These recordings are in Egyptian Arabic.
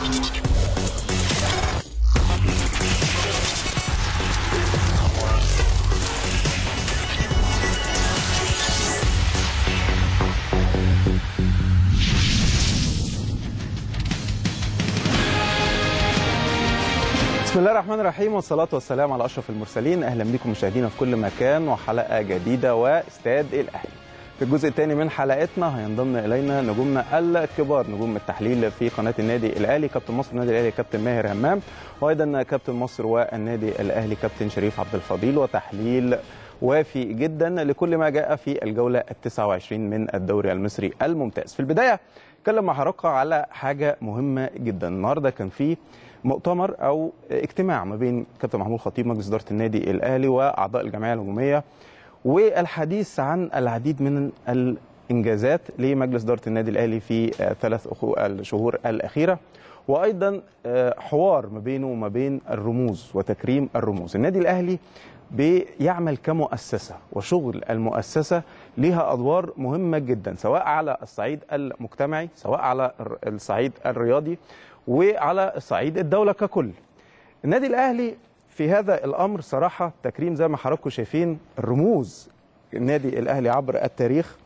بسم الله الرحمن الرحيم والصلاة والسلام على أشرف المرسلين أهلا بكم مشاهدينا في كل مكان وحلقة جديدة واستاد الأهلي في الجزء الثاني من حلقتنا هينضم إلينا نجومنا الكبار نجوم التحليل في قناة النادي الأهلي كابتن مصر النادي الأهلي كابتن ماهر همام وأيضا كابتن مصر والنادي الأهلي كابتن شريف عبد الفضيل وتحليل وافي جدا لكل ما جاء في الجولة ال 29 من الدوري المصري الممتاز في البداية اتكلم مع حضراتكم على حاجة مهمة جدا النهاردة كان في مؤتمر او اجتماع ما بين كابتن محمود خطيب مجلس اداره النادي الاهلي واعضاء الجمعيه الهجوميه والحديث عن العديد من الانجازات لمجلس اداره النادي الاهلي في ثلاث الشهور الاخيره وايضا حوار ما بينه وما بين الرموز وتكريم الرموز النادي الاهلي بيعمل كمؤسسه وشغل المؤسسه لها ادوار مهمه جدا سواء على الصعيد المجتمعي سواء على الصعيد الرياضي وعلى صعيد الدوله ككل. النادي الاهلي في هذا الامر صراحه تكريم زي ما حضراتكم شايفين الرموز النادي الاهلي عبر التاريخ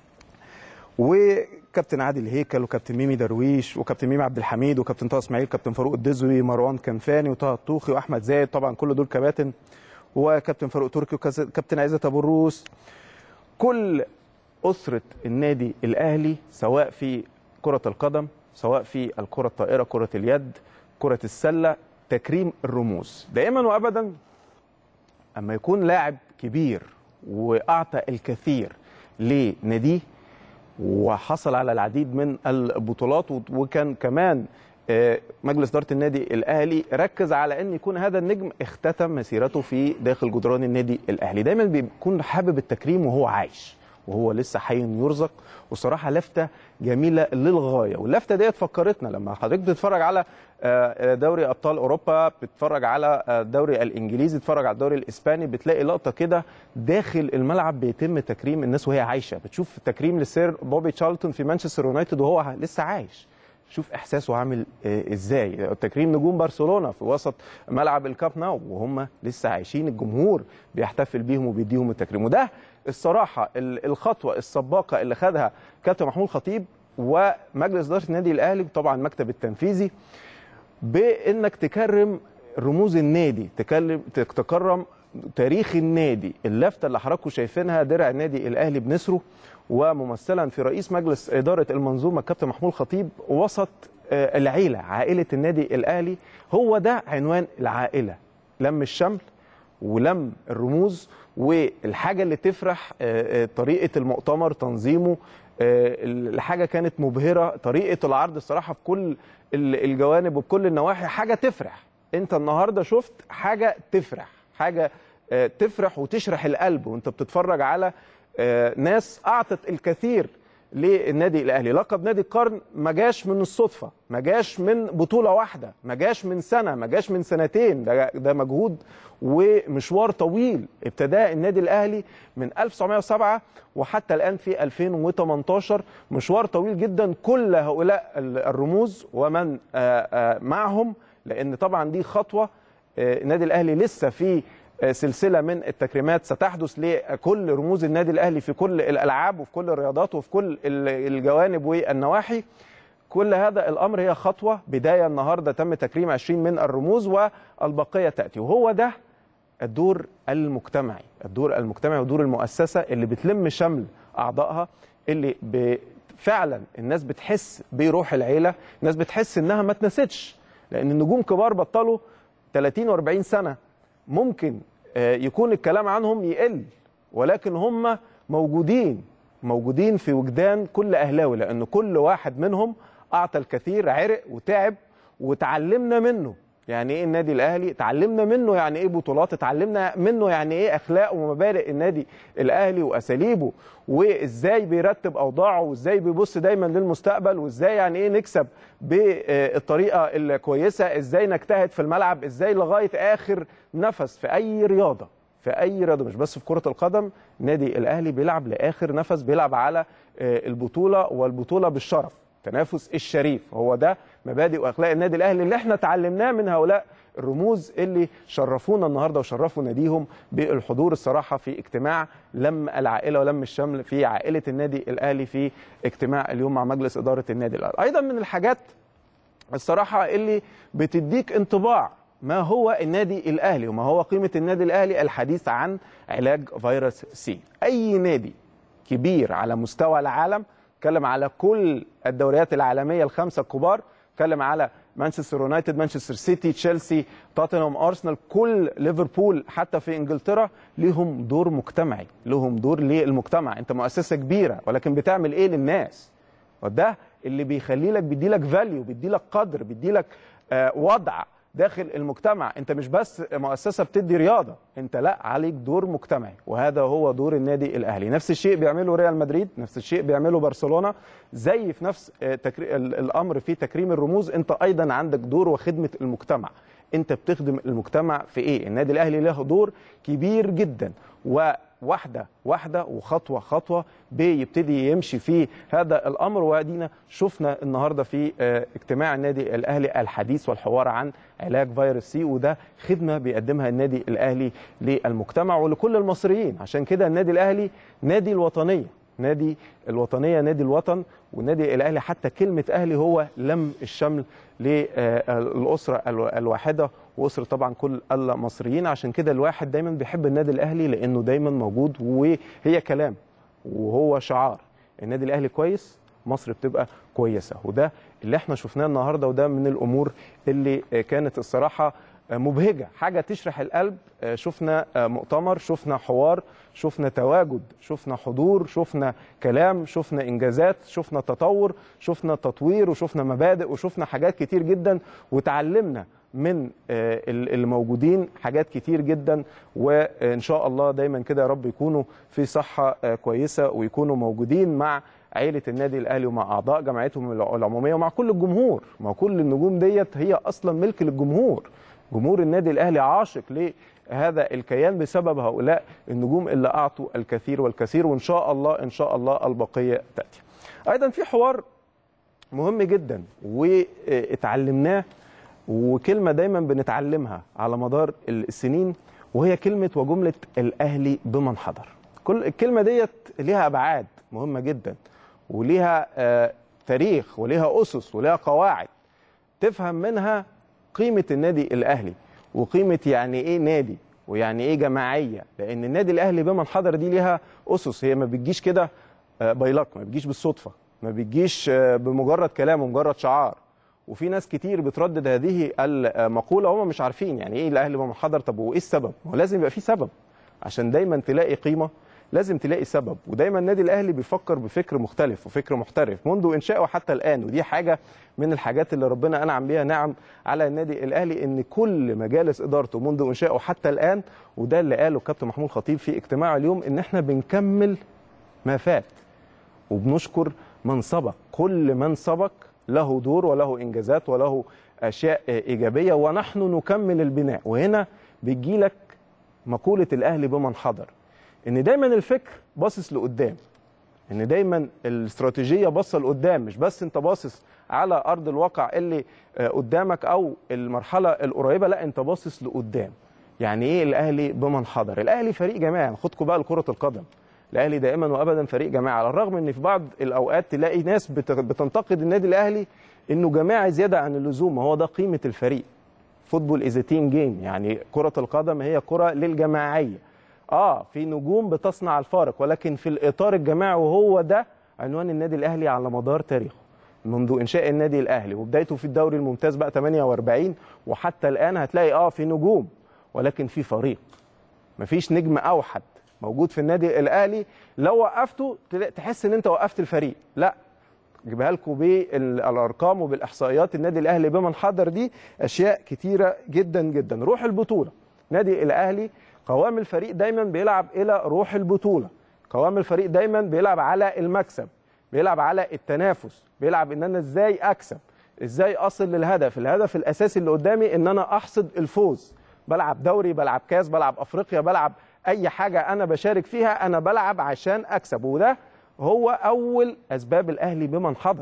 وكابتن عادل هيكل وكابتن ميمي درويش وكابتن ميمي عبد الحميد وكابتن طه اسماعيل كابتن فاروق الدزوي مروان كنفاني وطه الطوخي واحمد زايد طبعا كل دول كباتن وكابتن فاروق تركي وكابتن عزت ابو الروس كل اسره النادي الاهلي سواء في كره القدم سواء في الكرة الطائرة كرة اليد كرة السلة تكريم الرموز دائما وأبدا أما يكون لاعب كبير وأعطى الكثير لناديه وحصل على العديد من البطولات وكان كمان مجلس إدارة النادي الأهلي ركز على أن يكون هذا النجم اختتم مسيرته في داخل جدران النادي الأهلي دايما بيكون حابب التكريم وهو عايش وهو لسه حي يرزق وصراحه لفته جميله للغايه واللفته ديت فكرتنا لما حضرتك بتتفرج على دوري ابطال اوروبا بتتفرج على الدوري الانجليزي بتتفرج على الدوري الاسباني بتلاقي لقطه كده داخل الملعب بيتم تكريم الناس وهي عايشه بتشوف تكريم لسير بوبي تشارلتون في مانشستر يونايتد وهو لسه عايش شوف احساسه عامل ازاي تكريم نجوم برشلونه في وسط ملعب الكاب ناو وهم لسه عايشين الجمهور بيحتفل بيهم وبيديهم التكريم وده الصراحه الخطوه السباقه اللي خدها كابتن محمود خطيب ومجلس اداره النادي الاهلي طبعا المكتب التنفيذي بانك تكرم رموز النادي تكلم تكرم تاريخ النادي اللفته اللي حضراتكم شايفينها درع النادي الاهلي بنسره وممثلا في رئيس مجلس اداره المنظومه كابتن محمود خطيب وسط العيله عائله النادي الاهلي هو ده عنوان العائله لم الشمل ولم الرموز والحاجه اللي تفرح طريقه المؤتمر تنظيمه الحاجه كانت مبهره طريقه العرض الصراحه في كل الجوانب وبكل النواحي حاجه تفرح انت النهارده شفت حاجه تفرح حاجه تفرح وتشرح القلب وانت بتتفرج على ناس اعطت الكثير للنادي الاهلي لقب نادي القرن ما جاش من الصدفه ما جاش من بطوله واحده ما جاش من سنه ما جاش من سنتين ده ده مجهود ومشوار طويل ابتداه النادي الاهلي من 1907 وحتى الان في 2018 مشوار طويل جدا كل هؤلاء الرموز ومن معهم لان طبعا دي خطوه النادي الاهلي لسه في سلسله من التكريمات ستحدث لكل رموز النادي الاهلي في كل الالعاب وفي كل الرياضات وفي كل الجوانب والنواحي كل هذا الامر هي خطوه بدايه النهارده تم تكريم 20 من الرموز والبقيه تاتي وهو ده الدور المجتمعي الدور المجتمعي ودور المؤسسه اللي بتلم شمل اعضائها اللي فعلا الناس بتحس بروح العيله الناس بتحس انها ما اتنستش لان النجوم كبار بطلوا 30 و40 سنه ممكن يكون الكلام عنهم يقل ولكن هم موجودين موجودين في وجدان كل اهلاوي لان كل واحد منهم اعطى الكثير عرق وتعب وتعلمنا منه يعني ايه النادي الاهلي اتعلمنا منه يعني ايه بطولات اتعلمنا منه يعني ايه اخلاق ومبادئ النادي الاهلي واساليبه وازاي بيرتب اوضاعه وازاي بيبص دايما للمستقبل وازاي يعني ايه نكسب بالطريقه الكويسه ازاي نجتهد في الملعب ازاي لغايه اخر نفس في اي رياضه في اي رياضه مش بس في كره القدم النادي الاهلي بيلعب لاخر نفس بيلعب على البطوله والبطوله بالشرف التنافس الشريف هو ده مبادئ واخلاق النادي الاهلي اللي احنا اتعلمناه من هؤلاء الرموز اللي شرفونا النهارده وشرفوا ناديهم بالحضور الصراحه في اجتماع لم العائله ولم الشمل في عائله النادي الاهلي في اجتماع اليوم مع مجلس اداره النادي الاهلي ايضا من الحاجات الصراحه اللي بتديك انطباع ما هو النادي الاهلي وما هو قيمه النادي الاهلي الحديث عن علاج فيروس سي اي نادي كبير على مستوى العالم اتكلم على كل الدوريات العالميه الخمسه الكبار اتكلم على مانشستر يونايتد مانشستر سيتي تشيلسي توتنهام ارسنال كل ليفربول حتى في انجلترا ليهم دور مجتمعي لهم دور للمجتمع انت مؤسسه كبيره ولكن بتعمل ايه للناس وده اللي بيخلي لك بيدي لك فاليو بيدي لك قدر بيدي لك آه وضع داخل المجتمع انت مش بس مؤسسه بتدي رياضه انت لا عليك دور مجتمعي وهذا هو دور النادي الاهلي نفس الشيء بيعمله ريال مدريد نفس الشيء بيعمله برشلونه زي في نفس تكري... الامر في تكريم الرموز انت ايضا عندك دور وخدمه المجتمع انت بتخدم المجتمع في ايه النادي الاهلي له دور كبير جدا وواحده واحده وخطوه خطوه بيبتدي يمشي في هذا الامر وادينا شفنا النهارده في اجتماع النادي الاهلي الحديث والحوار عن علاج فيروس سي وده خدمه بيقدمها النادي الاهلي للمجتمع ولكل المصريين عشان كده النادي الاهلي نادي الوطنيه نادي الوطنيه نادي الوطن والنادي الاهلي حتى كلمه اهلي هو لم الشمل للاسره الواحده واسره طبعا كل المصريين عشان كده الواحد دايما بيحب النادي الاهلي لانه دايما موجود وهي كلام وهو شعار النادي الاهلي كويس مصر بتبقى كويسه وده اللي احنا شفناه النهارده وده من الامور اللي كانت الصراحه مبهجه حاجه تشرح القلب شفنا مؤتمر شفنا حوار شفنا تواجد شفنا حضور شفنا كلام شفنا انجازات شفنا تطور شفنا تطوير وشفنا مبادئ وشفنا حاجات كتير جدا وتعلمنا من الموجودين حاجات كتير جدا وان شاء الله دايما كده يا رب يكونوا في صحه كويسه ويكونوا موجودين مع عائله النادي الاهلي ومع اعضاء جمعيتهم العموميه ومع كل الجمهور ما كل النجوم ديت هي اصلا ملك للجمهور جمهور النادي الاهلي عاشق لهذا الكيان بسبب هؤلاء النجوم اللي اعطوا الكثير والكثير وان شاء الله ان شاء الله البقيه تاتي. ايضا في حوار مهم جدا واتعلمناه وكلمه دايما بنتعلمها على مدار السنين وهي كلمه وجمله الاهلي بمن حضر. كل الكلمه ديت ليها ابعاد مهمه جدا وليها تاريخ وليها اسس وليها قواعد تفهم منها قيمه النادي الاهلي وقيمه يعني ايه نادي ويعني ايه جماعيه لان النادي الاهلي بمن حضر دي ليها اسس هي ما بتجيش كده بايلك ما بتجيش بالصدفه ما بتجيش بمجرد كلام ومجرد شعار وفي ناس كتير بتردد هذه المقوله هم مش عارفين يعني ايه الاهلي بمن حضر طب وايه السبب؟ هو لازم يبقى في سبب عشان دايما تلاقي قيمه لازم تلاقي سبب ودايما النادي الاهلي بيفكر بفكر مختلف وفكر محترف منذ انشائه حتى الان ودي حاجه من الحاجات اللي ربنا انعم بيها نعم على النادي الاهلي ان كل مجالس ادارته منذ انشائه حتى الان وده اللي قاله الكابتن محمود خطيب في اجتماعه اليوم ان احنا بنكمل ما فات وبنشكر من سبق كل من سبق له دور وله انجازات وله اشياء ايجابيه ونحن نكمل البناء وهنا بيجي لك مقوله الاهلي بمن حضر ان دايما الفكر باصص لقدام ان دايما الاستراتيجيه باصه لقدام مش بس انت باصص على ارض الواقع اللي قدامك او المرحله القريبه لا انت باصص لقدام يعني ايه الاهلي بمن حضر الاهلي فريق جماعي خدكم بقى لكره القدم الاهلي دائما وابدا فريق جماعي على الرغم ان في بعض الاوقات تلاقي ناس بتنتقد النادي الاهلي انه جماعي زياده عن اللزوم ما هو ده قيمه الفريق فوتبول از تيم جيم يعني كره القدم هي كره للجماعيه اه في نجوم بتصنع الفارق ولكن في الاطار الجماعي وهو ده عنوان النادي الاهلي على مدار تاريخه منذ انشاء النادي الاهلي وبدايته في الدوري الممتاز بقى 48 وحتى الان هتلاقي اه في نجوم ولكن في فريق مفيش نجم اوحد موجود في النادي الاهلي لو وقفته تحس ان انت وقفت الفريق لا جيبها لكم بالارقام وبالاحصائيات النادي الاهلي بمن حضر دي اشياء كتيره جدا جدا روح البطوله نادي الاهلي قوام الفريق دايما بيلعب الى روح البطوله قوام الفريق دايما بيلعب على المكسب بيلعب على التنافس بيلعب ان انا ازاي اكسب ازاي اصل للهدف الهدف الاساسي اللي قدامي ان انا احصد الفوز بلعب دوري بلعب كاس بلعب افريقيا بلعب اي حاجه انا بشارك فيها انا بلعب عشان اكسب وده هو اول اسباب الاهلي بمن حضر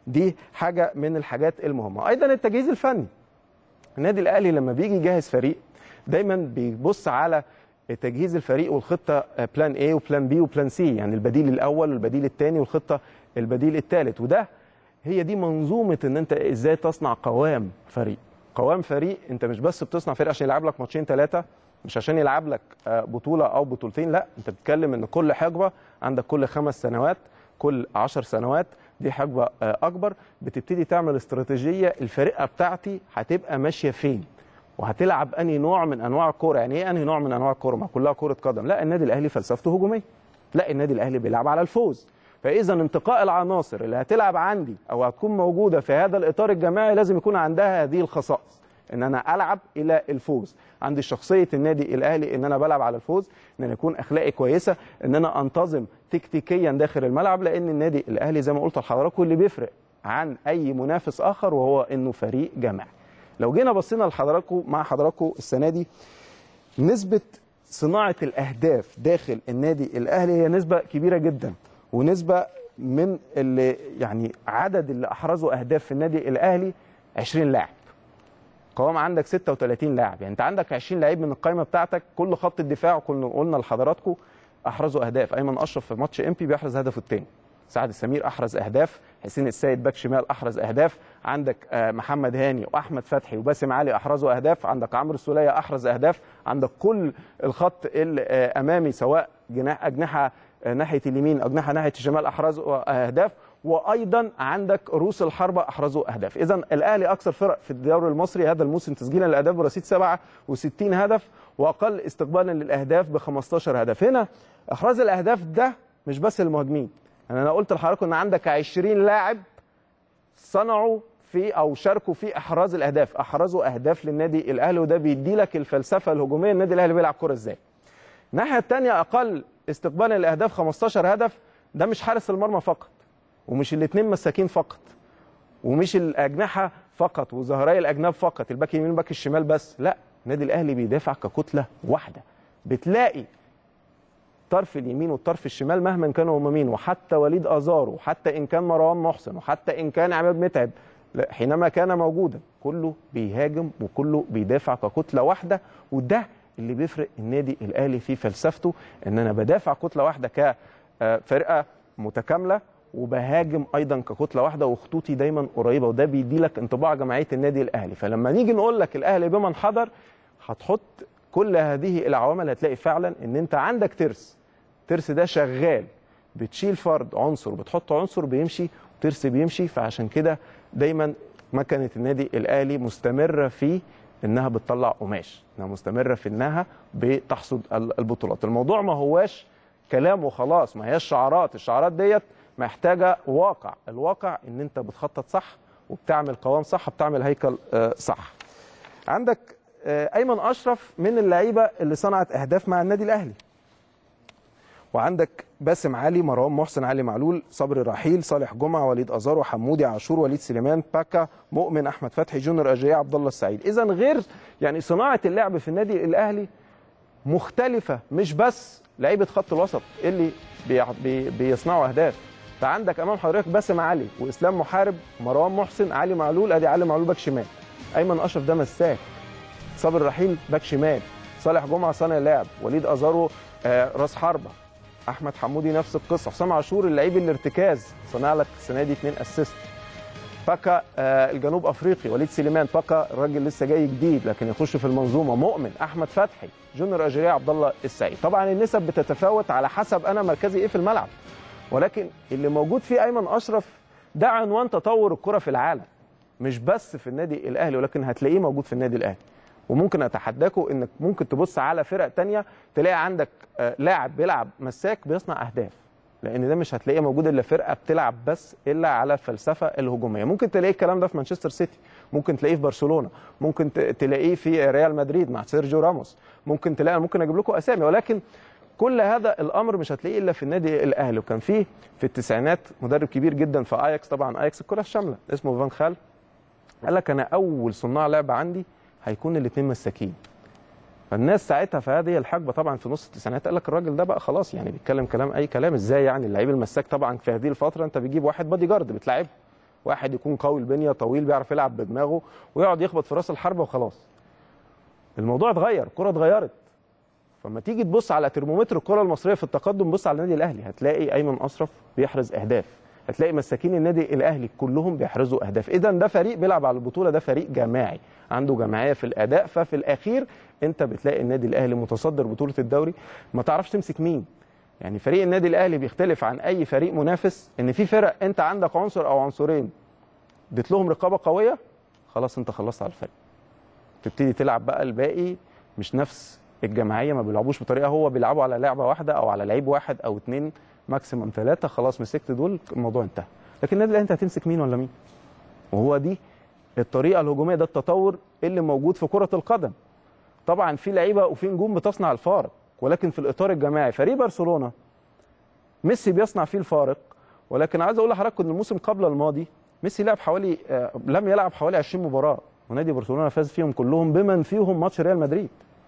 دي حاجه من الحاجات المهمه ايضا التجهيز الفني النادي الاهلي لما بيجي يجهز فريق دايما بيبص على تجهيز الفريق والخطه بلان اي وبلان بي وبلان سي يعني البديل الاول والبديل الثاني والخطه البديل الثالث وده هي دي منظومه ان انت ازاي تصنع قوام فريق قوام فريق انت مش بس بتصنع فريق عشان يلعب لك ماتشين ثلاثه مش عشان يلعب لك بطوله او بطولتين لا انت بتتكلم ان كل حقبه عندك كل خمس سنوات كل عشر سنوات دي حقبه اكبر بتبتدي تعمل استراتيجيه الفرقه بتاعتي هتبقى ماشيه فين وهتلعب انهي نوع من انواع الكوره يعني ايه انهي نوع من انواع الكوره ما كلها كره قدم لا النادي الاهلي فلسفته هجوميه لا النادي الاهلي بيلعب على الفوز فاذا انتقاء العناصر اللي هتلعب عندي او هتكون موجوده في هذا الاطار الجماعي لازم يكون عندها هذه الخصائص ان انا العب الى الفوز عندي شخصيه النادي الاهلي ان انا بلعب على الفوز ان انا يكون اخلاقي كويسه ان انا انتظم تكتيكيا داخل الملعب لان النادي الاهلي زي ما قلت لحضراتكم اللي بيفرق عن اي منافس اخر وهو انه فريق جماعي لو جينا بصينا لحضراتكم مع حضراتكم السنه دي نسبه صناعه الاهداف داخل النادي الاهلي هي نسبه كبيره جدا ونسبه من اللي يعني عدد اللي احرزوا اهداف في النادي الاهلي 20 لاعب قوام عندك 36 لاعب يعني انت عندك 20 لعيب من القائمه بتاعتك كل خط الدفاع كنا قلنا لحضراتكم احرزوا اهداف ايمن اشرف في ماتش امبي بيحرز هدفه الثاني سعد السمير احرز اهداف حسين السيد باك شمال احرز اهداف عندك محمد هاني واحمد فتحي وباسم علي احرزوا اهداف عندك عمرو السوليه احرز اهداف عندك كل الخط الامامي سواء جناح اجنحه ناحيه اليمين اجنحه ناحيه الشمال احرزوا اهداف وايضا عندك رؤوس الحربه احرزوا اهداف اذا الاهلي اكثر فرق في الدوري المصري هذا الموسم تسجيلا للاهداف برصيد 67 هدف واقل استقبالا للاهداف ب 15 هدف هنا احراز الاهداف ده مش بس المهاجمين يعني انا قلت لحضراتكم ان عندك 20 لاعب صنعوا في او شاركوا في احراز الاهداف احرزوا اهداف للنادي الاهلي وده بيدي لك الفلسفه الهجوميه النادي الاهلي بيلعب كوره ازاي الناحيه الثانيه اقل استقبالا للاهداف 15 هدف ده مش حارس المرمى فقط ومش الاثنين مساكين فقط ومش الاجنحه فقط وظهراء الاجناب فقط الباك اليمين والباك الشمال بس لا النادي الاهلي بيدافع ككتله واحده بتلاقي الطرف اليمين والطرف الشمال مهما كانوا هم مين وحتى وليد ازارو وحتى ان كان مروان محسن وحتى ان كان عماد متعب حينما كان موجودا كله بيهاجم وكله بيدافع ككتله واحده وده اللي بيفرق النادي الاهلي في فلسفته ان انا بدافع كتله واحده كفرقه متكامله وبهاجم ايضا ككتله واحده وخطوطي دايما قريبه وده بيدي لك انطباع جماعيه النادي الاهلي فلما نيجي نقول لك الاهلي بمن حضر هتحط كل هذه العوامل هتلاقي فعلا ان انت عندك ترس ترس ده شغال بتشيل فرد عنصر بتحط عنصر بيمشي وترس بيمشي فعشان كده دايما مكنه النادي الاهلي مستمره في انها بتطلع قماش انها مستمره في انها بتحصد البطولات الموضوع ما هواش كلام وخلاص ما هياش شعارات الشعارات ديت محتاجه واقع الواقع ان انت بتخطط صح وبتعمل قوام صح بتعمل هيكل صح عندك ايمن اشرف من اللعيبه اللي صنعت اهداف مع النادي الاهلي وعندك باسم علي مروان محسن علي معلول صبري رحيل صالح جمعه وليد ازارو حمودي عاشور وليد سليمان باكا مؤمن احمد فتحي جونر اجايا عبد الله السعيد اذا غير يعني صناعه اللعب في النادي الاهلي مختلفه مش بس لعيبه خط الوسط اللي بي بي بيصنعوا اهداف فعندك امام حضرتك باسم علي واسلام محارب مروان محسن علي معلول ادي علي معلول باك شمال ايمن اشرف ده مساك صابر رحيل باك شمال صالح جمعه صانع لعب وليد ازارو آه راس حربه احمد حمودي نفس القصه حسام عاشور اللعيب الارتكاز صنع لك السنه دي اثنين اسيست باكا آه الجنوب افريقي وليد سليمان باكا الراجل لسه جاي جديد لكن يخش في المنظومه مؤمن احمد فتحي جونر اجريا عبد الله السعيد طبعا النسب بتتفاوت على حسب انا مركزي ايه في الملعب ولكن اللي موجود فيه ايمن اشرف ده عنوان تطور الكره في العالم مش بس في النادي الاهلي ولكن هتلاقيه موجود في النادي الاهلي وممكن اتحداكم انك ممكن تبص على فرق تانية تلاقي عندك لاعب بيلعب مساك بيصنع اهداف لان ده مش هتلاقيه موجود الا فرقه بتلعب بس الا على الفلسفه الهجوميه ممكن تلاقي الكلام ده في مانشستر سيتي ممكن تلاقيه في برشلونه ممكن تلاقيه في ريال مدريد مع سيرجيو راموس ممكن تلاقي ممكن اجيب لكم اسامي ولكن كل هذا الامر مش هتلاقيه الا في النادي الاهلي وكان فيه في التسعينات مدرب كبير جدا في اياكس طبعا اياكس الكره الشامله اسمه فان خال قال لك انا اول صناع لعب عندي هيكون الاثنين مساكين فالناس ساعتها في هذه الحقبه طبعا في نص التسعينات قال لك الراجل ده بقى خلاص يعني بيتكلم كلام اي كلام ازاي يعني اللعيب المساك طبعا في هذه الفتره انت بتجيب واحد بادي جارد بتلعبه واحد يكون قوي البنيه طويل بيعرف يلعب بدماغه ويقعد يخبط في راس الحربه وخلاص الموضوع اتغير الكره اتغيرت فلما تيجي تبص على ترمومتر الكره المصريه في التقدم بص على النادي الاهلي هتلاقي ايمن اشرف بيحرز اهداف هتلاقي مساكين النادي الاهلي كلهم بيحرزوا اهداف اذا ده فريق بيلعب على البطوله ده فريق جماعي عنده جماعيه في الاداء ففي الاخير انت بتلاقي النادي الاهلي متصدر بطوله الدوري ما تعرفش تمسك مين يعني فريق النادي الاهلي بيختلف عن اي فريق منافس ان في فرق انت عندك عنصر او عنصرين اديت لهم رقابه قويه خلاص انت خلصت على الفريق تبتدي تلعب بقى الباقي مش نفس الجماعيه ما بيلعبوش بطريقه هو بيلعبوا على لعبه واحده او على لعيب واحد او اثنين ماكسيمم ثلاثه خلاص مسكت دول الموضوع انتهى لكن النادي الاهلي انت هتمسك مين ولا مين وهو دي الطريقه الهجوميه ده التطور اللي موجود في كره القدم طبعا في لعيبه وفي نجوم بتصنع الفارق ولكن في الاطار الجماعي فريق برشلونه ميسي بيصنع فيه الفارق ولكن عايز اقول لحضرتك ان الموسم قبل الماضي ميسي لعب حوالي آه لم يلعب حوالي 20 مباراه ونادي برشلونه فاز فيهم كلهم بمن فيهم ماتش ريال مدريد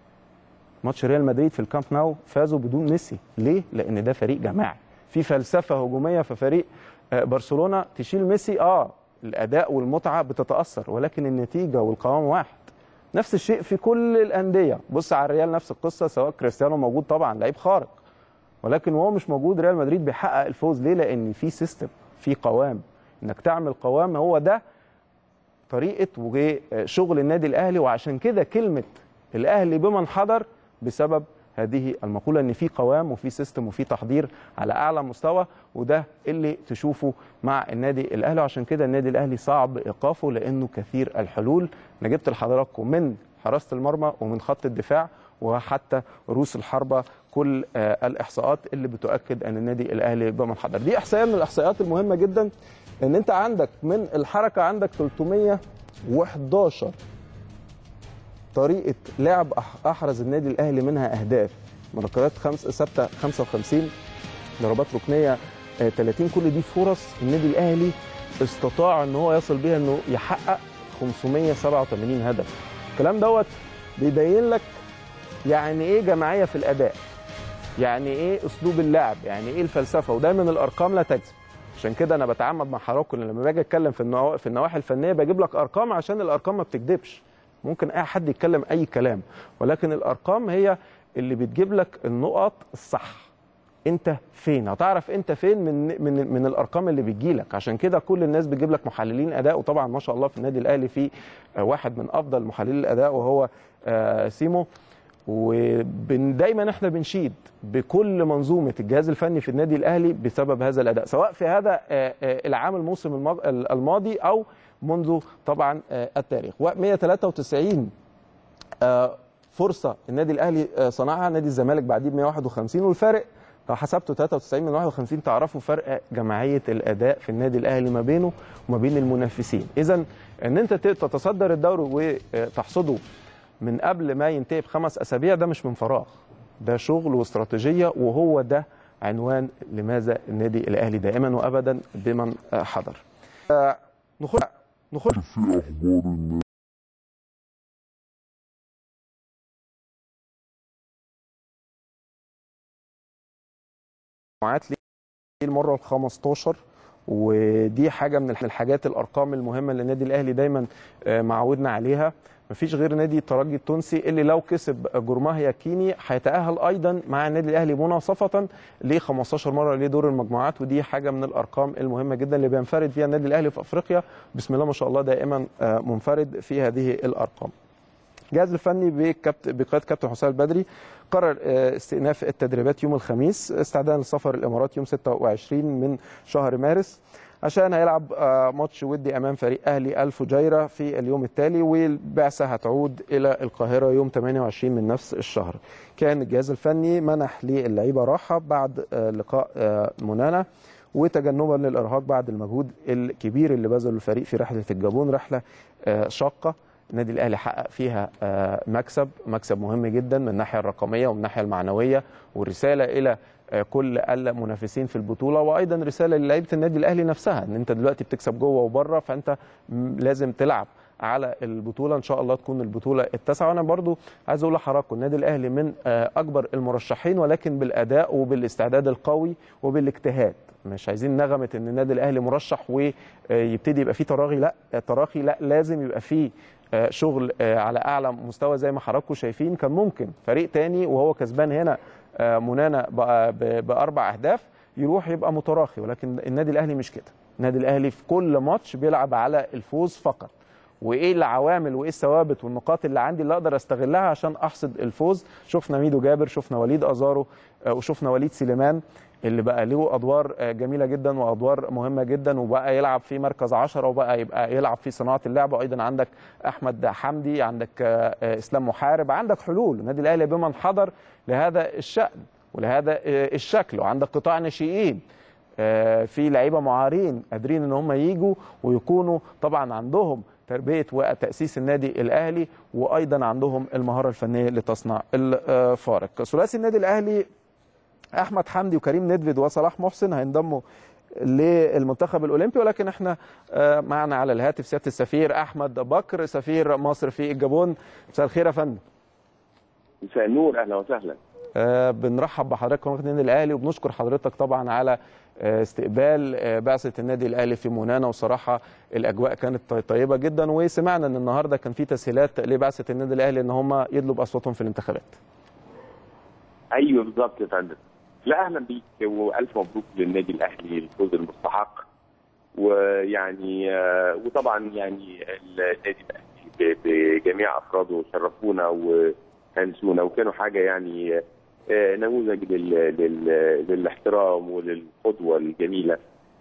ماتش ريال مدريد في الكامب ناو فازوا بدون ميسي ليه لان ده فريق جماعي في فلسفه هجوميه في فريق آه برشلونه تشيل ميسي اه الاداء والمتعه بتتاثر ولكن النتيجه والقوام واحد نفس الشيء في كل الانديه بص على الريال نفس القصه سواء كريستيانو موجود طبعا لعيب خارق ولكن وهو مش موجود ريال مدريد بيحقق الفوز ليه لان في سيستم في قوام انك تعمل قوام هو ده طريقه وشغل النادي الاهلي وعشان كده كلمه الاهلي بمن حضر بسبب هذه المقوله ان في قوام وفي سيستم وفي تحضير على اعلى مستوى وده اللي تشوفه مع النادي الاهلي وعشان كده النادي الاهلي صعب ايقافه لانه كثير الحلول انا جبت لحضراتكم من حراسه المرمى ومن خط الدفاع وحتى رؤوس الحربه كل آه الاحصاءات اللي بتؤكد ان النادي الاهلي بمن حضر دي احصائيه من الاحصائيات المهمه جدا ان انت عندك من الحركه عندك 311 طريقه لعب احرز النادي الاهلي منها اهداف مذكرات خمس ثابته 55 ضربات ركنيه 30 كل دي فرص النادي الاهلي استطاع ان هو يصل بيها انه يحقق 587 هدف الكلام دوت بيبين لك يعني ايه جماعيه في الاداء يعني ايه اسلوب اللعب يعني ايه الفلسفه ودايما الارقام لا تكذب عشان كده انا بتعمد مع حضراتكم لما باجي اتكلم في النوا... في النواحي الفنيه بجيب لك ارقام عشان الارقام ما بتكذبش ممكن اي حد يتكلم اي كلام ولكن الارقام هي اللي بتجيب لك النقط الصح انت فين هتعرف انت فين من من من الارقام اللي بتجي لك عشان كده كل الناس بتجيب لك محللين اداء وطبعا ما شاء الله في النادي الاهلي في واحد من افضل محللي الاداء وهو سيمو ودايما احنا بنشيد بكل منظومه الجهاز الفني في النادي الاهلي بسبب هذا الاداء سواء في هذا العام الموسم الماضي او منذ طبعا التاريخ و193 فرصه النادي الاهلي صنعها نادي الزمالك بعديه ب 151 والفارق لو حسبته 93 من 51 تعرفوا فرق جماعيه الاداء في النادي الاهلي ما بينه وما بين المنافسين اذا ان انت تتصدر الدوري وتحصده من قبل ما ينتهي بخمس اسابيع ده مش من فراغ ده شغل واستراتيجيه وهو ده عنوان لماذا النادي الاهلي دائما وابدا بمن حضر نخش نخش في اخبار النادي مجموعات ليه المره ال 15 ودي حاجه من الحاجات الارقام المهمه اللي النادي الاهلي دايما معودنا عليها مفيش غير نادي الترجي التونسي اللي لو كسب جرماه ياكيني هيتاهل ايضا مع النادي الاهلي مناصفه ل 15 مره لدور المجموعات ودي حاجه من الارقام المهمه جدا اللي بينفرد فيها النادي الاهلي في افريقيا بسم الله ما شاء الله دائما منفرد في هذه الارقام. الجهاز الفني بقياده كابتن حسام البدري قرر استئناف التدريبات يوم الخميس استعدادا لسفر الامارات يوم 26 من شهر مارس عشان هيلعب ماتش ودي امام فريق اهلي الفجيره في اليوم التالي والبعثه هتعود الى القاهره يوم 28 من نفس الشهر. كان الجهاز الفني منح للعيبه راحه بعد لقاء منانا وتجنبا للارهاق بعد المجهود الكبير اللي بذله الفريق في رحله الجابون رحله شاقه النادي الاهلي حقق فيها مكسب مكسب مهم جدا من الناحيه الرقميه ومن الناحيه المعنويه والرساله الى كل المنافسين في البطوله وايضا رساله للعيبه النادي الاهلي نفسها ان انت دلوقتي بتكسب جوه وبره فانت لازم تلعب على البطوله ان شاء الله تكون البطوله التاسعه وانا برضو عايز اقول لحضراتكم النادي الاهلي من آه، اكبر المرشحين ولكن بالاداء وبالاستعداد القوي وبالاجتهاد مش عايزين نغمه ان النادي الاهلي مرشح ويبتدي يبقى فيه تراخي لا تراخي لا لازم يبقى فيه آه، شغل آه، على اعلى مستوى زي ما حضراتكم شايفين كان ممكن فريق تاني وهو كسبان هنا آه، منانا ب- ب- باربع اهداف يروح يبقى متراخي ولكن النادي الاهلي مش كده النادي الاهلي في كل ماتش بيلعب على الفوز فقط وايه العوامل وايه الثوابت والنقاط اللي عندي اللي اقدر استغلها عشان احصد الفوز شفنا ميدو جابر شفنا وليد ازارو آه، وشفنا وليد سليمان اللي بقى له ادوار آه، جميله جدا وادوار مهمه جدا وبقى يلعب في مركز 10 وبقى يبقى يلعب في صناعه اللعب وايضا عندك احمد حمدي عندك آه، آه، اسلام محارب عندك حلول النادي الاهلي بمن حضر لهذا الشان ولهذا آه، الشكل وعندك قطاع ناشئين آه، في لعيبه معارين قادرين ان هم يجوا ويكونوا طبعا عندهم تربيه وتاسيس النادي الاهلي وايضا عندهم المهاره الفنيه لتصنع الفارق ثلاثي النادي الاهلي احمد حمدي وكريم ندفد وصلاح محسن هينضموا للمنتخب الاولمبي ولكن احنا آه، معنا على الهاتف سياده السفير احمد بكر سفير مصر في الجابون مساء الخير يا فندم مساء النور اهلا وسهلا آه، بنرحب بحضرتك قناه النادي الاهلي وبنشكر حضرتك طبعا على آه، استقبال آه، بعثه النادي الاهلي في مونانا وصراحه الاجواء كانت طي- طيبه جدا وسمعنا ان النهارده كان في تسهيلات لبعثه النادي الاهلي ان هم يدلوا باصواتهم في الانتخابات ايوه بالظبط يا فندم لا اهلا بيك والف مبروك للنادي الاهلي الفوز المستحق ويعني آه، وطبعا يعني النادي الاهلي ب- بجميع افراده شرفونا وهنسونا وكانوا حاجه يعني آه، نموذج لل- لل- للاحترام وللقدوه الجميله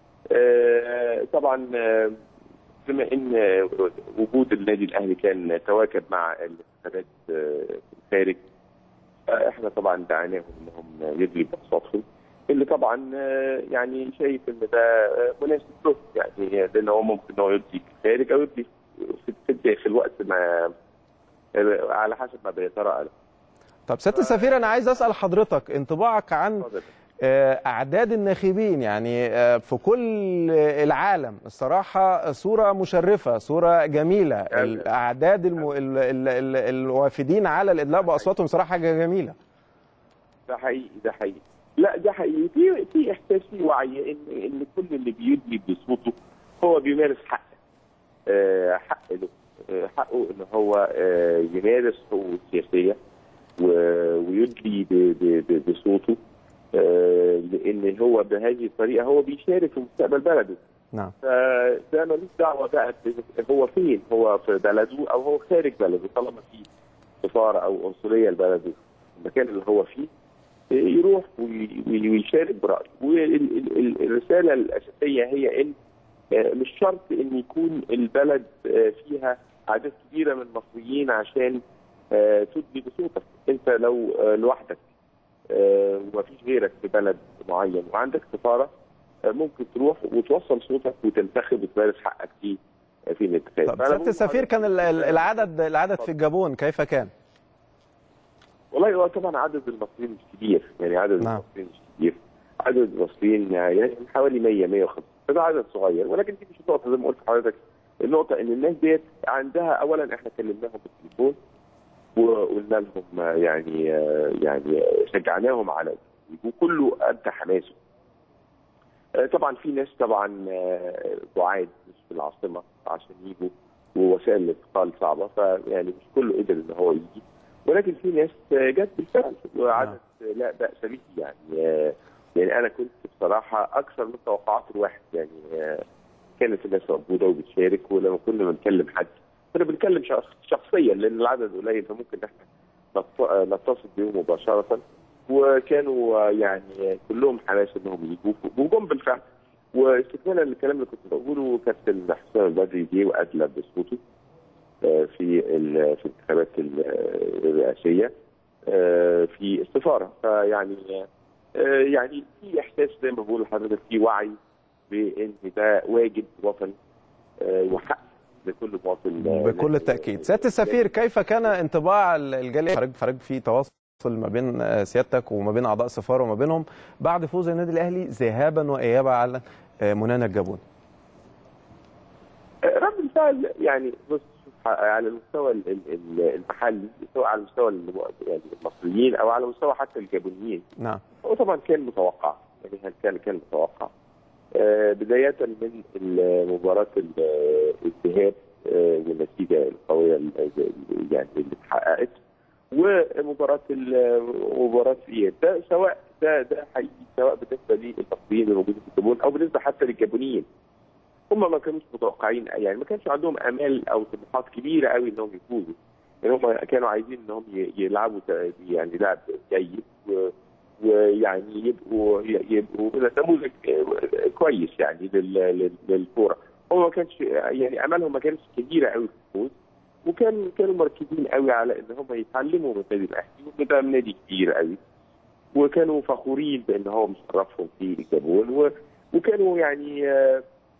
آه، طبعا آه، بما ان وجود النادي الاهلي كان تواكب مع الانتخابات آه، في الخارج احنا طبعا دعيناهم انهم يدلوا باصواتهم اللي طبعا آه، يعني شايف ان ده آه، مناسب له يعني لان هو ممكن ان هو يدي في الخارج او يدي في في الداخل وقت ما آه، على حسب ما بيتراءى له. طب سياده السفير انا عايز اسال حضرتك انطباعك عن اتفضل. آه، اعداد الناخبين يعني آه، في كل العالم الصراحه صوره مشرفه صوره جميله الاعداد الم... ال... ال... ال... الوافدين على الادلاء باصواتهم صراحه حاجه جميله ده حقيقي ده حقيقي لا ده حقيقي في في احساس في وعي ان ان كل اللي بيدلي بصوته هو بيمارس حق آه، حق له آه، حقه ان هو آه، يمارس حقوقه السياسيه و- ويدلي ب- ب- ب- بصوته آه، لان هو بهذه الطريقه هو بيشارك في مستقبل بلده نعم فده ملوش دعوه بقى ب- هو فين هو في بلده او هو خارج بلده طالما في سفاره او قنصليه لبلده المكان اللي هو فيه يروح وي- وي- ويشارك برايه والرساله الاساسيه هي ان آه، مش شرط ان يكون البلد آه، فيها اعداد كبيره من المصريين عشان آه، تدلي بصوتك انت لو آه، لوحدك آه، ومفيش غيرك في بلد معين وعندك سفاره آه، ممكن تروح وتوصل صوتك وتنتخب وتمارس حقك فيه آه، في الانتخاب طب فأنا سياده بقول السفير كان ال- ال- العدد العدد في الجابون كيف كان والله هو طبعا عدد المصريين مش كبير يعني عدد نعم. المصريين مش كبير عدد المصريين يعني حوالي 100 150 فده عدد صغير ولكن دي مش النقطه زي ما قلت لحضرتك النقطه ان الناس ديت عندها اولا احنا كلمناهم بالتليفون وقلنا لهم يعني يعني شجعناهم على وكله ابدى حماسه آه، طبعا في ناس طبعا آه، بعاد مش في العاصمه عشان يجوا ووسائل الانتقال صعبه فيعني مش كله قدر ان هو يجي ولكن في ناس آه، جت بالفعل وعدد آه، لا باس به يعني آه، يعني انا كنت بصراحه اكثر من توقعات الواحد يعني آه، كانت الناس موجوده وبتشارك ولما كنا بنكلم حد كنا بنتكلم شخص- شخصيا لان العدد قليل فممكن احنا نت- آه، نتصل بيهم مباشره وكانوا آه، يعني كلهم حماس انهم يجوا وجم بالفعل واستكمالا للكلام اللي كنت بقوله كابتن حسام البدري جه وادلى بصوته آه، في ال- في الانتخابات ال- الرئاسيه آه، في السفاره فيعني آه، يعني في احساس زي ما بقول لحضرتك في وعي بان ده واجب وطني آه، وحق لكل مواطن آه، بكل التاكيد سياده السفير كيف كان انطباع الجاليه حضرتك حضرتك في تواصل ما بين آه، سيادتك وما بين اعضاء السفاره وما بينهم بعد فوز النادي الاهلي ذهابا وايابا على آه، منانا الجابون رد الفعل يعني بص شوف على المستوى ال- ال- ال- المحلي سواء على مستوى الم- يعني المصريين او على مستوى حتى الجابونيين نعم هو طبعا كان متوقع يعني هل كان كان متوقع آه، بداية من ال- مباراة ال- الذهاب آه، والنتيجة القوية ال- ال- يعني اللي اتحققت ومباراة ال- مباراة اياب ده سواء ده ده حقيقي سواء بالنسبة للمصريين اللي موجودين في الجابون او بالنسبة حتى للجابونيين هم ما كانوش متوقعين يعني ما كانش عندهم امال او طموحات كبيره قوي انهم يفوزوا يعني هم كانوا عايزين انهم ي- يلعبوا ت- يعني لعب جيد و- ويعني يبقوا يبقوا نموذج كويس يعني لل- لل- للكوره هو ما كانش يعني امالهم ما كانتش كبيره قوي في الفوز وكان كانوا مركزين قوي على ان هم يتعلموا من النادي الاهلي وده نادي كبير قوي وكانوا فخورين بان هو مشرفهم في الجابون و- وكانوا يعني آه،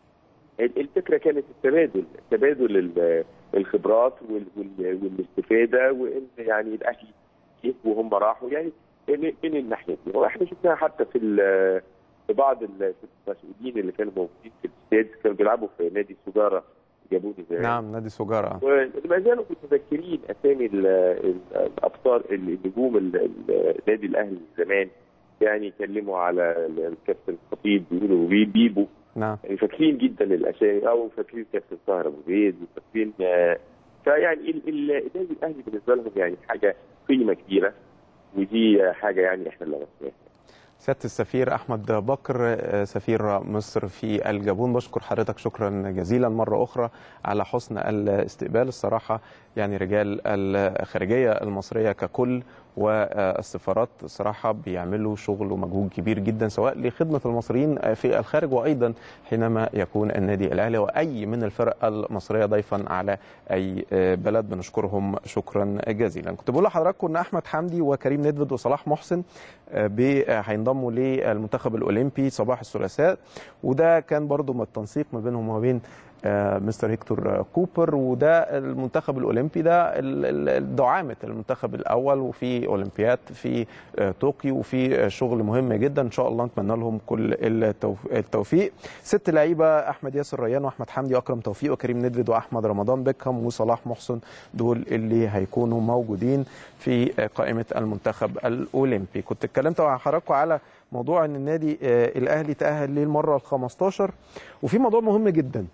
الفكره كانت التبادل تبادل ال- الخبرات وال- وال- والاستفاده وان يعني الاهلي كسبوا وهم راحوا يعني من من الناحيه دي واحنا شفناها حتى في ال- في بعض ال- المسؤولين اللي كانوا موجودين في الاستاد كانوا بيلعبوا في نادي سجاره جابوني زمان نعم نادي سجارة وما زالوا متذكرين اسامي ال- ال- الابطال النجوم ال- ال- النادي الاهلي زمان يعني يتكلموا على الكابتن خطيب بيقولوا بي- بيبو نعم يعني فاكرين جدا الاسامي او فاكرين كابتن طاهر ابو زيد وفاكرين آه، فيعني ال- ال- النادي الاهلي بالنسبه لهم يعني حاجه قيمه كبيره ودي آه، حاجه يعني احنا اللي غسناها سيادة السفير أحمد بكر آه، سفير مصر في الجابون بشكر حضرتك شكرا جزيلا مرة أخرى على حسن الاستقبال الصراحة يعني رجال الخارجية المصرية ككل والسفارات الصراحة بيعملوا شغل ومجهود كبير جدا سواء لخدمة المصريين في الخارج وأيضا حينما يكون النادي الأهلي وأي من الفرق المصرية ضيفا على أي بلد بنشكرهم شكرا جزيلا كنت بقول لحضراتكم أن أحمد حمدي وكريم ندفد وصلاح محسن بي- هينضموا للمنتخب الأولمبي صباح الثلاثاء وده كان برضو من التنسيق ما بينهم وما بين آه، مستر هيكتور كوبر وده المنتخب الاولمبي ده ال- ال- دعامه المنتخب الاول وفي اولمبياد في آه، طوكيو وفي آه، شغل مهم جدا ان شاء الله نتمنى لهم كل التوف- التوفيق ست لعيبه احمد ياسر ريان واحمد حمدي واكرم توفيق وكريم ندفد واحمد رمضان بيكهام وصلاح محسن دول اللي هيكونوا موجودين في آه، قائمه المنتخب الاولمبي كنت اتكلمت مع حضراتكم على موضوع ان النادي آه، الاهلي تاهل للمره ال 15 وفي موضوع مهم جدا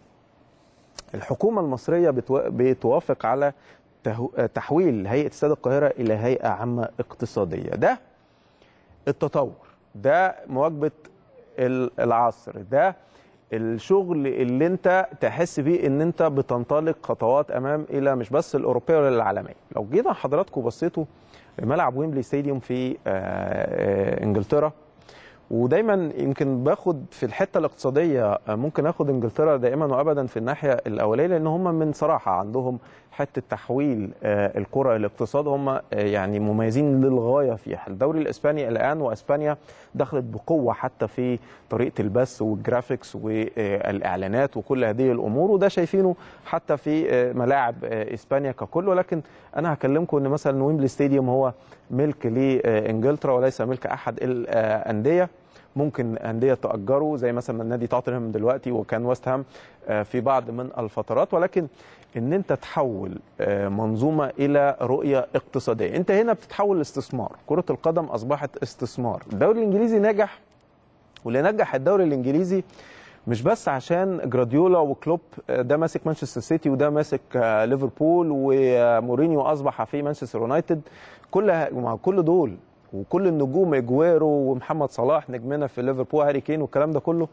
الحكومة المصرية بتو- بتوافق على تهو- تحويل هيئة استاد القاهرة إلى هيئة عامة اقتصادية ده التطور ده مواكبة ال- العصر ده الشغل اللي انت تحس بيه ان انت بتنطلق خطوات امام الى مش بس الاوروبيه ولا العالميه لو جينا حضراتكم بصيتوا ملعب ويمبلي ستاديوم في آه، آه، انجلترا ودايما يمكن باخد في الحته الاقتصاديه ممكن اخد انجلترا دائما وابدا في الناحيه الاوليه لان هم من صراحه عندهم حته تحويل آه، الكره الاقتصاد هم آه، يعني مميزين للغايه فيها الدوري الاسباني الان واسبانيا دخلت بقوه حتى في طريقه البث والجرافيكس والاعلانات وكل هذه الامور وده شايفينه حتى في آه، ملاعب آه، اسبانيا ككل ولكن انا هكلمكم ان مثلا ويمبلي ستاديوم هو ملك لانجلترا وليس ملك احد الانديه ممكن انديه تاجره زي مثلا نادي توتنهام دلوقتي وكان ويست هام آه، في بعض من الفترات ولكن ان انت تحول آه، منظومه الى رؤيه اقتصاديه انت هنا بتتحول لاستثمار كره القدم اصبحت استثمار الدوري الانجليزي نجح واللي نجح الدوري الانجليزي مش بس عشان جراديولا وكلوب آه، ده ماسك مانشستر سيتي وده ماسك آه، ليفربول ومورينيو اصبح في مانشستر يونايتد كل ه- مع كل دول وكل النجوم اجويرو ومحمد صلاح نجمنا في ليفربول هاري كين والكلام ده كله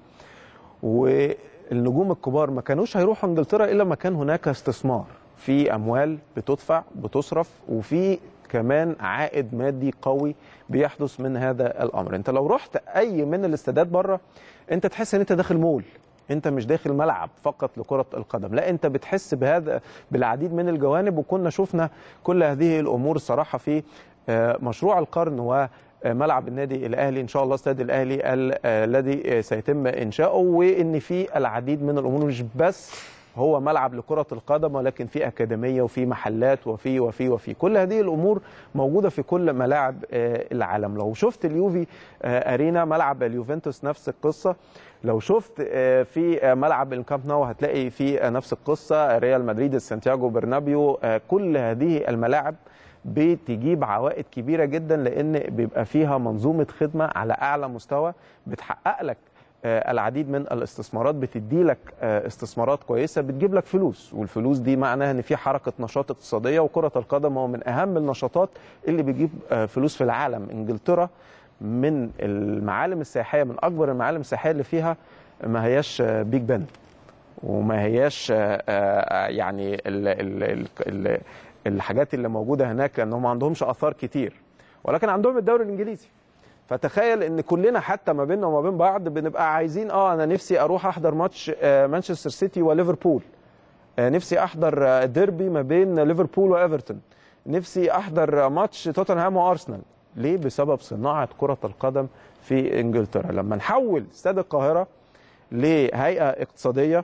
والنجوم الكبار ما كانوش هيروحوا انجلترا الا ما كان هناك استثمار في اموال بتدفع بتصرف وفي كمان عائد مادي قوي بيحدث من هذا الامر انت لو رحت اي من الاستادات بره انت تحس ان انت داخل مول انت مش داخل ملعب فقط لكره القدم لا انت بتحس بهذا بالعديد من الجوانب وكنا شفنا كل هذه الامور الصراحه في آه، مشروع القرن وملعب النادي الاهلي ان شاء الله استاد الاهلي ال- آه، الذي آه، سيتم انشاؤه وان في العديد من الامور مش بس هو ملعب لكره القدم ولكن في اكاديميه وفي محلات وفي وفي وفي كل هذه الامور موجوده في كل ملاعب آه، العالم لو شفت اليوفي آه، ارينا ملعب اليوفنتوس نفس القصه لو شفت آه، في آه، ملعب الكامب نو هتلاقي في آه، نفس القصه ريال مدريد سانتياغو برنابيو آه، كل هذه الملاعب بتجيب عوائد كبيره جدا لان بيبقى فيها منظومه خدمه على اعلى مستوى بتحقق لك آه، العديد من الاستثمارات بتدي لك آه، استثمارات كويسه بتجيب لك فلوس والفلوس دي معناها ان في حركه نشاط اقتصاديه وكره القدم هو من اهم النشاطات اللي بيجيب آه، فلوس في العالم انجلترا من المعالم السياحيه من اكبر المعالم السياحيه اللي فيها ما هياش آه، بيج بن وما هياش آه، آه، يعني ال ال ال ال الحاجات اللي موجوده هناك لانهم ما عندهمش اثار كتير ولكن عندهم الدوري الانجليزي فتخيل ان كلنا حتى ما بيننا وما بين بعض بنبقى عايزين اه انا نفسي اروح احضر ماتش آه، مانشستر سيتي وليفربول آه، نفسي احضر آه، ديربي ما بين ليفربول وايفرتون نفسي احضر آه، ماتش توتنهام وارسنال ليه بسبب صناعه كره القدم في انجلترا لما نحول استاد القاهره لهيئه اقتصاديه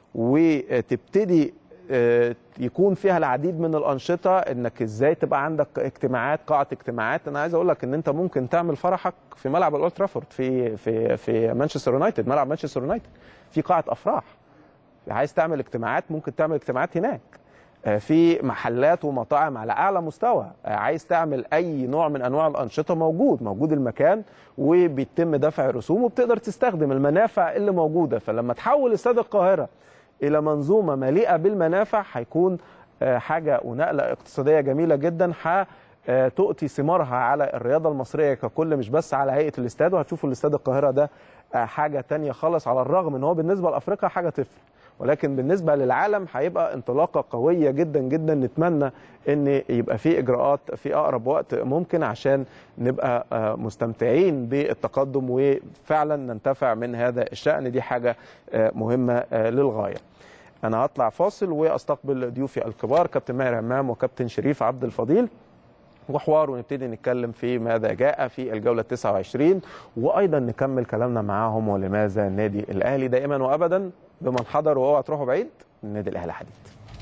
وتبتدي آه، يكون فيها العديد من الانشطه انك ازاي تبقى عندك اجتماعات قاعه اجتماعات انا عايز اقول لك ان انت ممكن تعمل فرحك في ملعب الاولد ترافورد في في في مانشستر يونايتد ملعب مانشستر يونايتد في قاعه افراح عايز تعمل اجتماعات ممكن تعمل اجتماعات هناك آه، في محلات ومطاعم على اعلى مستوى آه، عايز تعمل اي نوع من انواع الانشطه موجود موجود المكان وبيتم دفع رسوم وبتقدر تستخدم المنافع اللي موجوده فلما تحول استاد القاهره الى منظومه مليئه بالمنافع هيكون آه، حاجه ونقله اقتصاديه جميله جدا ح آه، تؤتي ثمارها على الرياضه المصريه ككل مش بس على هيئه الاستاد وهتشوفوا الاستاد القاهره ده آه، حاجه تانية خالص على الرغم ان هو بالنسبه لافريقيا حاجه تفرق ولكن بالنسبه للعالم هيبقى انطلاقه قويه جدا جدا نتمنى ان يبقى في اجراءات في اقرب وقت ممكن عشان نبقى آه، مستمتعين بالتقدم وفعلا ننتفع من هذا الشان دي حاجه آه، مهمه آه، للغايه انا هطلع فاصل واستقبل ضيوفي الكبار كابتن ماهر همام وكابتن شريف عبد الفضيل وحوار ونبتدي نتكلم في ماذا جاء في الجوله 29 وايضا نكمل كلامنا معاهم ولماذا النادي الاهلي دائما وابدا بمن حضر واوعى تروحوا بعيد النادي الاهلي حديد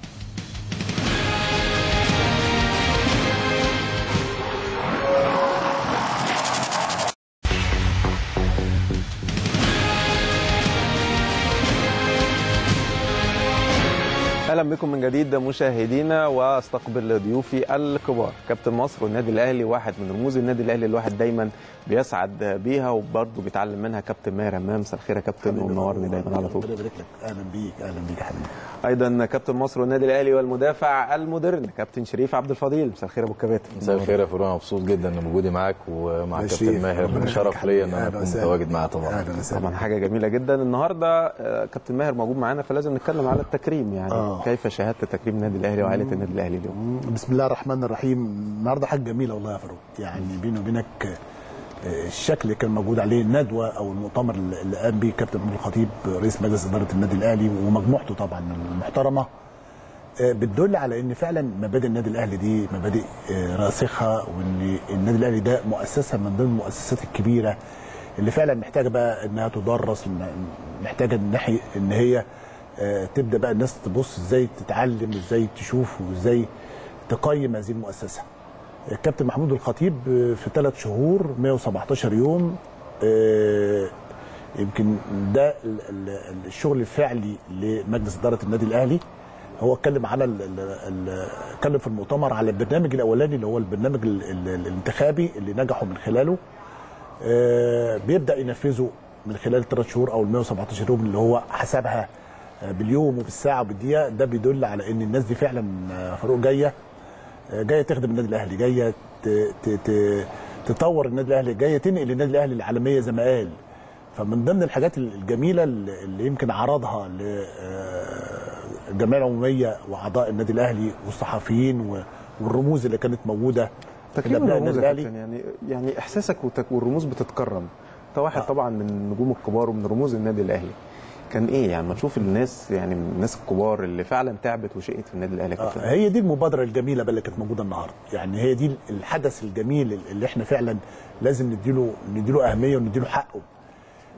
اهلا بكم من جديد مشاهدينا واستقبل ضيوفي الكبار كابتن مصر والنادي الاهلي واحد من رموز النادي الاهلي الواحد دايما بيسعد بيها وبرضه بيتعلم منها كابتن ماهر همام مساء الخير يا كابتن ومنورني دايما على طول ربنا يبارك لك اهلا بيك اهلا بيك يا حبيبي ايضا كابتن مصر والنادي الاهلي والمدافع المودرن كابتن شريف عبد الفضيل مساء الخير يا ابو الكباتن مساء الخير يا فاروق مبسوط جدا ان وجودي معاك ومع يا كابتن شريف، ماهر ربنا شرف يخليك ليا ان حبيبي. انا أهلا اكون وسهلا. متواجد معاه طبعا اهلا وسهلا طبعا حاجه جميله جدا النهارده آه، كابتن ماهر موجود معانا فلازم نتكلم على التكريم يعني آه. كيف شاهدت تكريم النادي الاهلي وعائله النادي الاهلي اليوم بسم الله الرحمن الرحيم النهارده حاجه جميله والله يا فاروق يعني بيني وبينك آه، الشكل اللي كان موجود عليه الندوه او المؤتمر اللي اللي قام بيه كابتن محمود الخطيب رئيس مجلس اداره النادي الاهلي ومجموعته طبعا المحترمه آه، بتدل على ان فعلا مبادئ النادي الاهلي دي مبادئ آه، راسخه وان النادي الاهلي ده مؤسسه من ضمن المؤسسات الكبيره اللي فعلا محتاجه بقى انها تدرس محتاجه ان ناحيه ان هي آه، تبدا بقى الناس تبص ازاي تتعلم ازاي تشوف وازاي تقيم هذه المؤسسه. الكابتن محمود الخطيب آه، في ثلاث شهور 117 يوم آه، يمكن ده ال- ال- الشغل الفعلي لمجلس اداره النادي الاهلي هو اتكلم على ال- ال- ال- اتكلم في المؤتمر على البرنامج الاولاني اللي هو البرنامج ال- ال- الانتخابي اللي نجحوا من خلاله آه، بيبدا ينفذه من خلال الثلاث شهور او ال 117 يوم اللي هو حسبها آه، باليوم وبالساعه وبالدقيقه ده بيدل على ان الناس دي فعلا آه، فاروق جايه آه، جايه تخدم النادي الاهلي جايه ت- ت- ت- تطور النادي الاهلي جايه تنقل النادي الاهلي العالميه زي ما قال فمن ضمن الحاجات الجميله اللي اللي يمكن عرضها للجمعيه العموميه واعضاء النادي الاهلي والصحفيين و- والرموز اللي كانت موجوده في تكريم أبناء الرموز النادي يا الاهلي كابتن يعني يعني احساسك وتك- والرموز بتتكرم انت واحد آه. طبعا من النجوم الكبار ومن رموز النادي الاهلي كان ايه يعني ما تشوف الناس يعني من الناس الكبار اللي فعلا تعبت وشقت في النادي الاهلي يا آه، كابتن هي دي المبادره الجميله بقى اللي كانت موجوده النهارده يعني هي دي الحدث الجميل اللي احنا فعلا لازم نديله نديله اهميه ونديله حقه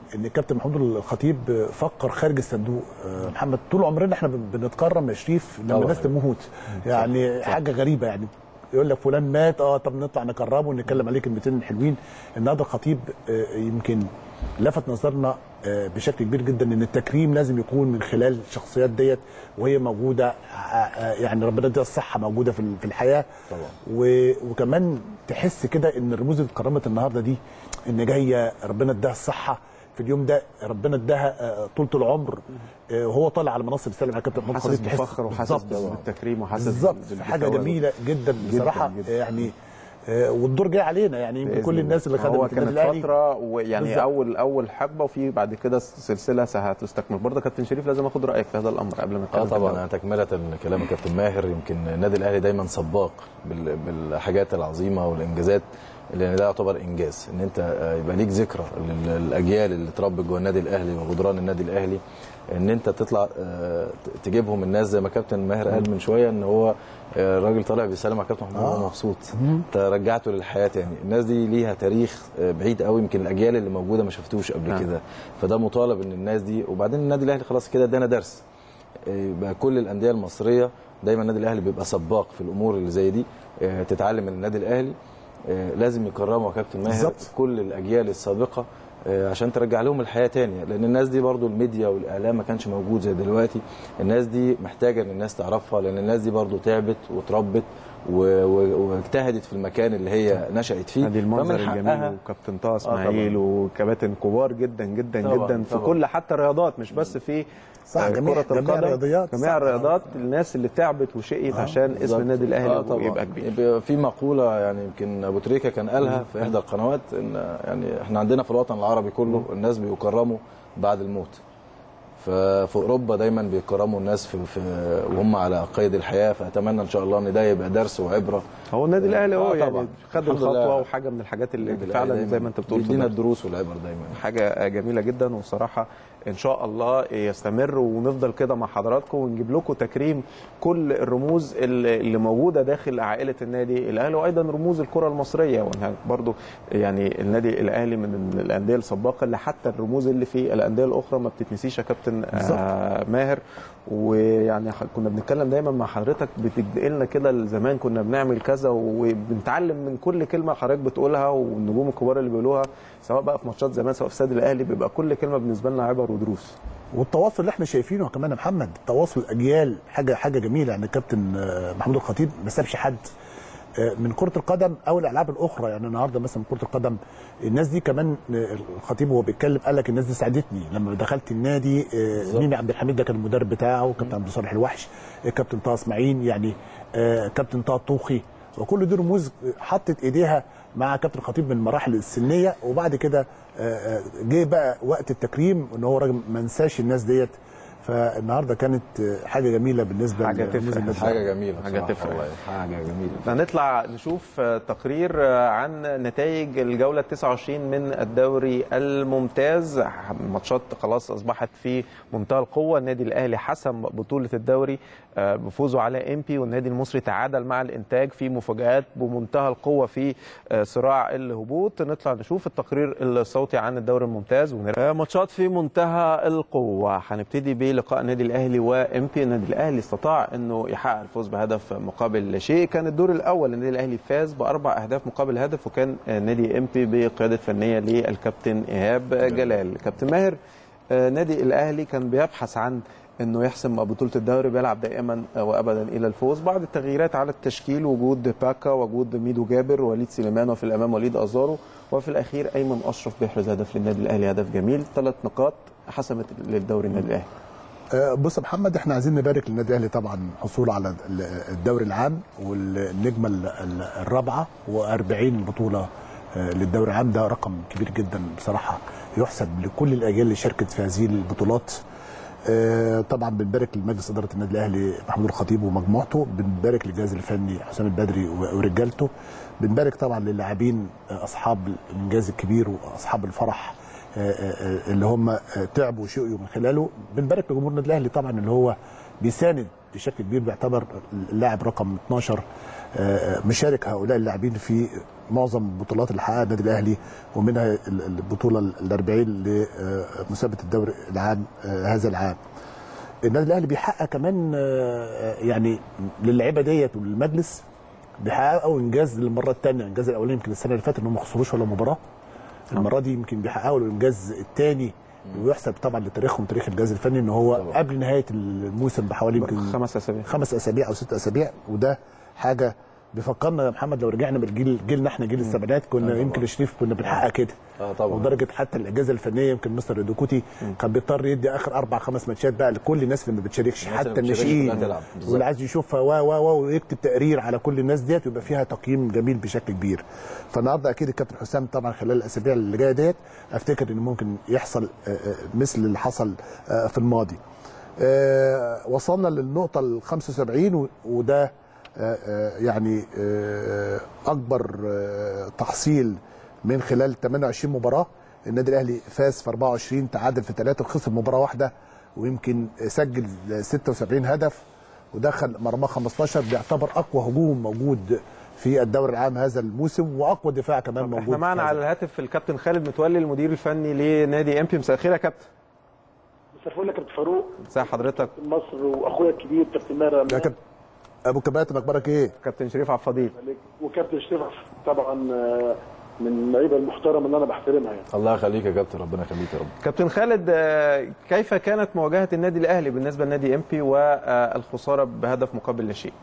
ان الكابتن محمود الخطيب فكر خارج الصندوق آه، محمد طول عمرنا احنا بن- بنتكرم يا شريف لما طبعا. الناس تموت يعني حاجه غريبه يعني يقول لك فلان مات اه طب نطلع نكرمه ونتكلم عليه كلمتين حلوين النهارده الخطيب آه، يمكن لفت نظرنا آه، بشكل كبير جدا ان التكريم لازم يكون من خلال الشخصيات ديت وهي موجوده آه، آه، يعني ربنا يديها الصحه موجوده في ال- في الحياه طبعا. و- وكمان تحس كده ان الرموز اللي اتكرمت النهارده دي ان جايه ربنا اداها الصحه في اليوم ده ربنا اداها آه، طولة العمر آه، وهو طالع على منصه بيسلم على كابتن محمود حاسس خليل تحس بفخر وحاسس بالظبط. بالتكريم وحاسس بالظبط بالكفاية حاجه جميله جدا بصراحه جداً. يعني آه، والدور جاي علينا يعني يمكن بإذن كل الله. الناس اللي هو خدمت النادي كانت الاهلي فتره ويعني بالظبط. اول اول حقبه وفي بعد كده سلسله هتستكمل برضه كابتن شريف لازم اخد رايك في هذا الامر قبل ما اه نتكلم في طبعا الدوري. انا تكمله لكلام الكابتن ماهر يمكن النادي الاهلي دايما سباق بال- بالحاجات العظيمه والانجازات لان ده يعتبر انجاز ان انت آه، يبقى ليك ذكرى لل- للاجيال اللي اتربت جوه النادي الاهلي وجدران النادي الاهلي ان انت تطلع آه، ت- تجيبهم الناس زي ما كابتن ماهر قال من شويه ان هو آه، الراجل طالع بيسلم على كابتن محمود وهو مبسوط انت رجعته للحياه تاني الناس دي ليها تاريخ آه، بعيد قوي يمكن الاجيال اللي موجوده ما شفتوش قبل نعم. كده فده مطالب ان الناس دي وبعدين النادي الاهلي خلاص كده ادانا درس يبقى كل الانديه المصريه دايما النادي الاهلي بيبقى سباق في الامور اللي زي دي آه، تتعلم من النادي الاهلي آه، لازم يكرموا يا كابتن ماهر بالظبط. كل الاجيال السابقه آه، عشان ترجع لهم الحياه تانية لان الناس دي برضو الميديا والاعلام ما كانش موجود زي دلوقتي الناس دي محتاجه ان الناس تعرفها لان الناس دي برضو تعبت وتربت و- و- واجتهدت في المكان اللي هي نشأت فيه ادي المنظر فمن الجميل حقها- وكابتن طه طبعاً. اسماعيل وكباتن كبار جدا جدا طبعاً، جدا في طبعاً. كل حتى الرياضات مش بس في صح، آه، جميع- كرة جميع القدم الرياضيات، جميع صح. الرياضات الناس اللي تعبت وشقيت عشان اسم بالظبط. النادي الاهلي آه طبعاً. يبقى كبير يبقى في مقوله يعني يمكن ابو تريكه كان قالها في احدى القنوات ان يعني احنا عندنا في الوطن العربي كله الناس بيكرموا بعد الموت ففي اوروبا دايما بيكرموا الناس في, في وهم على قيد الحياه فاتمنى ان شاء الله ان ده يبقى درس وعبره هو النادي الاهلي هو آه يعني طبعاً. خد الحمد الخطوه لله. وحاجه من الحاجات اللي النادي الأهلي فعلا دايماً زي ما انت بتقول في بيدينا الدرس. الدروس والعبر دايما حاجه جميله جدا وصراحه ان شاء الله يستمر ونفضل كده مع حضراتكم ونجيب لكم تكريم كل الرموز اللي اللي موجوده داخل عائله النادي الاهلي وايضا رموز الكره المصريه وانها برضو يعني النادي الاهلي من الانديه السباقه اللي حتى الرموز اللي في الانديه الاخرى ما بتتنسيش يا كابتن آه ماهر ويعني ح- كنا بنتكلم دايما مع حضرتك بتدقلنا كده زمان كنا بنعمل كذا وبنتعلم من كل كلمه حضرتك بتقولها والنجوم الكبار اللي بيقولوها سواء بقى في ماتشات زمان سواء في استاد الاهلي بيبقى كل كلمه بالنسبه لنا عبر ودروس والتواصل اللي احنا شايفينه كمان يا محمد تواصل الاجيال حاجه حاجه جميله يعني الكابتن آه، محمود الخطيب ما سابش حد آه، من كره القدم او الالعاب الاخرى يعني النهارده مثلا كره القدم الناس دي كمان آه، الخطيب وهو بيتكلم قال لك الناس دي ساعدتني لما دخلت النادي آه، ميمي عبد الحميد ده كان المدرب بتاعه كابتن عبد الصالح الوحش آه، كابتن طه اسماعيل يعني آه، كابتن طه الطوخي وكل دي رموز حطت ايديها مع كابتن الخطيب من المراحل السنيه وبعد كده آه، آه، جه بقى وقت التكريم ان هو راجل ما نساش الناس ديت فالنهارده كانت آه، حاجه جميله بالنسبه حاجة لرموز تفرح. النادي حاجه جميله حاجة بصراحة تفرح. والله. حاجه جميله هنطلع نشوف تقرير عن نتائج الجولة 29 من الدوري الممتاز ماتشات خلاص أصبحت في منتهى القوة النادي الأهلي حسم بطولة الدوري بفوزه على إمبي والنادي المصري تعادل مع الإنتاج في مفاجآت بمنتهى القوة في صراع الهبوط نطلع نشوف التقرير الصوتي عن الدوري الممتاز ونر- ماتشات في منتهى القوة هنبتدي بلقاء النادي الأهلي وإمبي النادي الأهلي استطاع أنه يحقق الفوز بهدف مقابل شيء كان الدور الأول النادي الأهلي فاز بأربع أهداف مقابل هدف وكان نادي إمبي بقيادة فنية للكابتن إيهاب جلال كابتن ماهر آه، نادي الأهلي كان بيبحث عن انه يحسم بطوله الدوري بيلعب دائما وابدا الى الفوز بعض التغييرات على التشكيل وجود باكا وجود ميدو جابر وليد سليمان وفي الامام وليد ازارو وفي الاخير ايمن اشرف بيحرز هدف للنادي الاهلي هدف جميل ثلاث نقاط حسمت للدوري النادي الاهلي آه، بص يا محمد احنا عايزين نبارك للنادي الاهلي طبعا حصوله على ال- الدوري العام والنجمه ال- ال- الرابعه و40 بطوله آه، للدوري العام ده رقم كبير جدا بصراحه يحسب لكل الاجيال اللي شاركت في هذه البطولات آه، طبعا بنبارك لمجلس اداره النادي الاهلي محمود الخطيب ومجموعته بنبارك للجهاز الفني حسام البدري و- ورجالته بنبارك طبعا للاعبين آه، اصحاب الانجاز الكبير واصحاب الفرح آه، آه، اللي هم آه، تعبوا وشقيوا من خلاله بنبارك لجمهور النادي الاهلي طبعا اللي هو بيساند بشكل كبير بيعتبر اللاعب رقم 12 آه، مشارك هؤلاء اللاعبين في معظم البطولات اللي حققها النادي الاهلي ومنها ال- البطوله ال 40 لمسابقه الدوري العام آه، هذا العام. النادي الاهلي بيحقق كمان آه، يعني للعيبه ديت وللمجلس بيحققوا انجاز للمره الثانيه الانجاز الاولاني يمكن السنه اللي فاتت انهم ما خسروش ولا مباراه المره دي يمكن بيحققوا الانجاز الثاني ويحسب طبعا لتاريخهم تاريخ الجهاز الفني ان هو طبعا. قبل نهايه الموسم بحوالي يمكن خمس اسابيع خمس اسابيع او ست اسابيع وده حاجه بيفكرنا يا محمد لو رجعنا بالجيل جيلنا احنا جيل السبعينات كنا طبعا. يمكن شريف كنا بنحقق كده اه طبعا ودرجه حتى الاجازه الفنيه يمكن مستر دوكوتي كان بيضطر يدي اخر اربع خمس ماتشات بقى لكل الناس اللي ما بتشاركش الناس اللي حتى ما بتشاركش الناشئين كلها تلعب. بالظبط. واللي عايز يشوفها و و و ويكتب تقرير على كل الناس ديت ويبقى فيها تقييم جميل بشكل كبير فالنهارده اكيد الكابتن حسام طبعا خلال الاسابيع اللي جايه ديت افتكر ان ممكن يحصل آه، آه، مثل اللي حصل آه، في الماضي آه، وصلنا للنقطه ال 75 و- وده آه، آه، يعني آه، اكبر آه، تحصيل من خلال 28 مباراه النادي الاهلي فاز في 24 تعادل في ثلاثه وخسر مباراه واحده ويمكن سجل 76 هدف ودخل مرمى 15 بيعتبر اقوى هجوم موجود في الدوري العام هذا الموسم واقوى دفاع كمان موجود احنا معنا في على هذا. الهاتف الكابتن خالد متولي المدير الفني لنادي امبي مساء الخير يا كابتن مساء الفل يا كابتن فاروق ازي حضرتك مصر واخويا الكبير كابتن ماهر يا أمان. كابتن ابو كباتن اخبارك ايه؟ كابتن شريف عبد الفضيل وكابتن شريف طبعا آه، من اللعيبه المحترمه اللي انا بحترمها يعني الله يخليك يا كابتن ربنا يخليك يا رب كابتن خالد آه، كيف كانت مواجهه النادي الاهلي بالنسبه لنادي امبي والخساره بهدف مقابل لا شيء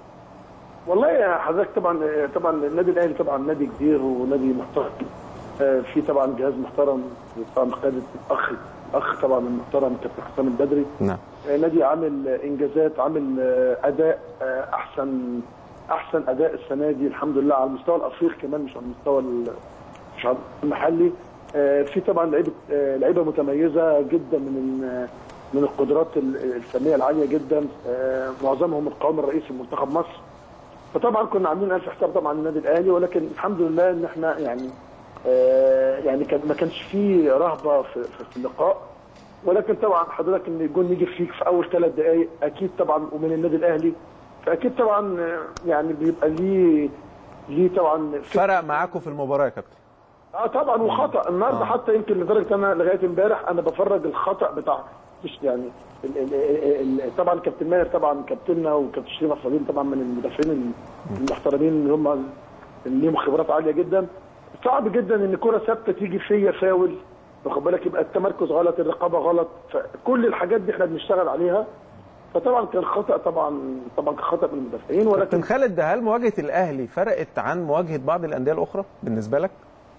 والله يا حضرتك طبعا طبعا النادي الاهلي طبعا نادي كبير ونادي محترم آه، في طبعا جهاز محترم طبعا قياده الاخ اخ طبعا المحترم كابتن حسام البدري نعم آه، نادي عامل آه، انجازات عامل آه، اداء آه، احسن احسن اداء السنه دي الحمد لله على المستوى الافريقي كمان مش على المستوى ال- مش على المحلي آه، في طبعا لعيبه آه، لعيبه متميزه جدا من ال- من القدرات ال- الفنيه العاليه جدا آه، معظمهم القوام الرئيسي لمنتخب مصر فطبعا كنا عاملين الف حساب طبعا النادي الاهلي ولكن الحمد لله ان احنا يعني آه، يعني كان ما كانش فيه رهبه في, في- في اللقاء ولكن طبعا حضرتك ان الجون يجي فيك في اول ثلاث دقائق اكيد طبعا ومن النادي الاهلي فاكيد طبعا آه، يعني بيبقى ليه ليه طبعا فرق معاكم في المباراه يا كابتن اه طبعا وخطا النهارده آه. حتى يمكن لدرجه انا لغايه امبارح انا بفرج الخطا بتاع مش يعني ال ال ال ال طبعا كابتن ماهر طبعا كابتننا وكابتن شريف الفضيل طبعا من المدافعين المحترمين اللي هم اللي ليهم خبرات عاليه جدا صعب جدا ان كره ثابته تيجي فيا فاول واخد بالك يبقى التمركز غلط الرقابه غلط فكل الحاجات دي احنا بنشتغل عليها فطبعا كان خطا طبعا طبعا كان خطا من المدافعين ولكن كابتن خالد هل مواجهه الاهلي فرقت عن مواجهه بعض الانديه الاخرى بالنسبه لك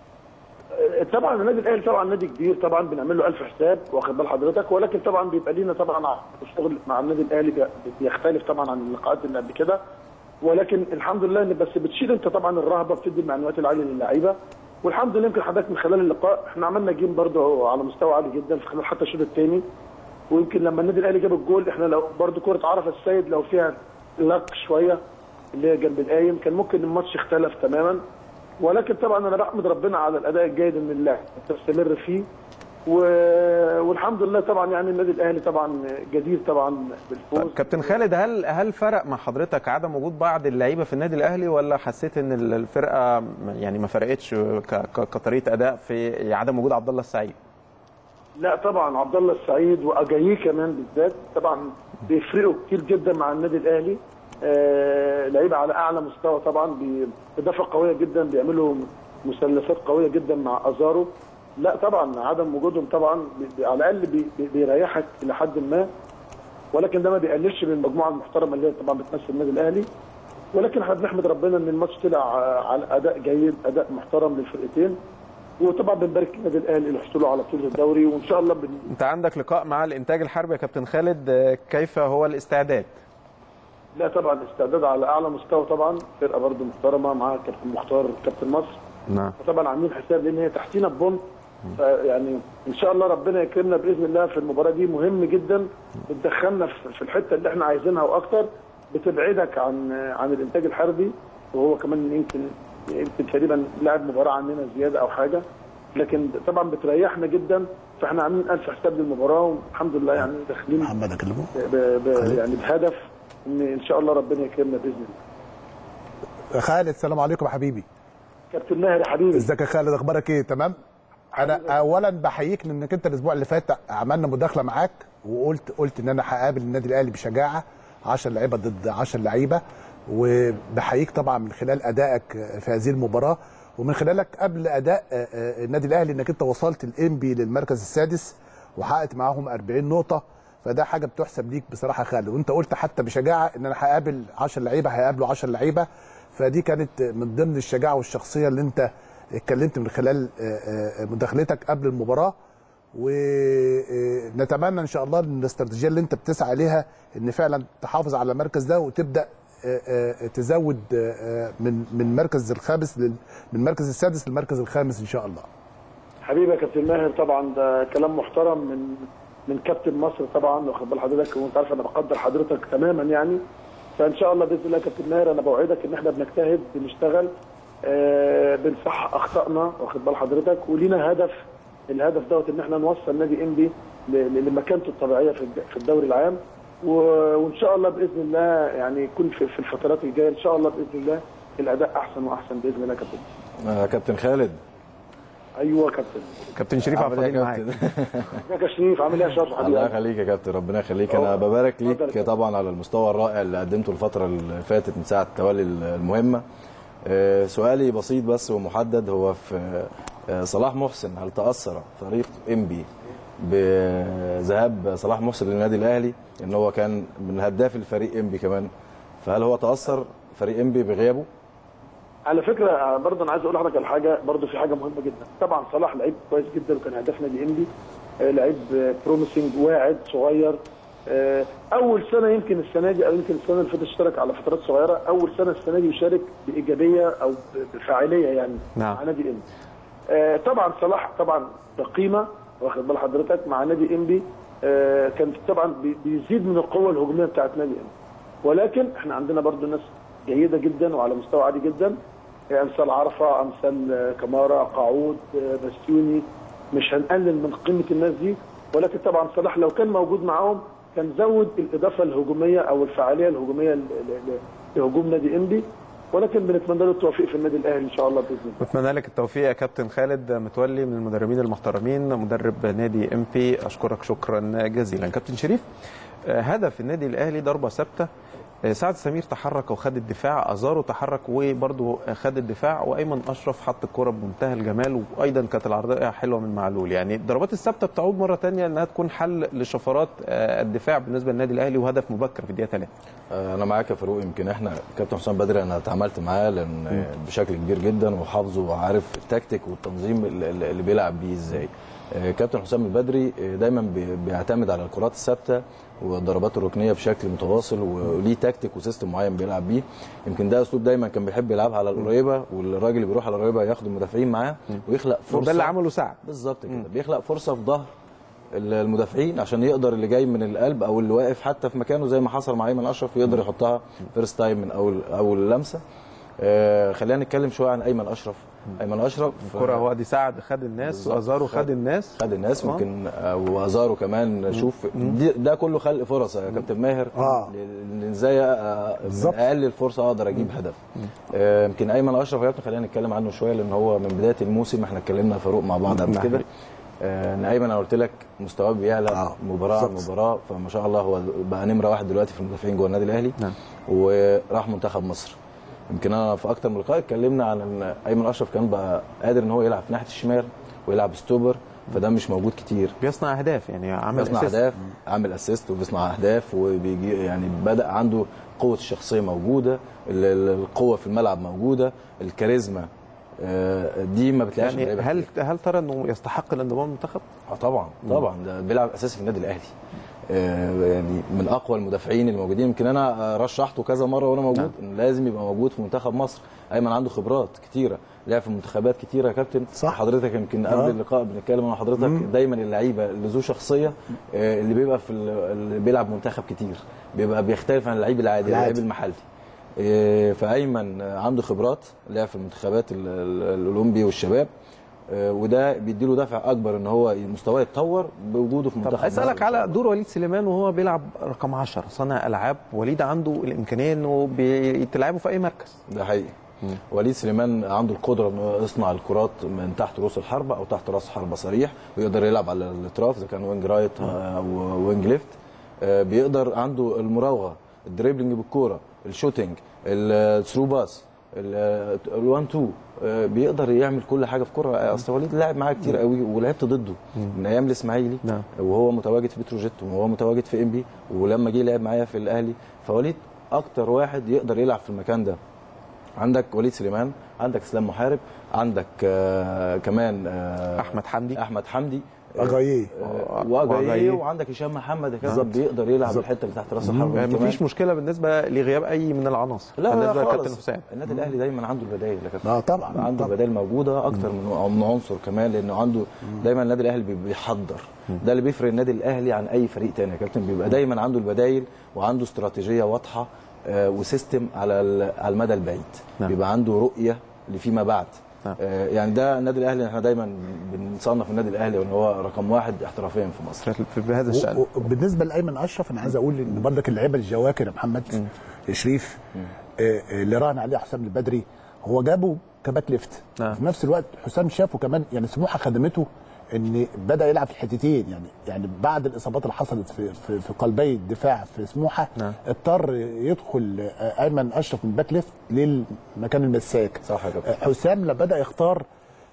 طبعا النادي الاهلي طبعا نادي كبير طبعا بنعمل له الف حساب واخد بال حضرتك ولكن طبعا بيبقى لينا طبعا الشغل مع النادي الاهلي بي- بيختلف طبعا عن اللقاءات اللي قبل كده ولكن الحمد لله ان بس بتشيل انت طبعا الرهبه بتدي المعنويات العاليه للعيبه والحمد لله يمكن حضرتك من خلال اللقاء احنا عملنا جيم برضه على مستوى عالي جدا في خلال حتى الشوط الثاني ويمكن لما النادي الاهلي جاب الجول احنا لو برضه كره عرفه السيد لو فيها لك شويه اللي هي جنب القايم كان ممكن الماتش اختلف تماما ولكن طبعا انا بحمد ربنا على الاداء الجيد ان الله تستمر فيه و... والحمد لله طبعا يعني النادي الاهلي طبعا جدير طبعا بالفوز كابتن خالد هل هل فرق مع حضرتك عدم وجود بعض اللعيبه في النادي الاهلي ولا حسيت ان ال- الفرقه يعني ما فرقتش ك- ك- كطريقه اداء في عدم وجود عبد الله السعيد لا طبعا عبد الله السعيد واجاييه كمان بالذات طبعا بيفرقوا كتير جدا مع النادي الاهلي آه لعيبه على اعلى مستوى طبعا باضافه قويه جدا بيعملوا مثلثات قويه جدا مع ازارو لا طبعا عدم وجودهم طبعا بي- بي- على الاقل بي بي- بيريحك الى حد ما ولكن ده ما بيقللش من المجموعه المحترمه اللي هي طبعا بتمثل النادي الاهلي ولكن احنا بنحمد ربنا ان الماتش طلع آه، على اداء جيد اداء محترم للفرقتين وطبعا بنبارك النادي الاهلي لحصوله على بطوله الدوري وان شاء الله بن... انت عندك لقاء مع الانتاج الحربي يا كابتن خالد آه، كيف هو الاستعداد لا طبعا استعداد على اعلى مستوى طبعا فرقه برضو محترمه مع كابتن مختار كابتن مصر نعم فطبعا عاملين حساب لان هي تحتينا ببونت يعني ان شاء الله ربنا يكرمنا باذن الله في المباراه دي مهم جدا بتدخلنا في في الحته اللي احنا عايزينها واكتر بتبعدك عن عن الانتاج الحربي وهو كمان يمكن يمكن تقريبا لاعب مباراه عننا زياده او حاجه لكن طبعا بتريحنا جدا فاحنا عاملين الف حساب للمباراه والحمد لله يعني داخلين محمد اكلمه ب... ب... يعني بهدف ان ان شاء الله ربنا يكرمنا باذن الله خالد السلام عليكم يا حبيبي كابتن ماهر يا حبيبي ازيك يا خالد اخبارك ايه تمام انا اولا بحييك لانك انت الاسبوع اللي فات عملنا مداخله معاك وقلت قلت ان انا هقابل النادي الاهلي بشجاعه 10 لعيبه ضد 10 لعيبه وبحييك طبعا من خلال ادائك في هذه المباراه ومن خلالك قبل اداء آه، آه، النادي الاهلي انك انت وصلت الانبي للمركز السادس وحققت معاهم 40 نقطه فده حاجه بتحسب ليك بصراحه يا خالد وانت قلت حتى بشجاعه ان انا هقابل 10 لعيبه هيقابلوا 10 لعيبه فدي كانت من ضمن الشجاعه والشخصيه اللي انت اتكلمت من خلال آه، آه، مداخلتك قبل المباراه ونتمنى ان شاء الله ان الاستراتيجيه اللي انت بتسعى عليها ان فعلا تحافظ على المركز ده وتبدا آه، آه، تزود آه، آه، من من المركز الخامس لل- من المركز السادس للمركز الخامس ان شاء الله حبيبي يا كابتن ماهر طبعا ده كلام محترم من من كابتن مصر طبعا واخد بال حضرتك وانت عارف انا بقدر حضرتك تماما يعني فان شاء الله باذن الله يا كابتن ماهر انا بوعدك ان احنا بنجتهد بنشتغل آه بنصح اخطائنا واخد بال حضرتك ولينا هدف الهدف دوت ان احنا نوصل نادي انبي ل- ل- لمكانته الطبيعيه في الد- في الدوري العام و- وان شاء الله باذن الله يعني يكون في في الفترات الجايه ان شاء الله باذن الله الاداء احسن واحسن باذن الله يا كابتن آه، كابتن خالد ايوه يا كابتن كابتن شريف عامل عبد ايه يا معاك كابتن؟ ازيك يا شريف عامل ايه يا شرف حبيبي الله يخليك يا كابتن ربنا يخليك انا ببارك اتفضل ليك يا طبعا على المستوى الرائع اللي قدمته الفتره اللي فاتت من ساعه تولي المهمه آه، سؤالي بسيط بس ومحدد هو في آه، صلاح محسن هل تاثر فريق انبي بذهاب صلاح محسن للنادي الاهلي ان هو كان من هداف الفريق انبي كمان فهل هو تاثر فريق انبي بغيابه على فكره برضه انا عايز اقول لحضرتك على حاجه برضه في حاجه مهمه جدا طبعا صلاح لعيب كويس جدا وكان هداف نادي انبي آه، لعيب بروميسنج واعد صغير آه، اول سنه يمكن السنه دي او يمكن السنه اللي فاتت اشترك على فترات صغيره اول سنه السنه دي يشارك بايجابيه او بفاعليه يعني نعم. مع نادي انبي آه، طبعا صلاح طبعا بقيمه واخد بال حضرتك مع نادي انبي آه، كان طبعا بي- بيزيد من القوه الهجوميه بتاعت نادي انبي ولكن احنا عندنا برضو ناس جيده جدا وعلى مستوى عالي جدا امثال عرفه امثال آه، كمارا قاعود آه، بسيوني مش هنقلل من قيمه الناس دي ولكن طبعا صلاح لو كان موجود معاهم كان زود الاضافه الهجوميه او الفعاليه الهجوميه ل- ل- ل- لهجوم نادي انبي ولكن بنتمنى له التوفيق في النادي الاهلي ان شاء الله باذن الله بتمنى لك التوفيق يا كابتن خالد متولي من المدربين المحترمين مدرب نادي ام بي اشكرك شكرا جزيلا كابتن شريف آه، هدف النادي الاهلي ضربه ثابته آه، سعد سمير تحرك وخد الدفاع ازارو تحرك وبرضه خد الدفاع وايمن اشرف حط الكره بمنتهى الجمال وايضا كانت العرضيه حلوه من معلول يعني الضربات الثابته بتعود مره ثانيه انها تكون حل لشفرات آه، الدفاع بالنسبه للنادي الاهلي وهدف مبكر في الدقيقه 3 انا معاك يا فاروق يمكن احنا كابتن حسام بدري انا اتعاملت معاه لان بشكل كبير جدا وحافظه وعارف التكتيك والتنظيم اللي اللي بيلعب بيه ازاي آه، كابتن حسام البدري آه، دايما بي- بيعتمد على الكرات الثابته والضربات الركنيه بشكل متواصل وليه تكتيك وسيستم معين بيلعب بيه يمكن ده اسلوب دايما كان بيحب يلعبها على القريبه والراجل اللي بيروح على القريبه ياخد المدافعين معاه ويخلق فرصه وده اللي عمله سعد بالظبط كده بيخلق فرصه في ظهر المدافعين عشان يقدر اللي جاي من القلب او اللي واقف حتى في مكانه زي ما حصل مع ايمن اشرف يقدر يحطها فيرست تايم من اول اول لمسه آه خلينا نتكلم شويه عن ايمن اشرف ايمن اشرف الكره هو دي سعد خد الناس بالظبط. وازارو خد- خد الناس خد الناس آه. يمكن آه، وازارو كمان شوف دي ده كله خلق فرص يا كابتن ماهر آه. ل- ل- ازاي آه، من بالظبط. اقل الفرصه اقدر اجيب هدف آه، يمكن ايمن اشرف يا كابتن خلينا نتكلم عنه شويه لان هو من بدايه الموسم احنا اتكلمنا فاروق مع بعض قبل نعم. كده آه، ان ايمن انا قلت لك مستواه بيعلى آه، مباراه عن بالظبط. مباراه فما شاء الله هو بقى نمره واحد دلوقتي في المدافعين جوه النادي الاهلي نعم. وراح منتخب مصر يمكن انا في اكتر من لقاء اتكلمنا عن ان ايمن اشرف كان بقى قادر ان هو يلعب في ناحيه الشمال ويلعب ستوبر فده مش موجود كتير بيصنع اهداف يعني عمل بيصنع assist. اهداف عامل اسيست وبيصنع اهداف وبيجي يعني بدا عنده قوه الشخصيه موجوده ال- ال- القوه في الملعب موجوده الكاريزما آه، دي ما بتلاقيهاش يعني من لعيبة هل كتير. هل ترى انه يستحق الانضمام للمنتخب؟ اه طبعا طبعا ده بيلعب اساسي في النادي الاهلي آه، يعني من اقوى المدافعين الموجودين يمكن انا آه، رشحته كذا مره وانا موجود نعم. إن لازم يبقى موجود في منتخب مصر ايمن عنده خبرات كتيره لعب في منتخبات كتيره يا كابتن صح. حضرتك يمكن قبل آه. اللقاء بنتكلم انا وحضرتك دايما اللعيبه اللي ذو شخصيه آه، اللي بيبقى في ال- اللي بيلعب منتخب كتير بيبقى بيختلف عن اللعيب العادي العادي. اللعيب المحلي آه، فايمن آه، عنده خبرات لعب في المنتخبات ال- ال- الاولمبي والشباب آه، وده بيديله دافع اكبر ان هو مستواه يتطور بوجوده في طب منتخب اسالك مصر. على دور وليد سليمان وهو بيلعب رقم 10 صانع العاب وليد عنده الامكانيه انه بتلعبه في اي مركز ده حقيقي وليد سليمان عنده القدره انه يصنع الكرات من تحت رؤوس الحربه او تحت راس حربه صريح ويقدر يلعب على الاطراف اذا كان وينج رايت او وينج ليفت آه، بيقدر عنده المراوغه الدريبلينج بالكوره الشوتنج الثرو باس ال1 2 بيقدر يعمل كل حاجه في كوره اصل وليد لعب معاه كتير قوي ولعبت ضده من ايام الاسماعيلي نعم. وهو متواجد في بتروجيت وهو متواجد في ام بي ولما جه لعب معايا في الاهلي فوليد اكتر واحد يقدر يلعب في المكان ده عندك وليد سليمان عندك اسلام محارب عندك آه كمان آه احمد حمدي احمد حمدي أجاييه. آه وأجاييه. واجاييه وعندك هشام محمد كذا بيقدر يلعب الحته اللي تحت راس الحربه يعني كمان. مفيش مشكله بالنسبه لغياب اي من العناصر لا لا بالنسبه لكابتن خالص حسام النادي الاهلي دايما عنده البدائل يا كابتن اه طبعا عنده طبعا. بدائل موجوده اكتر من من عنصر كمان لانه عنده دايما النادي الاهلي بي- بيحضر ده اللي بيفرق النادي الاهلي عن اي فريق تاني يا كابتن بيبقى دايما عنده البدائل وعنده استراتيجيه واضحه آه، وسيستم على ال- على المدى البعيد نعم. بيبقى عنده رؤيه لفيما بعد نعم. آه، يعني ده النادي الاهلي احنا دايما بنصنف النادي الاهلي ان هو رقم واحد احترافيا في مصر في بهذا الشان و- وبالنسبه لايمن اشرف انا عايز اقول ان برضك اللعيبه الجواكر يا محمد شريف آه، آه، اللي راهن عليه حسام البدري هو جابه كباك ليفت نعم. في نفس الوقت حسام شافه كمان يعني سموحه خدمته ان بدا يلعب في الحتتين يعني يعني بعد الاصابات اللي حصلت في في, في قلبي الدفاع في سموحه نعم. اضطر يدخل آه، ايمن اشرف من باك ليفت للمكان المساك صح يا كابتن. حسام لما بدا يختار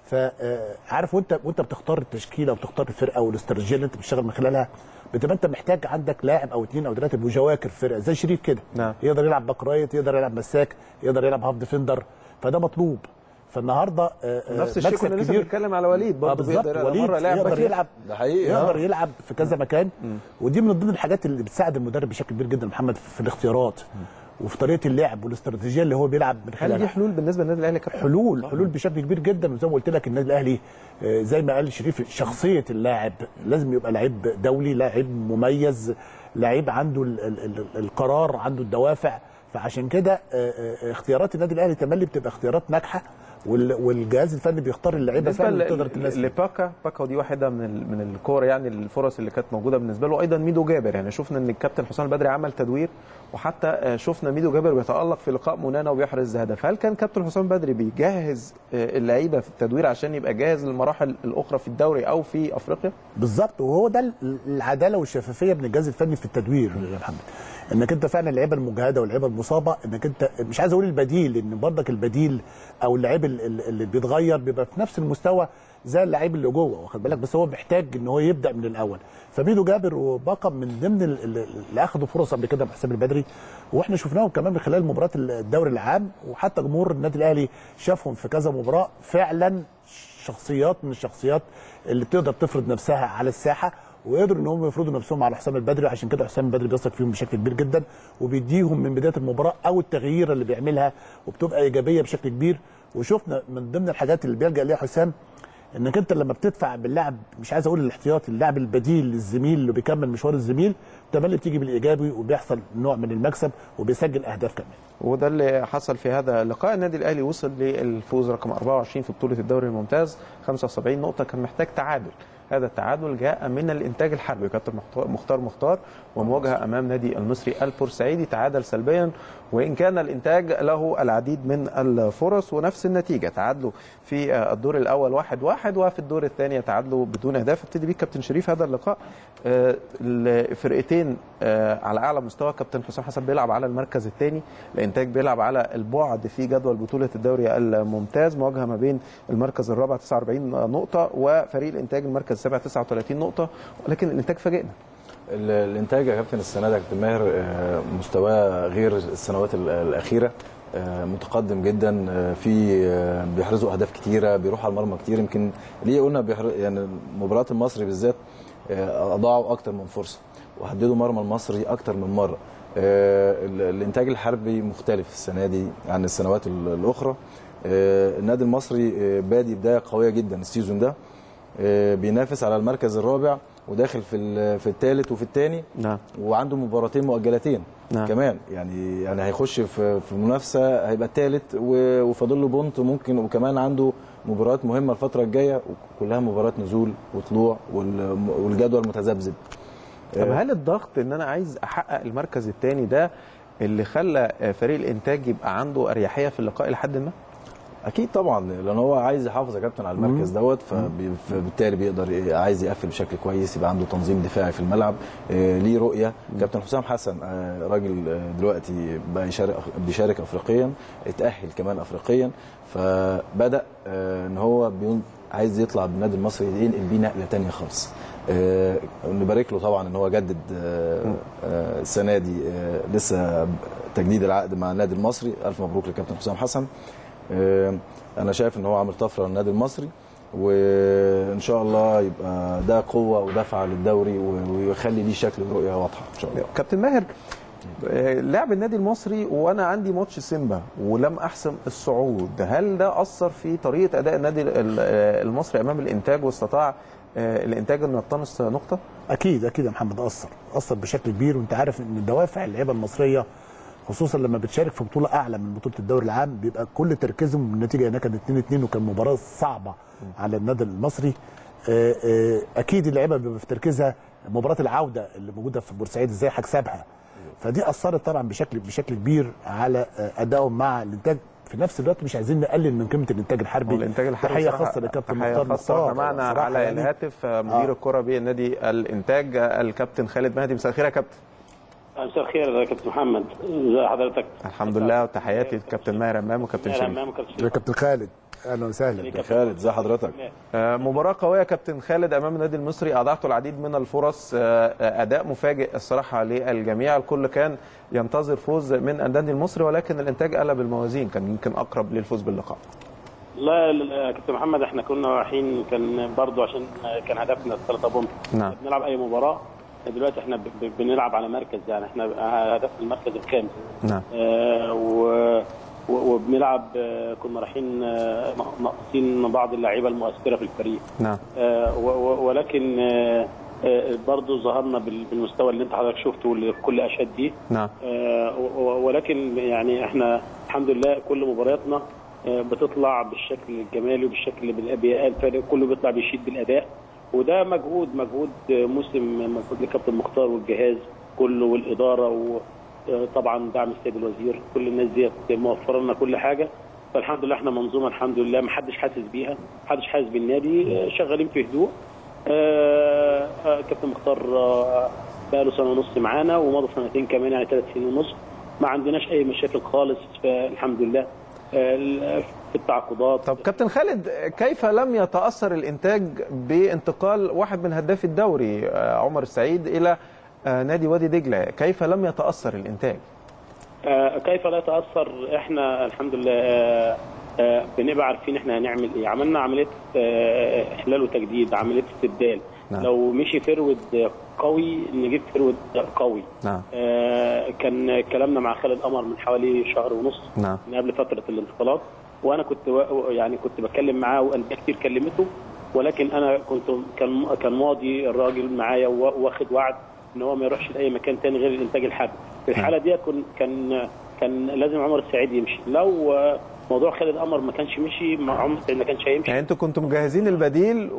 فعارف وانت وانت بتختار التشكيله وبتختار الفرقه والاستراتيجيه اللي انت بتشتغل من خلالها بتبقى انت محتاج عندك لاعب او اثنين او ثلاثه يبقوا جواكر في الفرقه زي شريف كده نعم. يقدر يلعب باك رايت يقدر يلعب مساك يقدر يلعب هاف ديفندر فده مطلوب فالنهارده آه، آه، نفس الشيء مكسب كنا لسه كبير. بنتكلم على وليد اه برضه بالظبط بيقدر وليد مره لعب باك يقدر ليفت. يلعب ده حقيقي يقدر آه. يلعب في كذا مكان ودي من ضمن الحاجات اللي بتساعد المدرب بشكل كبير جدا محمد في الاختيارات وفي طريقه اللعب والاستراتيجيه اللي هو بيلعب من هل خلالها دي حلول بالنسبه للنادي الاهلي يا كابتن؟ حلول حلول بشكل كبير جدا وزي ما قلت لك النادي الاهلي آه، زي ما قال شريف شخصيه اللاعب لازم يبقى لعيب دولي لاعب مميز لعيب عنده ال ال ال القرار عنده الدوافع فعشان كده آه، آه، اختيارات النادي الاهلي تملي بتبقى اختيارات ناجحه وال- والجهاز الفني بيختار اللعيبه بالنسبه فعلا ل- اللي تقدر تناسب لباكا باكا ودي واحده من ال- من الكور يعني الفرص اللي كانت موجوده بالنسبه له ايضا ميدو جابر يعني شفنا ان الكابتن حسام البدري عمل تدوير وحتى آه، شفنا ميدو جابر بيتالق في لقاء منانا وبيحرز هدف هل كان كابتن حسام البدري بيجهز آه، اللعيبه في التدوير عشان يبقى جاهز للمراحل الاخرى في الدوري او في افريقيا بالظبط وهو ده ال- العداله والشفافيه من الجهاز الفني في التدوير يا محمد انك انت فعلا اللعيبه المجهده واللعيبه المصابه انك انت مش عايز اقول البديل لان برضك البديل او اللعيب ال- ال- اللي بيتغير بيبقى في نفس المستوى زي اللعيب اللي جوه واخد بالك بس هو محتاج ان هو يبدا من الاول فميدو جابر وباقا من ضمن ال- ال- اللي اخذوا فرص قبل كده بحساب البدري واحنا شفناهم كمان من خلال مباراه الدوري العام وحتى جمهور النادي الاهلي شافهم في كذا مباراه فعلا شخصيات من الشخصيات اللي تقدر تفرض نفسها على الساحه وقدروا ان هم يفرضوا نفسهم على حسام البدري عشان كده حسام البدري بيثق فيهم بشكل كبير جدا وبيديهم من بدايه المباراه او التغيير اللي بيعملها وبتبقى ايجابيه بشكل كبير وشفنا من ضمن الحاجات اللي بيلجا ليها حسام انك انت لما بتدفع باللاعب مش عايز اقول الاحتياطي اللاعب البديل للزميل اللي بيكمل مشوار الزميل تملي بتيجي بالايجابي وبيحصل نوع من المكسب وبيسجل اهداف كمان وده اللي حصل في هذا اللقاء النادي الاهلي وصل للفوز رقم 24 في بطوله الدوري الممتاز 75 نقطه كان محتاج تعادل هذا التعادل جاء من الانتاج الحربي كابتن محت- مختار مختار ومواجهه امام نادي المصري البورسعيدي تعادل سلبيا وان كان الانتاج له العديد من الفرص ونفس النتيجه تعادلوا في آه، الدور الاول واحد واحد وفي الدور الثاني تعادلوا بدون اهداف ابتدي بيك كابتن شريف هذا اللقاء آه، الفرقتين آه، على اعلى مستوى كابتن حسام حسن بيلعب على المركز الثاني الانتاج بيلعب على البعد في جدول بطوله الدوري الممتاز مواجهه ما بين المركز الرابع 49 نقطه وفريق الانتاج المركز السابع 39 نقطه ولكن الانتاج فاجئنا ال- الانتاج يا كابتن السنه دي يا كابتن ماهر آه، مستواه غير السنوات ال- الاخيره آه، متقدم جدا آه، في آه، بيحرزوا اهداف كتيره بيروحوا على المرمى كتير يمكن ليه قلنا بيحر... يعني مباراه المصري بالذات آه، اضاعوا اكتر من فرصه وهددوا مرمى المصري اكتر من مره آه، ال- الانتاج الحربي مختلف السنه دي عن السنوات ال- الاخرى آه، النادي المصري آه، بادي بدايه قويه جدا السيزون ده آه، بينافس على المركز الرابع وداخل في ال- في الثالث وفي الثاني نعم وعنده مباراتين مؤجلتين نعم. كمان يعني يعني هيخش في في منافسه هيبقى الثالث و- وفاضل له بونت ممكن وكمان عنده مباريات مهمه الفتره الجايه وكلها مباريات نزول وطلوع وال- والجدول متذبذب طب هل الضغط ان انا عايز احقق المركز الثاني ده اللي خلى فريق الانتاج يبقى عنده اريحيه في اللقاء لحد ما؟ اكيد طبعا لان هو عايز يحافظ يا كابتن على المركز دوت فبي- فبالتالي بيقدر ي- عايز يقفل بشكل كويس يبقى عنده تنظيم دفاعي في الملعب آه، ليه رؤيه كابتن حسام حسن آه، راجل آه، دلوقتي بقى يشارك بيشارك افريقيا اتاهل كمان افريقيا فبدا آه، ان هو بيون عايز يطلع بالنادي المصري ينقل بيه نقله تانية خالص آه، نبارك له طبعا ان هو جدد آه، آه، السنه دي آه، لسه تجديد العقد مع النادي المصري الف مبروك لكابتن حسام حسن آه، انا شايف ان هو عامل طفره للنادي المصري وان شاء الله يبقى ده قوه ودفعه للدوري و- ويخلي ليه شكل ورؤيه واضحه ان شاء الله كابتن ماهر آه، لعب النادي المصري وانا عندي ماتش سيمبا ولم احسم الصعود هل ده اثر في طريقه اداء النادي ال- آه، المصري امام الانتاج واستطاع آه، الانتاج انه يقتنص نقطه؟ اكيد اكيد يا محمد اثر اثر بشكل كبير وانت عارف ان دوافع اللعيبه المصريه خصوصا لما بتشارك في بطوله اعلى من بطوله الدوري العام بيبقى كل تركيزهم النتيجه هناك كانت 2 2 وكان مباراه صعبه على النادي المصري آه، آه، اكيد اللعيبه بيبقى في تركيزها مباراه العوده اللي موجوده في بورسعيد ازاي هكسبها فدي اثرت طبعا بشكل بشكل كبير على آه، ادائهم مع الانتاج في نفس الوقت مش عايزين نقلل من قيمه الانتاج الحربي والانتاج الحربي تحيه صراحة- خاصه للكابتن تحية مختار خاصة مختار احنا معنا صراحة على يعني الهاتف آه، مدير آه. الكره بنادي الانتاج آه، الكابتن خالد مهدي مساء الخير يا كابتن مساء الخير يا كابتن محمد ازي حضرتك الحمد لله وتحياتي للكابتن ماهر امام وكابتن يا شريف رمام وكابتن يا شريف. كابتن خالد اهلا وسهلا يا خالد ازي حضرتك آه، مباراة قوية كابتن خالد أمام النادي المصري أضعتوا العديد من الفرص آه، آه، أداء مفاجئ الصراحة للجميع الكل كان ينتظر فوز من النادي المصري ولكن الإنتاج قلب الموازين كان يمكن أقرب للفوز باللقاء لا لا، يا كابتن محمد احنا كنا رايحين كان برضو عشان كان هدفنا الثلاثة بونت نعم. بنلعب اي مباراة دلوقتي احنا ب- ب- بنلعب على مركز يعني احنا هدفنا المركز الخامس نعم آه، و- و- وبنلعب آه، كنا رايحين آه، ناقصين بعض اللعيبه المؤثره في الفريق نعم آه، و- و- ولكن آه، آه، برضو ظهرنا بال- بالمستوى اللي انت حضرتك شفته واللي في كل اشهد دي نعم آه، و- و- ولكن يعني احنا الحمد لله كل مبارياتنا آه، بتطلع بالشكل الجمالي وبالشكل اللي بي- الفريق كله بيطلع بيشيد بالاداء وده مجهود مجهود آه، موسم مجهود لكابتن مختار والجهاز كله والاداره وطبعا دعم السيد الوزير كل الناس ديت موفره لنا كل حاجه فالحمد لله احنا منظومه الحمد لله ما حدش حاسس بيها ما حدش حاسس بالنادي آه، شغالين في هدوء آه، آه، كابتن مختار آه، بقى له سنه ونص معانا ومضى سنتين كمان يعني ثلاث سنين ونص ما عندناش اي مشاكل خالص فالحمد لله آه، في التعاقدات طب كابتن خالد كيف لم يتأثر الإنتاج بانتقال واحد من هداف الدوري آه، عمر السعيد إلى آه، نادي وادي دجلة كيف لم يتأثر الإنتاج آه، كيف لا يتاثر احنا الحمد لله آه، آه، بنبقى عارفين احنا هنعمل ايه عملنا عمليه آه، احلال وتجديد عمليه استبدال نعم. لو مشي فرود قوي نجيب فرود قوي نعم آه، كان كلامنا مع خالد قمر من حوالي شهر ونص نعم من قبل فتره الانتقالات وانا كنت و- يعني كنت بتكلم معاه وانديه كتير كلمته ولكن انا كنت كان كان ماضي الراجل معايا وا- واخد وعد ان هو ما يروحش لاي مكان تاني غير الانتاج الحربي في الحاله دي كن كان كان لازم عمر السعيد يمشي لو آه، موضوع خالد قمر ما كانش مشي مع عمر السعيد ما كانش هيمشي يعني انتوا كنتوا مجهزين البديل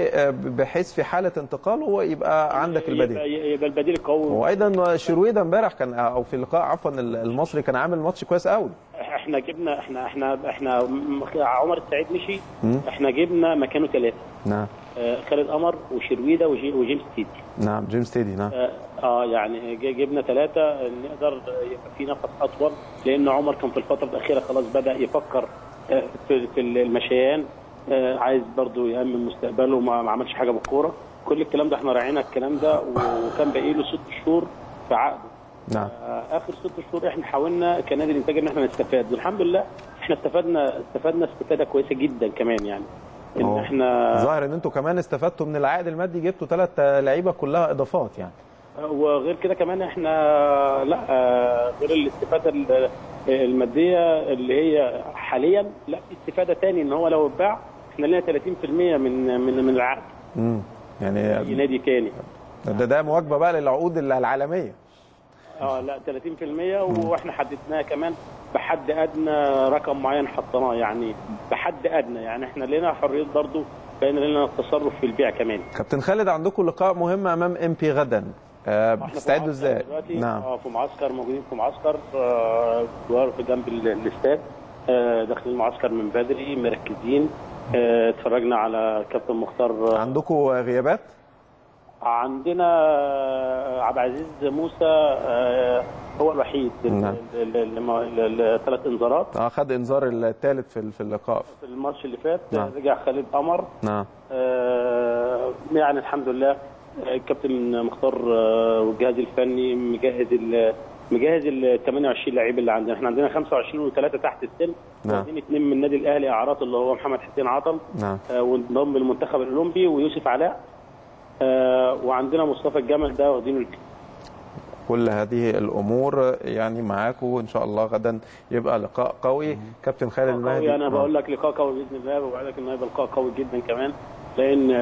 وبحيث في حاله انتقاله يبقى عندك البديل يبقى, يبقى البديل قوي وايضا شرويده امبارح كان او في اللقاء عفوا المصري كان عامل ماتش كويس قوي احنا جبنا احنا احنا احنا م- عمر السعيد مشي احنا جبنا مكانه ثلاثه نعم آه، خالد قمر وشرويده وجي- وجيمس تيتي نعم جيمس تيدي نعم اه آه، يعني ج- جبنا ثلاثة نقدر يبقى في نفس أطول لأن عمر كان في الفترة الأخيرة خلاص بدأ يفكر آه، في في المشيان آه، عايز برضو يأمن مستقبله وما ما عملش حاجة بالكورة كل الكلام ده احنا راعينا الكلام ده وكان باقي له ست شهور في عقده نعم آه، اخر ست شهور احنا حاولنا كنادي الانتاج ان احنا نستفاد والحمد لله احنا استفدنا استفدنا استفاده كويسه جدا كمان يعني ان أوه. احنا ظاهر ان انتوا كمان استفدتوا من العائد المادي جبتوا ثلاث لعيبه كلها اضافات يعني وغير كده كمان احنا لا آه، غير الاستفاده ال- الماديه اللي هي حاليا لا في استفاده تاني ان هو لو اتباع احنا لنا 30% من من من العقد امم يعني اي نادي تاني ده ده مواجبه بقى للعقود العالميه اه لا 30% واحنا حددناها كمان بحد ادنى رقم معين حطيناه يعني بحد ادنى يعني احنا لنا حريه برضو بين لنا التصرف في البيع كمان كابتن خالد عندكم لقاء مهم امام ام بي غدا آه، احنا في بتستعدوا معسكر ازاي؟ دلوقتي نعم اه في معسكر موجودين في معسكر آه جوار في جنب ال- الاستاد آه داخلين المعسكر من بدري مركزين آه اتفرجنا على كابتن مختار آه، عندكم غيابات؟ عندنا آه، عبد العزيز موسى آه هو الوحيد نعم. الثلاث انذارات اه خد انذار الثالث في في اللقاء في الماتش اللي فات نعم. رجع خالد قمر نعم آه، يعني الحمد لله آه، الكابتن مختار آه، والجهاز الفني مجهز ال مجهز ال 28 لعيب اللي عندنا احنا عندنا 25 وثلاثه تحت السن نعم. واخدين اثنين من النادي الاهلي اعارات اللي هو محمد حسين عطل نعم آه، وانضم للمنتخب الاولمبي ويوسف علاء آه، وعندنا مصطفى الجمل ده واخدينه كل هذه الامور يعني معاكم ان شاء الله غدا يبقى لقاء قوي كابتن خالد المهدي قوي انا بقول لك لقاء قوي باذن الله وبقول لك انه هيبقى لقاء قوي جدا كمان لان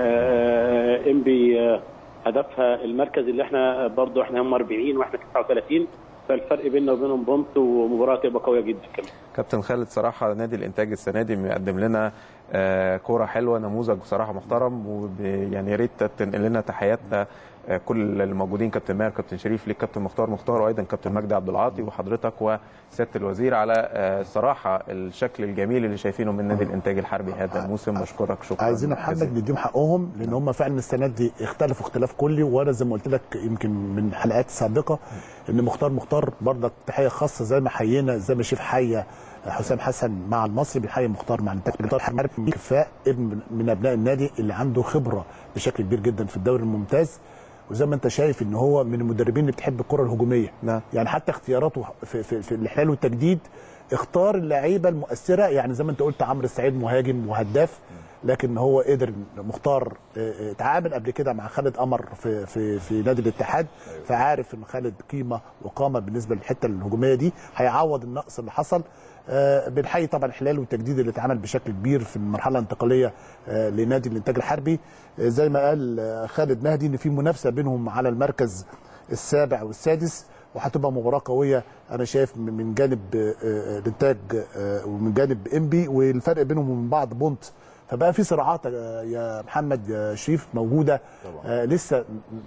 آه، انبي آه، هدفها المركز اللي احنا برضو احنا هم 40 واحنا 39 فالفرق بيننا وبينهم بونت ومباراه تبقى قويه جدا كمان كابتن خالد صراحه نادي الانتاج السنه دي بيقدم لنا آه، كوره حلوه نموذج بصراحه محترم ويعني يا ريت تنقل لنا تحياتنا آه، كل الموجودين كابتن ماهر كابتن شريف ليك كابتن مختار مختار وايضا كابتن مجدي عبد العاطي وحضرتك وسياده الوزير على آه، الصراحه الشكل الجميل اللي شايفينه من نادي الانتاج الحربي هذا الموسم بشكرك شكرا عايزين يا محمد جزيلا. نديهم حقهم لان هم فعلا السنه دي اختلفوا اختلاف كلي وانا زي ما قلت لك يمكن من حلقات سابقه ان مختار مختار برضك تحيه خاصه زي ما حيينا زي ما شيف حيا حسام حسن مع المصري بنحيي مختار مع الانتاج مختار حمار كفاء ابن من ابناء النادي اللي عنده خبره بشكل كبير جدا في الدوري الممتاز وزي ما انت شايف ان هو من المدربين اللي بتحب الكره الهجوميه نعم. يعني حتى اختياراته في, في, في الاحلال والتجديد اختار اللعيبه المؤثره يعني زي ما انت قلت عمرو السعيد مهاجم وهداف لكن هو قدر مختار اه، اه، اتعامل قبل كده مع خالد قمر في في في نادي الاتحاد فعارف ان خالد قيمه وقامه بالنسبه للحته الهجوميه دي هيعوض النقص اللي حصل آه، بنحيي طبعا الحلال والتجديد اللي اتعمل بشكل كبير في المرحله الانتقاليه آه، لنادي الانتاج الحربي آه، زي ما قال آه، خالد مهدي ان في منافسه بينهم على المركز السابع والسادس وهتبقى مباراه قويه انا شايف من من جانب آه، آه، الانتاج آه، ومن جانب انبي والفرق بينهم وبين بعض بونت فبقى في صراعات آه، يا محمد يا شريف موجوده آه لسه م- م-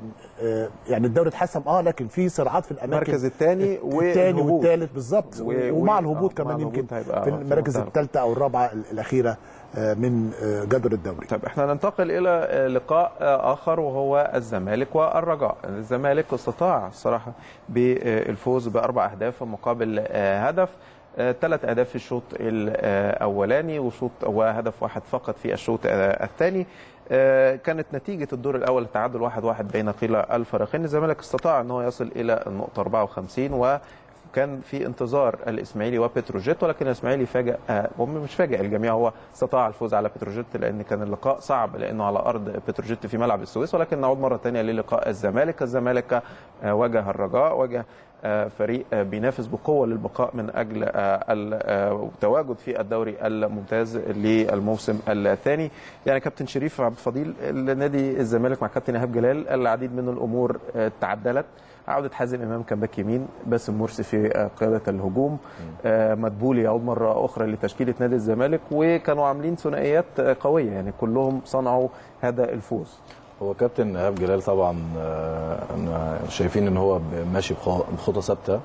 آه يعني الدوري اتحسم اه لكن في صراعات في الاماكن المركز الثاني الثاني والثالث بالظبط و- ومع و- الهبوط آه، كمان مع يمكن الهبوط هيبقى في في المراكز منتهى الثالثه او الرابعه الاخيره آه، من آه، جدول الدوري طيب احنا ننتقل الى لقاء اخر وهو الزمالك والرجاء الزمالك استطاع الصراحه بالفوز باربع اهداف مقابل آه، هدف ثلاث اهداف في الشوط الاولاني وشوط وهدف واحد فقط في الشوط آه، الثاني آه، كانت نتيجه الدور الاول التعادل واحد واحد بين كلا الفريقين الزمالك استطاع ان هو يصل الى النقطه 54 و كان في انتظار الاسماعيلي وبتروجيت ولكن الاسماعيلي فاجأ آه، هم مش فاجأ الجميع هو استطاع الفوز على بتروجيت لان كان اللقاء صعب لانه على ارض بتروجيت في ملعب السويس ولكن نعود مره ثانيه للقاء الزمالك الزمالك آه، واجه الرجاء واجه آه، فريق آه، بينافس بقوه للبقاء من اجل آه، التواجد في الدوري الممتاز للموسم الثاني يعني كابتن شريف عبد الفضيل النادي الزمالك مع كابتن ايهاب جلال العديد من الامور آه، تعدلت عودة حازم إمام كان باك يمين باسم مرسي في آه، قيادة الهجوم آه، مدبولي يعود مرة أخرى لتشكيلة نادي الزمالك وكانوا عاملين ثنائيات آه، قوية يعني كلهم صنعوا هذا الفوز هو كابتن ايهاب جلال طبعا آه، أنا شايفين ان هو ماشي بخ- بخطى ثابته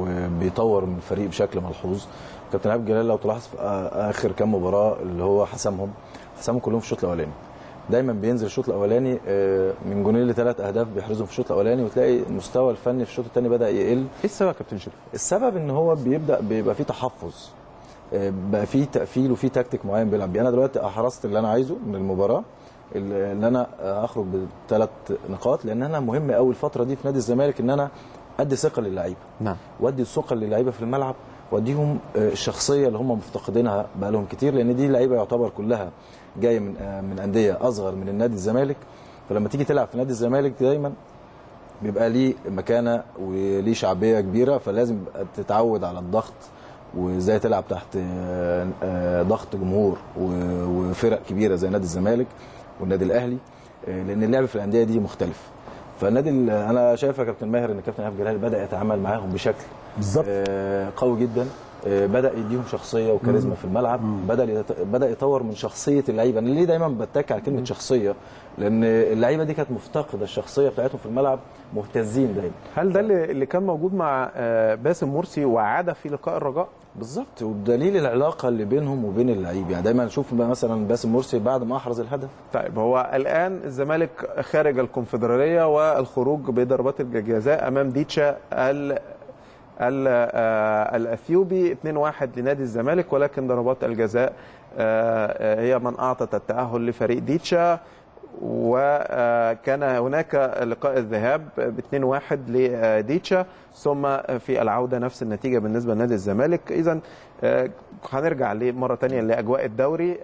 وبيطور من الفريق بشكل ملحوظ كابتن ايهاب جلال لو تلاحظ في آ- اخر كام مباراه اللي هو حسمهم حسمهم كلهم في الشوط الاولاني دايما بينزل الشوط الاولاني آه، من جونين لثلاث اهداف بيحرزهم في الشوط الاولاني وتلاقي المستوى الفني في الشوط الثاني بدا يقل إيه السبب يا كابتن شريف؟ السبب ان هو بيبدا بيبقى فيه تحفظ آه، بقى فيه تقفيل وفيه تكتيك معين بيلعب بيه انا دلوقتي احرزت اللي انا عايزه من المباراه اللي اللي انا آه، اخرج بثلاث نقاط لان انا مهم قوي الفتره دي في نادي الزمالك ان انا ادي ثقه للعيبه نعم وادي الثقه للعيبه في الملعب واديهم آه، الشخصيه اللي هم مفتقدينها بقالهم كتير لان دي لعيبه يعتبر كلها جايه من آه، من انديه اصغر من النادي الزمالك فلما تيجي تلعب في نادي الزمالك دايما بيبقى ليه مكانه وليه شعبيه كبيره فلازم يبقى تتعود على الضغط وازاي تلعب تحت آه، آه، ضغط جمهور و- وفرق كبيره زي نادي الزمالك والنادي الاهلي آه، لان اللعب في الانديه دي مختلف فالنادي ال- انا شايف يا كابتن ماهر ان كابتن ايهاب جلال بدا يتعامل معاهم بشكل بالظبط. آه، قوي جدا آه، بدا يديهم شخصيه وكاريزما في الملعب بدا يت- بدا يطور من شخصيه اللعيبه انا ليه دايما بتك على كلمه شخصيه لان اللعيبه دي كانت مفتقده الشخصيه بتاعتهم في الملعب مهتزين دايما هل ده اللي اللي كان موجود مع آه، باسم مرسي وعاد في لقاء الرجاء؟ بالظبط ودليل العلاقه اللي بينهم وبين اللعيب يعني دايما نشوف مثلا باسم مرسي بعد ما احرز الهدف طيب هو الان الزمالك خارج الكونفدراليه والخروج بضربات الجزاء امام ديتشا ال ال- آه، الاثيوبي 2-1 لنادي الزمالك ولكن ضربات الجزاء آه، آه، هي من اعطت التاهل لفريق ديتشا وكان هناك لقاء الذهاب ب 2-1 لديتشا ثم في العوده نفس النتيجه بالنسبه لنادي الزمالك اذا آه، هنرجع مره تانية لاجواء الدوري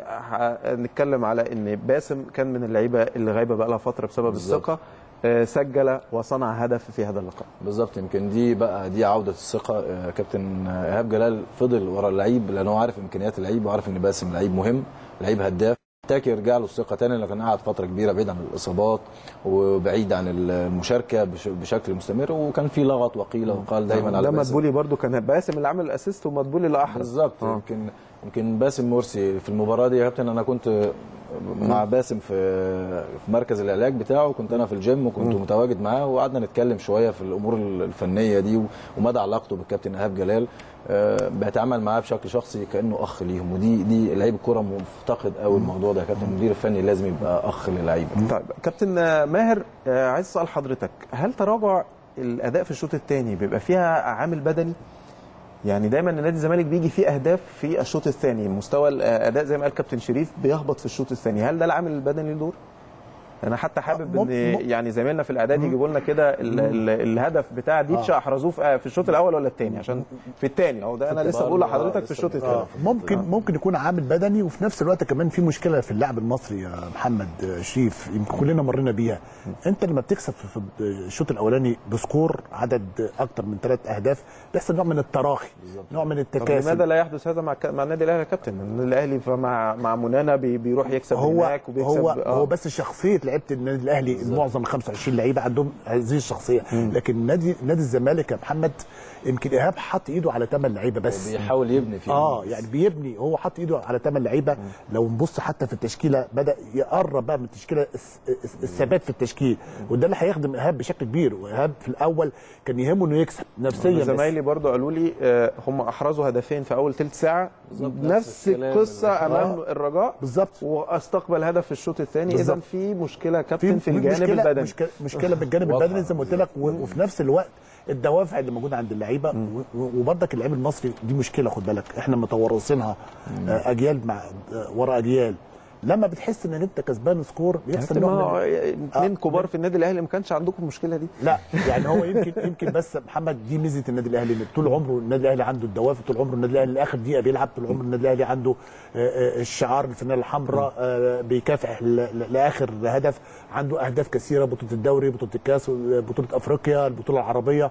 هنتكلم على ان باسم كان من اللعيبه اللي غايبه بقى لها فتره بسبب بالظبط. الثقه آه، سجل وصنع هدف في هذا اللقاء بالظبط يمكن دي بقى دي عوده الثقه آه، كابتن ايهاب جلال فضل ورا اللعيب لان هو عارف امكانيات اللعيب وعارف ان باسم لعيب مهم لعيب هداف محتاج يرجع له الثقه تاني لانه كان قاعد فتره كبيره بعيد عن الاصابات وبعيد عن المشاركه بش- بشكل مستمر وكان في لغط وقيل وقال دايما على ده باسم. مدبولي برضو كان باسم اللي عمل الاسيست ومدبولي اللي احرز بالظبط آه. يمكن يمكن باسم مرسي في المباراه دي يا كابتن انا كنت مع باسم في في مركز العلاج بتاعه كنت انا في الجيم وكنت متواجد معاه وقعدنا نتكلم شويه في الامور الفنيه دي ومدى علاقته بالكابتن ايهاب جلال آه، بيتعامل معاه بشكل شخصي كانه اخ ليهم ودي دي لعيب الكوره مفتقد قوي الموضوع ده يا كابتن المدير الفني لازم يبقى اخ للعيبه طيب كابتن ماهر آه، عايز اسال حضرتك هل تراجع الاداء في الشوط الثاني بيبقى فيها عامل بدني يعني دايما نادي الزمالك بيجي فيه اهداف في الشوط الثاني مستوى الاداء زي ما قال كابتن شريف بيهبط في الشوط الثاني هل ده العامل البدني له دور انا حتى حابب مم- ان مم- يعني زمايلنا في الاعداد يجيبوا لنا كده ال- ال- الهدف بتاع ديتشا احرزوه في في الشوط الاول ولا الثاني عشان في الثاني اهو ده انا لسه بقول برضه، آه، لحضرتك في لسه الشوط بقول. الثاني ممكن ممكن يكون عامل بدني وفي نفس الوقت كمان في مشكله في اللاعب المصري يا محمد شريف يمكن كلنا مرينا بيها انت لما بتكسب في في الشوط الاولاني بسكور عدد اكتر من ثلاث اهداف بيحصل نوع من التراخي نوع من طب التكاسل لماذا لا يحدث هذا مع ك- مع النادي الاهلي يا كابتن؟ النادي الاهلي مع مع منانا بي- بيروح يكسب هو هناك وبيكسب هو آه. هو بس شخصيه لعيبه النادي الاهلي معظم ال 25 لعيبه عندهم هذه الشخصيه لكن نادي نادي الزمالك يا محمد يمكن ايهاب حط ايده على ثمان لعيبه بس بيحاول يبني فيه اه يعني بيبني هو حط ايده على ثمان لعيبه لو نبص حتى في التشكيله بدا يقرب بقى من التشكيله الس- الس- الثبات في التشكيل وده اللي هيخدم ايهاب بشكل كبير وايهاب في الاول كان يهمه انه يكسب نفسيا بس زمايلي برضو قالوا لي آه، هم احرزوا هدفين في اول ثلث ساعه بالظبط، نفس نفس الكلام. القصه امام آه. الرجاء بالظبط واستقبل هدف في الشوط الثاني اذا بالظبط. في مشكله كابتن في, الجانب مشكلة البدني مشكله مشكله بالجانب واضحة. البدني زي ما قلت لك و- وفي نفس الوقت الدوافع اللي موجوده عند اللعيبه و- و- وبرضك اللعيب المصري دي مشكله خد بالك احنا متورثينها آه، اجيال مع آه، ورا اجيال لما بتحس ان انت كسبان سكور بيحصل كابتن، ما نوع هو من اثنين آه. كبار في النادي الاهلي ما كانش عندكم المشكله دي لا يعني هو يمكن يمكن بس محمد دي ميزه النادي الاهلي ان طول عمره النادي الاهلي عنده الدوافع طول عمره النادي الاهلي لاخر دقيقه بيلعب طول عمره النادي الاهلي عنده آه، آه، الشعار الفنانه الحمراء آه، بيكافح ل- ل- لاخر هدف عنده اهداف كثيره بطوله الدوري بطوله الكاس بطوله افريقيا البطوله العربيه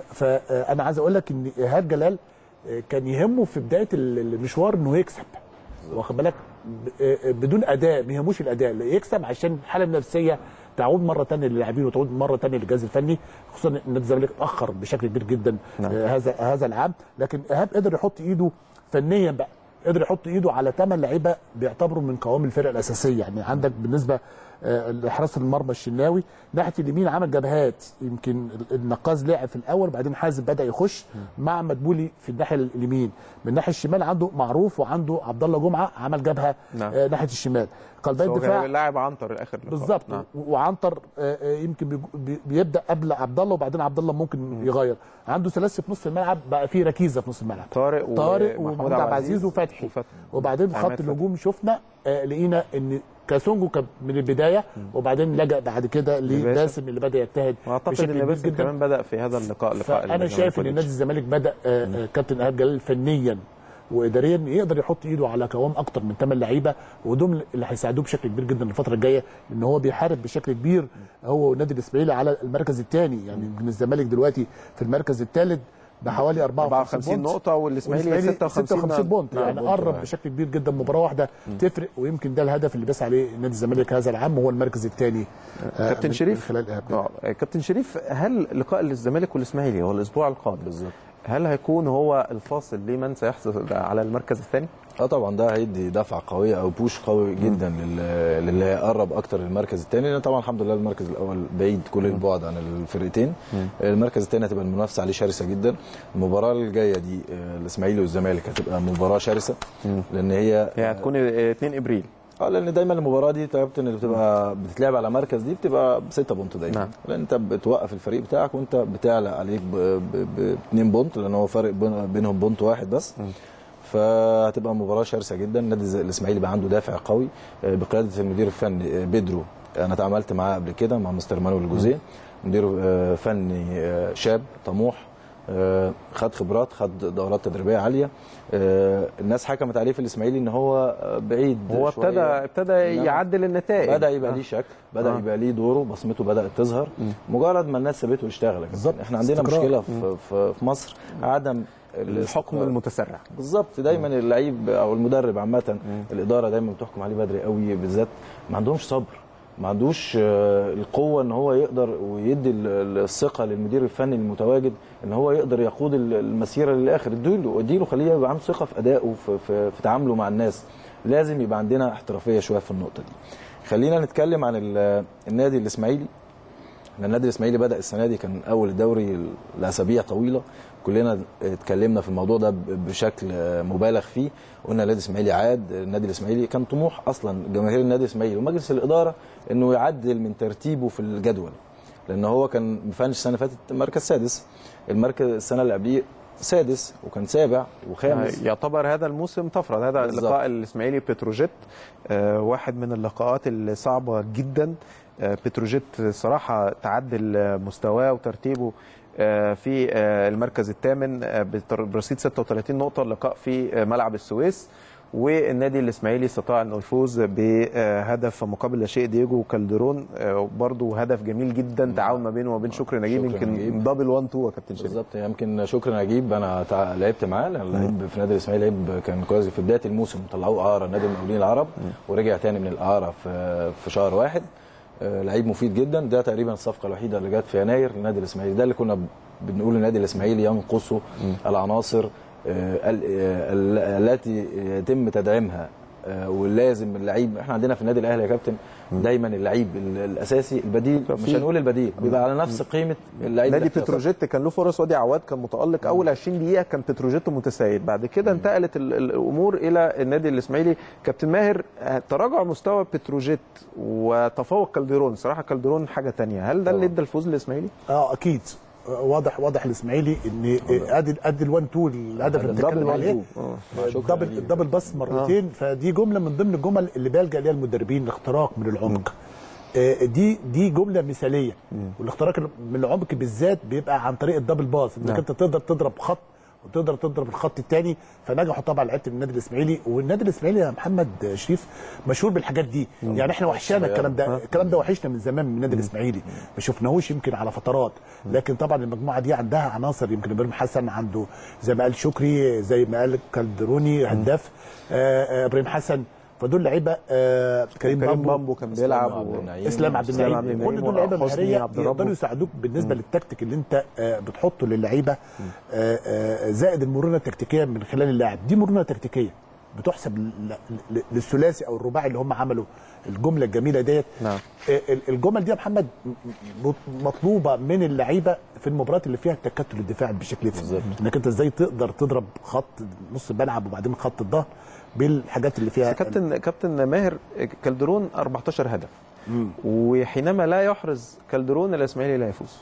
فانا عايز اقول لك ان ايهاب جلال آه، كان يهمه في بدايه ال- المشوار انه يكسب واخد بالك ب- آه، بدون اداء ما يهموش الاداء لا يكسب عشان الحاله النفسيه تعود مره ثانيه للاعبين وتعود مره ثانيه للجهاز الفني خصوصا ان نادي الزمالك اتاخر بشكل كبير جدا نعم. آه، هذا هذا العام لكن ايهاب قدر يحط ايده فنيا بقى قدر يحط ايده على ثمان لعيبه بيعتبروا من قوام الفرقه الاساسيه يعني عندك بالنسبه آه، لحراسه المرمى الشناوي ناحيه اليمين عمل جبهات يمكن النقاز لعب في الاول وبعدين حازم بدا يخش مع مدبولي في الناحيه اليمين من الناحيه الشمال عنده معروف وعنده عبد الله جمعه عمل جبهه نعم. آه، ناحيه الشمال قلبي هو الدفاع كان لاعب عنتر الاخر لقاء. بالظبط نعم. و- وعنتر آه، آه، يمكن بيج- بي- بيبدا قبل عبد الله وبعدين عبد الله ممكن يغير عنده ثلاثي في نص الملعب بقى في ركيزه في نص الملعب طارق و- طارق ومحمود ومحمود عبد عبد العزيز العزيز وفتحي وفتحي. وبعدين في عماد خط فتحي. الهجوم شفنا آه، لقينا ان كاسونجو كان من البدايه وبعدين لجا بعد كده لباسم اللي بدا يجتهد واعتقد بشكل ان كبير باسم جدا كمان بدا في هذا اللقاء لقاء فانا الزمالك شايف ان وليتش. نادي الزمالك بدا آه، آه، كابتن ايهاب جلال فنيا واداريا يقدر يحط ايده على قوام اكتر من ثمان لعيبه ودول اللي هيساعدوه بشكل كبير جدا الفتره الجايه لان هو بيحارب بشكل كبير هو والنادي الاسماعيلي على المركز الثاني يعني يمكن الزمالك دلوقتي في المركز الثالث بحوالي 54 54 نقطه والاسماعيلي والإسماعيلي 56 56 بونت نعم، يعني بونت قرب واحد. بشكل كبير جدا مباراه واحده تفرق ويمكن ده الهدف اللي بيسعى عليه نادي الزمالك هذا العام هو المركز الثاني كابتن شريف خلال اه كابتن شريف هل لقاء الزمالك والاسماعيلي هو الاسبوع القادم بالظبط هل هيكون هو الفاصل لمن سيحصل على المركز الثاني؟ اه طبعا ده هيدي دفعه قويه او بوش قوي جدا لل- للي هيقرب اكتر للمركز الثاني لان طبعا الحمد لله المركز الاول بعيد كل البعد عن الفرقتين المركز الثاني هتبقى المنافسه عليه شرسه جدا المباراه الجايه دي آه، الاسماعيلي والزمالك هتبقى مباراه شرسه لان هي هي هتكون 2 ابريل اه لان دايما المباراه دي كابتن اللي بتبقى بتتلعب على مركز دي بتبقى بستة بونت دايما نعم. لان انت بتوقف الفريق بتاعك وانت بتعلى عليك باثنين بونت لان هو فرق بين- بينهم بونت واحد بس فهتبقى مباراه شرسه جدا النادي الز- الاسماعيلي بقى عنده دافع قوي آه، بقياده المدير الفني آه، بيدرو انا اتعاملت معاه قبل كده مع مستر مانويل جوزيه مدير آه، فني آه، شاب طموح آه، خد خبرات خد دورات تدريبيه عاليه آه، الناس حكمت عليه في الاسماعيلي ان هو آه، بعيد هو شوية. ابتدى ابتدى نعم. يعدل النتائج بدا يبقى ليه شكل بدا آه. يبقى ليه دوره بصمته بدات تظهر مجرد ما الناس سابته يشتغل بالظبط. احنا عندنا استقرار. مشكله في, في, في مصر عدم الحكم الاستقرار. المتسرع بالظبط دايما اللعيب او المدرب عامه الاداره دايما بتحكم عليه بدري قوي بالذات ما عندهمش صبر ما عندوش آه، القوه ان هو يقدر ويدي ال- ال- الثقه للمدير الفني المتواجد ان هو يقدر يقود ال- المسيره للاخر اديله اديله خليه يبقى عنده ثقه في ادائه في, في, في تعامله مع الناس لازم يبقى عندنا احترافيه شويه في النقطه دي خلينا نتكلم عن ال- النادي الاسماعيلي لأن النادي الاسماعيلي بدا السنه دي كان اول الدوري لاسابيع طويله كلنا اتكلمنا في الموضوع ده ب- بشكل مبالغ فيه قلنا النادي الاسماعيلي عاد النادي الاسماعيلي كان طموح اصلا جماهير النادي الاسماعيلي ومجلس الاداره انه يعدل من ترتيبه في الجدول لان هو كان مفنش السنه اللي فاتت مركز سادس المركز السنه اللي قبليه سادس وكان سابع وخامس يعتبر هذا الموسم طفره هذا بالظبط. لقاء الاسماعيلي بتروجيت آه، واحد من اللقاءات الصعبه جدا آه، بتروجيت صراحه تعدل آه، مستواه وترتيبه آه، في آه، المركز الثامن آه، بتر- برصيد 36 نقطه اللقاء في آه، ملعب السويس والنادي الاسماعيلي استطاع انه يفوز بهدف مقابل لا شيء دييجو كالدرون آه، برضه هدف جميل جدا تعاون ما بينه وبين شكري نجيب شكري يمكن نجيب. دبل 1 2 يا كابتن شريف بالظبط يمكن شكري نجيب انا تع- لعبت معاه لأن لعيب في نادي الاسماعيلي لعيب كان كويس في بدايه الموسم طلعوه اعاره نادي المقاولين العرب ورجع تاني من الاعاره في في شهر واحد آه، لعيب مفيد جدا ده تقريبا الصفقه الوحيده اللي جت في يناير للنادي الاسماعيلي ده اللي كنا ب- بنقول النادي الاسماعيلي ينقصه العناصر آه، ال- آه، ال- التي يتم تدعيمها آه، ولازم اللعيب احنا عندنا في النادي الاهلي يا كابتن دايما اللعيب ال- الاساسي البديل مش في- هنقول البديل بيبقى على نفس قيمه اللعيب نادي الاحتياطي. بتروجيت كان له فرص وادي عواد كان متالق اول 20 دقيقه كان بتروجيت متسيد بعد كده انتقلت ال- ال- الامور الى النادي الاسماعيلي كابتن ماهر آه، تراجع مستوى بتروجيت وتفوق كالديرون صراحه كالديرون حاجه تانية هل ده اللي ادى الفوز للاسماعيلي اه اكيد آه، واضح واضح الاسماعيلي ان آه، ادي ادي ال1 2 الهدف اللي الدبل بنتكلم وان عليه تو. آه. الدبل الدبل باص مرتين فدي جمله من ضمن الجمل اللي بيلجا ليها المدربين الاختراق من العمق آه، دي دي جمله مثاليه والاختراق من العمق بالذات بيبقى عن طريق الدبل باص انك نعم. انت تقدر تضرب خط وتقدر تضرب الخط الثاني فنجحوا طبعا لعيبه النادي الاسماعيلي والنادي الاسماعيلي يا محمد شريف مشهور بالحاجات دي يعني احنا وحشانا الكلام ده الكلام ده وحشنا من زمان من النادي الاسماعيلي ما شفناهوش يمكن على فترات لكن طبعا المجموعه دي عندها عناصر يمكن ابراهيم حسن عنده زي ما قال شكري زي ما قال كالدروني هداف آه، آه، ابراهيم حسن فدول لعيبه آه، كريم, كريم بامبو بامبو كان بيلعب عبد و- النعيم. اسلام عبد إسلام عبد النعيم النعيم كل دول لعيبه وحسني مهاريه عبد الرب. يقدروا يساعدوك بالنسبه للتكتيك اللي انت آه، بتحطه للعيبه آه، آه، زائد المرونه التكتيكيه من خلال اللاعب دي مرونه تكتيكيه بتحسب ل- ل- للثلاثي او الرباعي اللي هم عملوا الجمله الجميله ديت نعم. آه، ال- الجمل دي يا محمد م- م- مطلوبه من اللعيبه في المباريات اللي فيها التكتل الدفاعي بشكل بالظبط انك انت ازاي تقدر تضرب خط نص الملعب وبعدين خط الظهر بالحاجات اللي فيها كابتن كابتن ماهر كالدرون 14 هدف وحينما لا يحرز كالدرون الاسماعيلي لا يفوز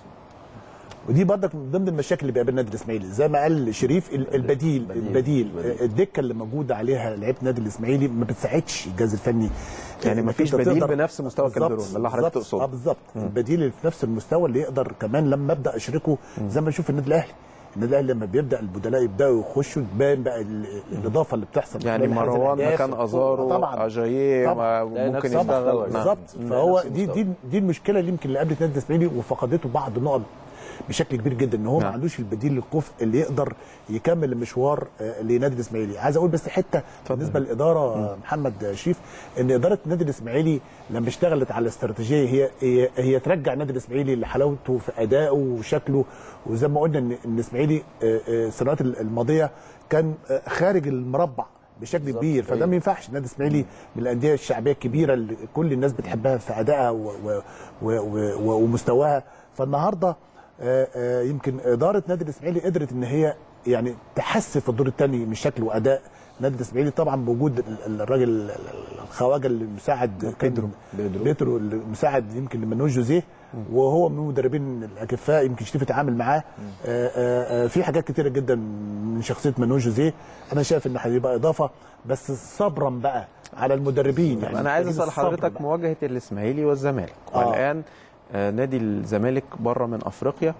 ودي برضك من ضمن المشاكل اللي بيقابل النادي الاسماعيلي زي ما قال شريف ال- البديل البديل. البديل البديل. الدكه اللي موجوده عليها لعيبه النادي الاسماعيلي ما بتساعدش الجهاز الفني يعني إنك مفيش أنت بديل تقدر- بنفس مستوى بالظبط، كالدرون، ده اللي حضرتك بالظبط. تقصده. اه بالظبط البديل اللي في نفس المستوى اللي يقدر كمان لما ابدا اشركه زي ما نشوف النادي الاهلي النادي الاهلي لما بيبدا البدلاء يبداوا يخشوا تبان بقى ال- الاضافه اللي بتحصل يعني خلال هذه مروان الأهداف. مكان ازارو طبعا اجاييه طبعاً. ما- ممكن نفس يشتغل المستوى. نعم. بالظبط نعم. فهو نفس دي المستوى. دي دي المشكله اللي يمكن اللي قابلت النادي الاسماعيلي وفقدته بعض النقط بشكل كبير جدا ان هو ما نعم. عندوش البديل الكفء اللي يقدر يكمل المشوار آه، لنادي الاسماعيلي عايز اقول بس حته بالنسبه للاداره آه، محمد شريف ان اداره النادي الاسماعيلي لما اشتغلت على الاستراتيجيه هي هي, هي ترجع النادي الاسماعيلي لحلاوته في ادائه وشكله وزي ما قلنا ان إن الاسماعيلي آه، آه، السنوات الماضيه كان آه، خارج المربع بشكل كبير فده ما ينفعش النادي الاسماعيلي من الانديه الشعبيه الكبيره اللي كل الناس بتحبها في ادائها و و و و ومستواها فالنهارده آه، آه، يمكن اداره نادي الاسماعيلي قدرت ان هي يعني تحسن في الدور الثاني من شكل واداء نادي الاسماعيلي طبعا بوجود ال- الراجل الخواجه اللي مساعد بيدرو. بيدرو بيدرو اللي مساعد يمكن لمنوج جوزيه وهو من المدربين الاكفاء يمكن شريف اتعامل معاه آه، آه، آه، في حاجات كتيره جدا من شخصيه منوج جوزيه انا شايف ان هيبقى اضافه بس صبرا بقى على المدربين يعني انا عايز محتاجين اسال الصبر حضرتك بقى. مواجهه الاسماعيلي والزمالك آه. والان آه، نادي الزمالك بره من افريقيا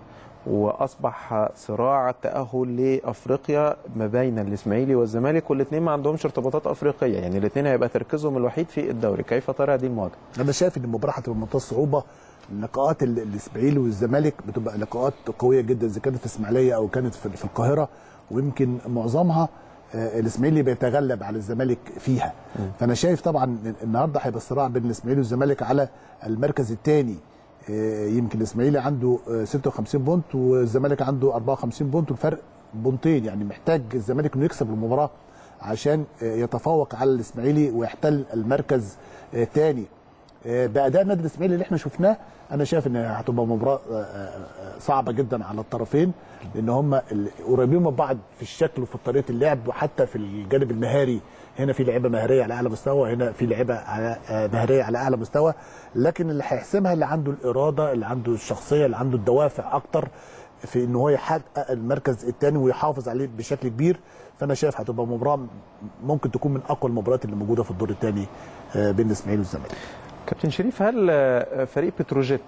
واصبح صراع التاهل لافريقيا ما بين الاسماعيلي والزمالك والاثنين ما عندهمش ارتباطات افريقيه يعني الاثنين هيبقى تركيزهم الوحيد في الدوري كيف ترى هذه المواجهه انا شايف ان المباراه هتبقى بمنتهى الصعوبه لقاءات ال- الاسماعيلي والزمالك بتبقى لقاءات قويه جدا اذا كانت في اسماعيليه او كانت في في القاهره ويمكن معظمها آه، الاسماعيلي بيتغلب على الزمالك فيها فانا شايف طبعا النهارده هيبقى الصراع بين الاسماعيلي والزمالك على المركز الثاني يمكن الاسماعيلي عنده آه، 56 بونت والزمالك عنده 54 بونت والفرق بونتين يعني محتاج الزمالك انه يكسب المباراه عشان آه، يتفوق على الاسماعيلي ويحتل المركز الثاني باداء النادي الاسماعيلي اللي احنا شفناه انا شايف ان هتبقى مباراه آه، آه، صعبه جدا على الطرفين لان هم ال- قريبين من بعض في الشكل وفي طريقه اللعب وحتى في الجانب المهاري هنا في لعيبه مهاريه على اعلى مستوى هنا في لعيبه على آه، مهاريه على اعلى مستوى لكن اللي هيحسمها اللي عنده الاراده اللي عنده الشخصيه اللي عنده الدوافع اكتر في ان هو يحقق المركز الثاني ويحافظ عليه بشكل كبير فانا شايف هتبقى مباراه ممكن تكون من اقوى المباريات اللي موجوده في الدور الثاني آه، بين الاسماعيلي والزمالك كابتن شريف هل آه، فريق بتروجيت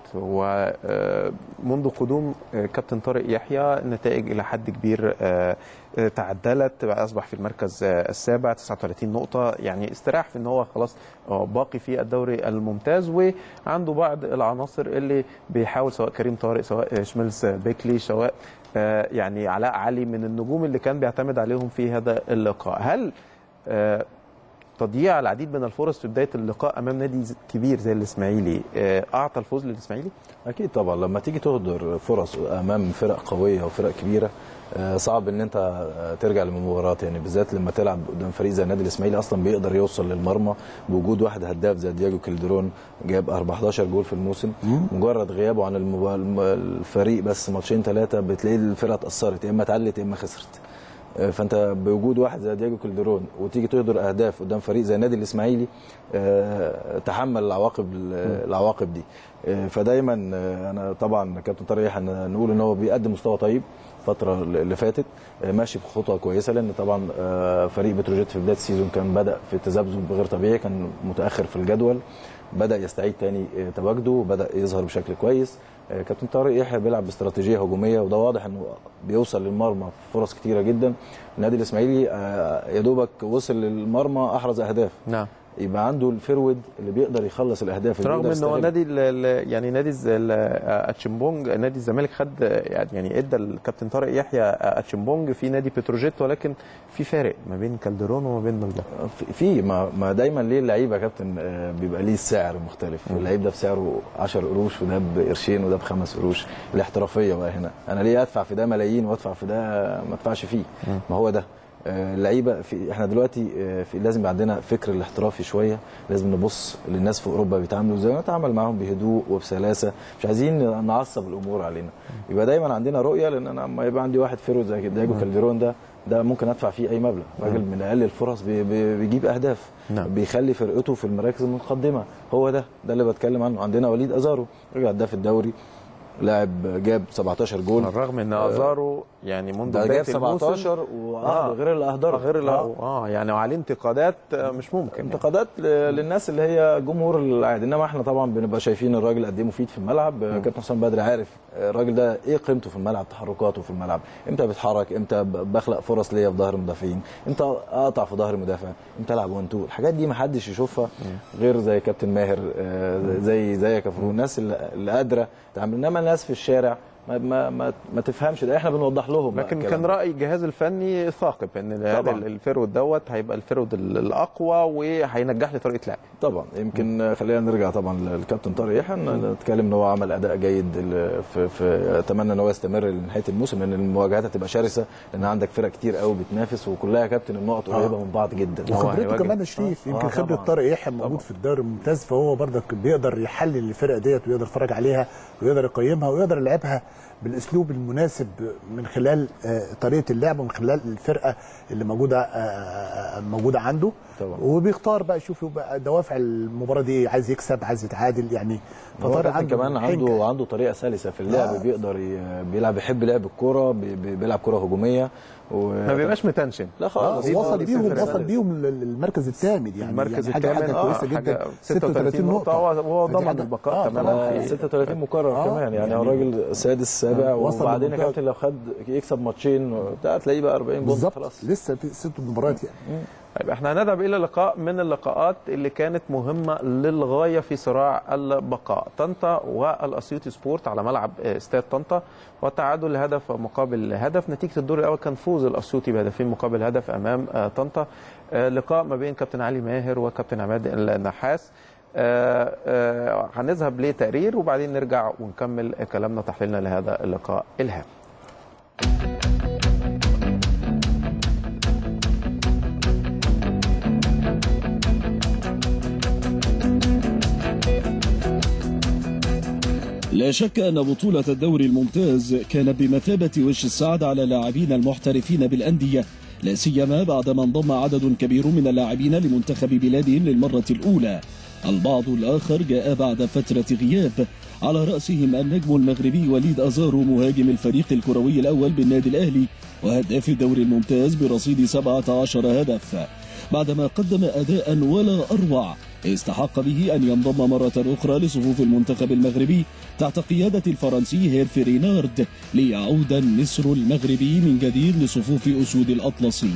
ومنذ قدوم آه، كابتن طارق يحيى النتائج الى حد كبير آه، آه، تعدلت اصبح في المركز آه، السابع 39 نقطه يعني استراح في ان هو خلاص آه، باقي في الدوري الممتاز وعنده بعض العناصر اللي بيحاول سواء كريم طارق سواء شميلز بيكلي سواء آه، يعني علاء علي من النجوم اللي كان بيعتمد عليهم في هذا اللقاء هل آه، تضييع العديد من الفرص في بدايه اللقاء امام نادي ز- كبير زي الاسماعيلي آه، اعطى الفوز للاسماعيلي اكيد طبعا لما تيجي تهدر فرص امام فرق قويه وفرق كبيره آه، صعب ان انت آه، ترجع للمباراه يعني بالذات لما تلعب قدام فريق زي النادي الاسماعيلي اصلا بيقدر يوصل للمرمى بوجود واحد هداف زي دياجو كيلدرون جاب 14 جول في الموسم مجرد غيابه عن المبا- الم- الفريق بس ماتشين ثلاثه بتلاقي الفرقه اتاثرت يا اما اتعلت يا اما خسرت آه، فانت بوجود واحد زي دياجو كولدرون وتيجي تهدر اهداف قدام فريق زي النادي الاسماعيلي آه، تحمل العواقب العواقب دي آه، فدايما آه، انا طبعا كابتن طارق يحيى نقول ان هو بيقدم مستوى طيب الفتره اللي فاتت آه، ماشي بخطوه كويسه لان طبعا آه، فريق بتروجيت في بدايه السيزون كان بدا في تذبذب غير طبيعي كان متاخر في الجدول بدا يستعيد تاني آه، تواجده وبدا يظهر بشكل كويس آه، كابتن طارق يحيى بيلعب باستراتيجيه هجوميه وده واضح انه بيوصل للمرمى في فرص كتيره جدا النادي الاسماعيلي آه، يا دوبك وصل للمرمى احرز اهداف نعم يبقى عنده الفيرود اللي بيقدر يخلص الاهداف اللي رغم بيقدر ان هو يستغل. نادي ال- ال- يعني نادي الز- ال- آه، اتشيمبونج نادي الزمالك خد آه، يعني ادى الكابتن طارق يحيى آه، اتشيمبونج في نادي بتروجيت ولكن في فارق ما بين كالدرون وما بين بلبا في- في ما, ما دايما ليه اللعيبه يا كابتن آه، بيبقى ليه السعر مختلف اللعيب ده بسعره 10 قروش وده بقرشين وده بخمس قروش الاحترافيه بقى هنا انا ليه ادفع في ده ملايين وادفع في ده ما ادفعش فيه ما هو ده آه، اللعيبه في احنا دلوقتي آه، في لازم يبقى عندنا فكر الاحترافي شويه لازم نبص للناس في اوروبا بيتعاملوا ازاي ونتعامل معاهم بهدوء وبسلاسه مش عايزين نعصب الامور علينا يبقى دايما عندنا رؤيه لان انا لما يبقى عندي واحد فيرو زي دياجو كالديرون ده ده ممكن ادفع فيه اي مبلغ راجل من اقل الفرص بي بي بيجيب اهداف نعم. بيخلي فرقته في المراكز المتقدمه هو ده ده اللي بتكلم عنه عندنا وليد ازارو راجل هداف الدوري لاعب جاب 17 جول بالرغم ان ازارو يعني منذ ده بدايه جاب الموسم 17 واهدر غير اللي اهدره غير اللي اه يعني وعليه انتقادات آه، مش ممكن يعني. انتقادات ل- للناس اللي هي جمهور العادي انما احنا طبعا بنبقى شايفين الراجل قد ايه مفيد في الملعب كابتن حسام بدري عارف الراجل ده ايه قيمته في الملعب تحركاته في الملعب امتى بيتحرك امتى ب- بخلق فرص ليا في ظهر المدافعين امتى اقطع في ظهر المدافع امتى العب وان تو الحاجات دي ما حدش يشوفها غير زي كابتن ماهر آه، زي زي كفرو الناس اللي اللي قادره تعمل انما الناس في الشارع ما ما ما, ما تفهمش ده احنا بنوضح لهم بقى لكن الكلام كان ده. راي الجهاز الفني ثاقب ان هذا طبعاً. الفرود دوت هيبقى الفرود ال- الاقوى وهينجح لي طريقه لعب طبعا يمكن خلينا نرجع طبعا للكابتن طارق يحيى إن نتكلم ان هو عمل اداء جيد ال- في, في اتمنى ان هو يستمر لنهايه الموسم لان المواجهات هتبقى شرسه لان عندك فرق كتير قوي بتنافس وكلها يا كابتن النقط قريبه من بعض جدا هو وخبرته هيواجه. كمان يا شريف آه، يمكن خبره طبعاً. طارق يحيى موجود في الدوري الممتاز فهو برضك بيقدر يحلل الفرق ديت ويقدر يتفرج عليها ويقدر يقيمها ويقدر يلعبها بالاسلوب المناسب من خلال آه، طريقه اللعب ومن خلال الفرقه اللي موجوده آه، آه، موجوده عنده طبعاً. وبيختار بقى يشوف بقى دوافع المباراه دي إيه، عايز يكسب عايز يتعادل يعني هو فطارق كابتن كمان عنده حنكة. عنده طريقه سلسه في اللعب آه. بيقدر ي- بيلعب بيحب لعب الكوره بي- بي- بيلعب كوره هجوميه و... ما بيبقاش متنشن لا آه خالص وصل دي بيهم فرقة وصل سلسة. بيهم لل- للمركز الثامن يعني المركز يعني حاجه الثامن حاجه آه، كويسه حاجة جدا 36 نقطة وهو- وهو فدي ضمن حاجة- البقاء آه، كمان. طبعاً. آه، 36 مكرر آه، كمان يعني, يعني- هو الراجل سادس سابع وصل وبعدين يا لمنطقة- كابتن لو خد يكسب ماتشين ده هتلاقيه بقى 40 بونت بالظبط خلاص لسه في ست مباريات يعني طيب احنا هنذهب الى لقاء من اللقاءات اللي كانت مهمه للغايه في صراع البقاء طنطا والاسيوطي سبورت على ملعب آه، استاد طنطا والتعادل هدف مقابل هدف نتيجه الدور الاول كان فوز الاسيوطي بهدفين مقابل هدف امام آه، طنطا آه، لقاء ما بين كابتن علي ماهر وكابتن عماد النحاس آه، آه، هنذهب لتقرير وبعدين نرجع ونكمل كلامنا تحليلنا لهذا اللقاء الهام لا شك أن بطولة الدوري الممتاز كان بمثابة وش السعد على اللاعبين المحترفين بالأندية لا سيما بعدما انضم عدد كبير من اللاعبين لمنتخب بلادهم للمرة الأولى البعض الآخر جاء بعد فترة غياب على رأسهم النجم المغربي وليد أزارو مهاجم الفريق الكروي الأول بالنادي الأهلي وهداف الدوري الممتاز برصيد 17 هدف بعدما قدم أداء ولا أروع استحق به أن ينضم مرة أخرى لصفوف المنتخب المغربي تحت قيادة الفرنسي هيرفي رينارد ليعود النسر المغربي من جديد لصفوف أسود الأطلسي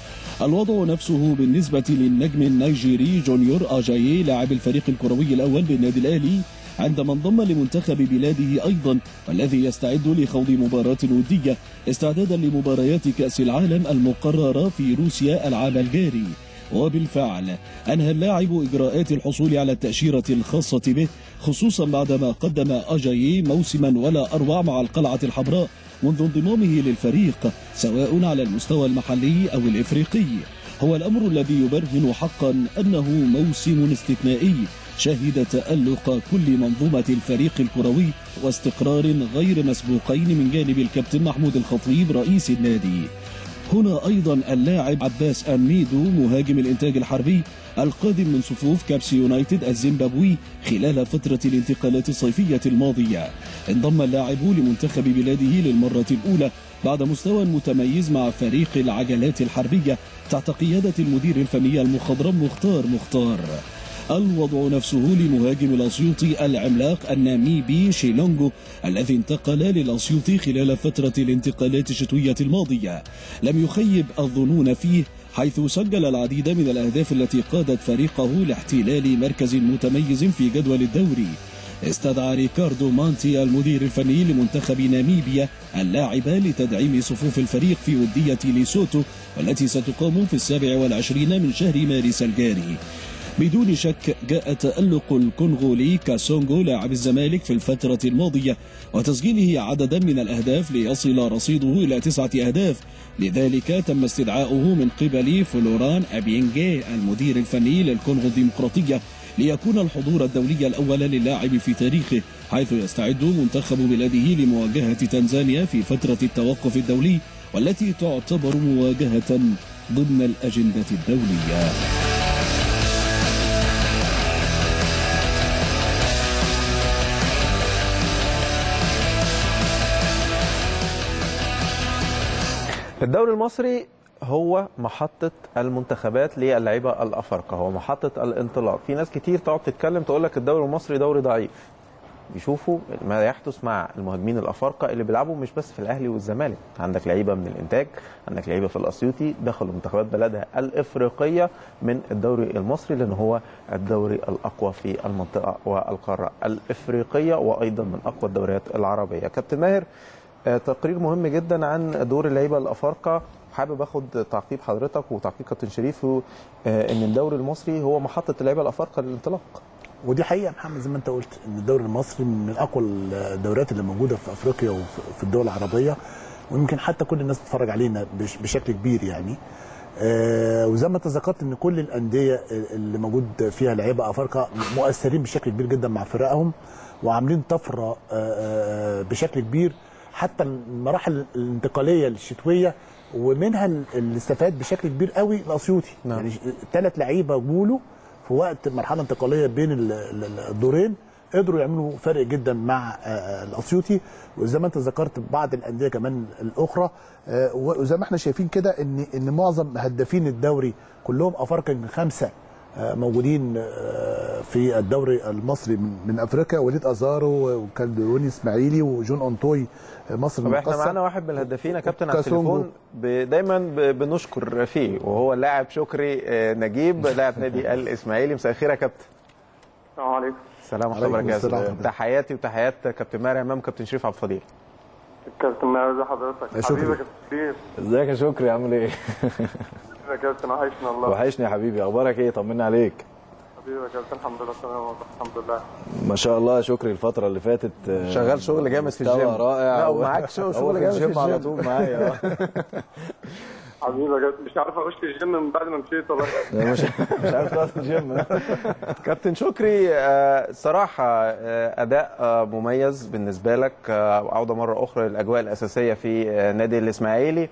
الوضع نفسه بالنسبة للنجم النيجيري جونيور أجايي لاعب الفريق الكروي الأول بالنادي الأهلي عندما انضم لمنتخب بلاده أيضا والذي يستعد لخوض مباراة ودية استعدادا لمباريات كأس العالم المقررة في روسيا العام الجاري وبالفعل أنهى اللاعب إجراءات الحصول على التأشيرة الخاصة به خصوصا بعدما قدم أجايي موسما ولا أروع مع القلعة الحمراء منذ انضمامه للفريق سواء على المستوى المحلي أو الإفريقي هو الأمر الذي يبرهن حقا أنه موسم استثنائي شهد تألق كل منظومة الفريق الكروي واستقرار غير مسبوقين من جانب الكابتن محمود الخطيب رئيس النادي هنا أيضا اللاعب عباس أميدو مهاجم الإنتاج الحربي القادم من صفوف كابس يونايتد الزيمبابوي خلال فترة الانتقالات الصيفية الماضية انضم اللاعب لمنتخب بلاده للمرة الأولى بعد مستوى متميز مع فريق العجلات الحربية تحت قيادة المدير الفني المخضرم مختار مختار الوضع نفسه لمهاجم الأسيوطي العملاق الناميبي شيلونجو الذي انتقل للأسيوطي خلال فترة الانتقالات الشتوية الماضية لم يخيب الظنون فيه حيث سجل العديد من الأهداف التي قادت فريقه لاحتلال مركز متميز في جدول الدوري استدعى ريكاردو مانتي المدير الفني لمنتخب ناميبيا اللاعب لتدعيم صفوف الفريق في ودية ليسوتو والتي ستقام في السابع والعشرين من شهر مارس الجاري بدون شك جاء تألق الكونغولي كاسونغو لاعب الزمالك في الفترة الماضية وتسجيله عددا من الأهداف ليصل رصيده إلى تسعة أهداف لذلك تم استدعاؤه من قبل فلوران أبينجي المدير الفني للكونغو الديمقراطية ليكون الحضور الدولي الأول للاعب في تاريخه حيث يستعد منتخب بلاده لمواجهة تنزانيا في فترة التوقف الدولي والتي تعتبر مواجهة ضمن الأجندة الدولية الدوري المصري هو محطة المنتخبات للعيبة الأفارقة هو محطة الانطلاق في ناس كتير تقعد تتكلم تقول لك الدوري المصري دوري ضعيف يشوفوا ما يحدث مع المهاجمين الافارقه اللي بيلعبوا مش بس في الاهلي والزمالك عندك لعيبه من الانتاج عندك لعيبه في الاسيوطي دخلوا منتخبات بلدها الافريقيه من الدوري المصري لان هو الدوري الاقوى في المنطقه والقاره الافريقيه وايضا من اقوى الدوريات العربيه كابتن ماهر آه، تقرير مهم جدا عن دور اللعيبه الافارقه حابب اخد تعقيب حضرتك وتعقيب كابتن شريف آه، ان الدوري المصري هو محطه اللعيبه الافارقه للانطلاق ودي حقيقه يا محمد زي ما انت قلت ان الدوري المصري من اقوى الدوريات اللي موجوده في افريقيا وفي الدول العربيه ويمكن حتى كل الناس بتتفرج علينا بش- بشكل كبير يعني آه وزي ما تذكرت ان كل الانديه اللي موجود فيها لعيبه افارقه مؤثرين بشكل كبير جدا مع فرقهم وعاملين طفره آه، آه، بشكل كبير حتى المراحل الانتقاليه الشتويه ومنها اللي استفاد بشكل كبير قوي الاسيوطي نعم. يعني ثلاث لعيبه جوله في وقت مرحله انتقاليه بين ال- ال- الدورين قدروا يعملوا فرق جدا مع آه، آه، الاسيوطي وزي ما انت ذكرت بعض الانديه كمان الاخرى آه، وزي ما احنا شايفين كده ان ان معظم هدافين الدوري كلهم افارقه يمكن خمسه آه، موجودين آه، في الدوري المصري من, من افريقيا وليد ازارو وكالدروني اسماعيلي وجون اونتوي آه، مصر طب احنا المقصة. معانا واحد من الهدافين يا كابتن على كاسونجو. التليفون ب- دايما ب- بنشكر فيه وهو اللاعب شكري آه، نجيب لاعب نادي الاسماعيلي مساء الخير يا كابتن السلام عليكم السلام ورحمه الله عليكم السلام وبركاته ورحمة الله. تحياتي وتحيات كابتن ماهر امام كابتن شريف عبد الفضيل كابتن ماهر ازي حضرتك يا شكري. حبيبي يا كابتن شريف ازيك يا شكري عامل ايه حبيبي يا كابتن وحشنا الله وحشني يا حبيبي اخبارك ايه طمنا عليك حبيبي يا كابتن الحمد لله تمام والله الحمد لله ما شاء الله يا شكري الفتره اللي فاتت آه، شغال شغل جامد في مستوى الجيم رائع لا و- ومعاك شغل هو شغل في جامد في الجيم على الجيم طول معايا آه. حبيبي يا كابتن مش عارف اخش الجيم من بعد ما مشيت والله مش مش عارف تقعد في الجيم كابتن شكري آه، صراحة آه، أداء آه، مميز بالنسبة لك آه، عودة مرة أخرى للأجواء الأساسية في آه، نادي الإسماعيلي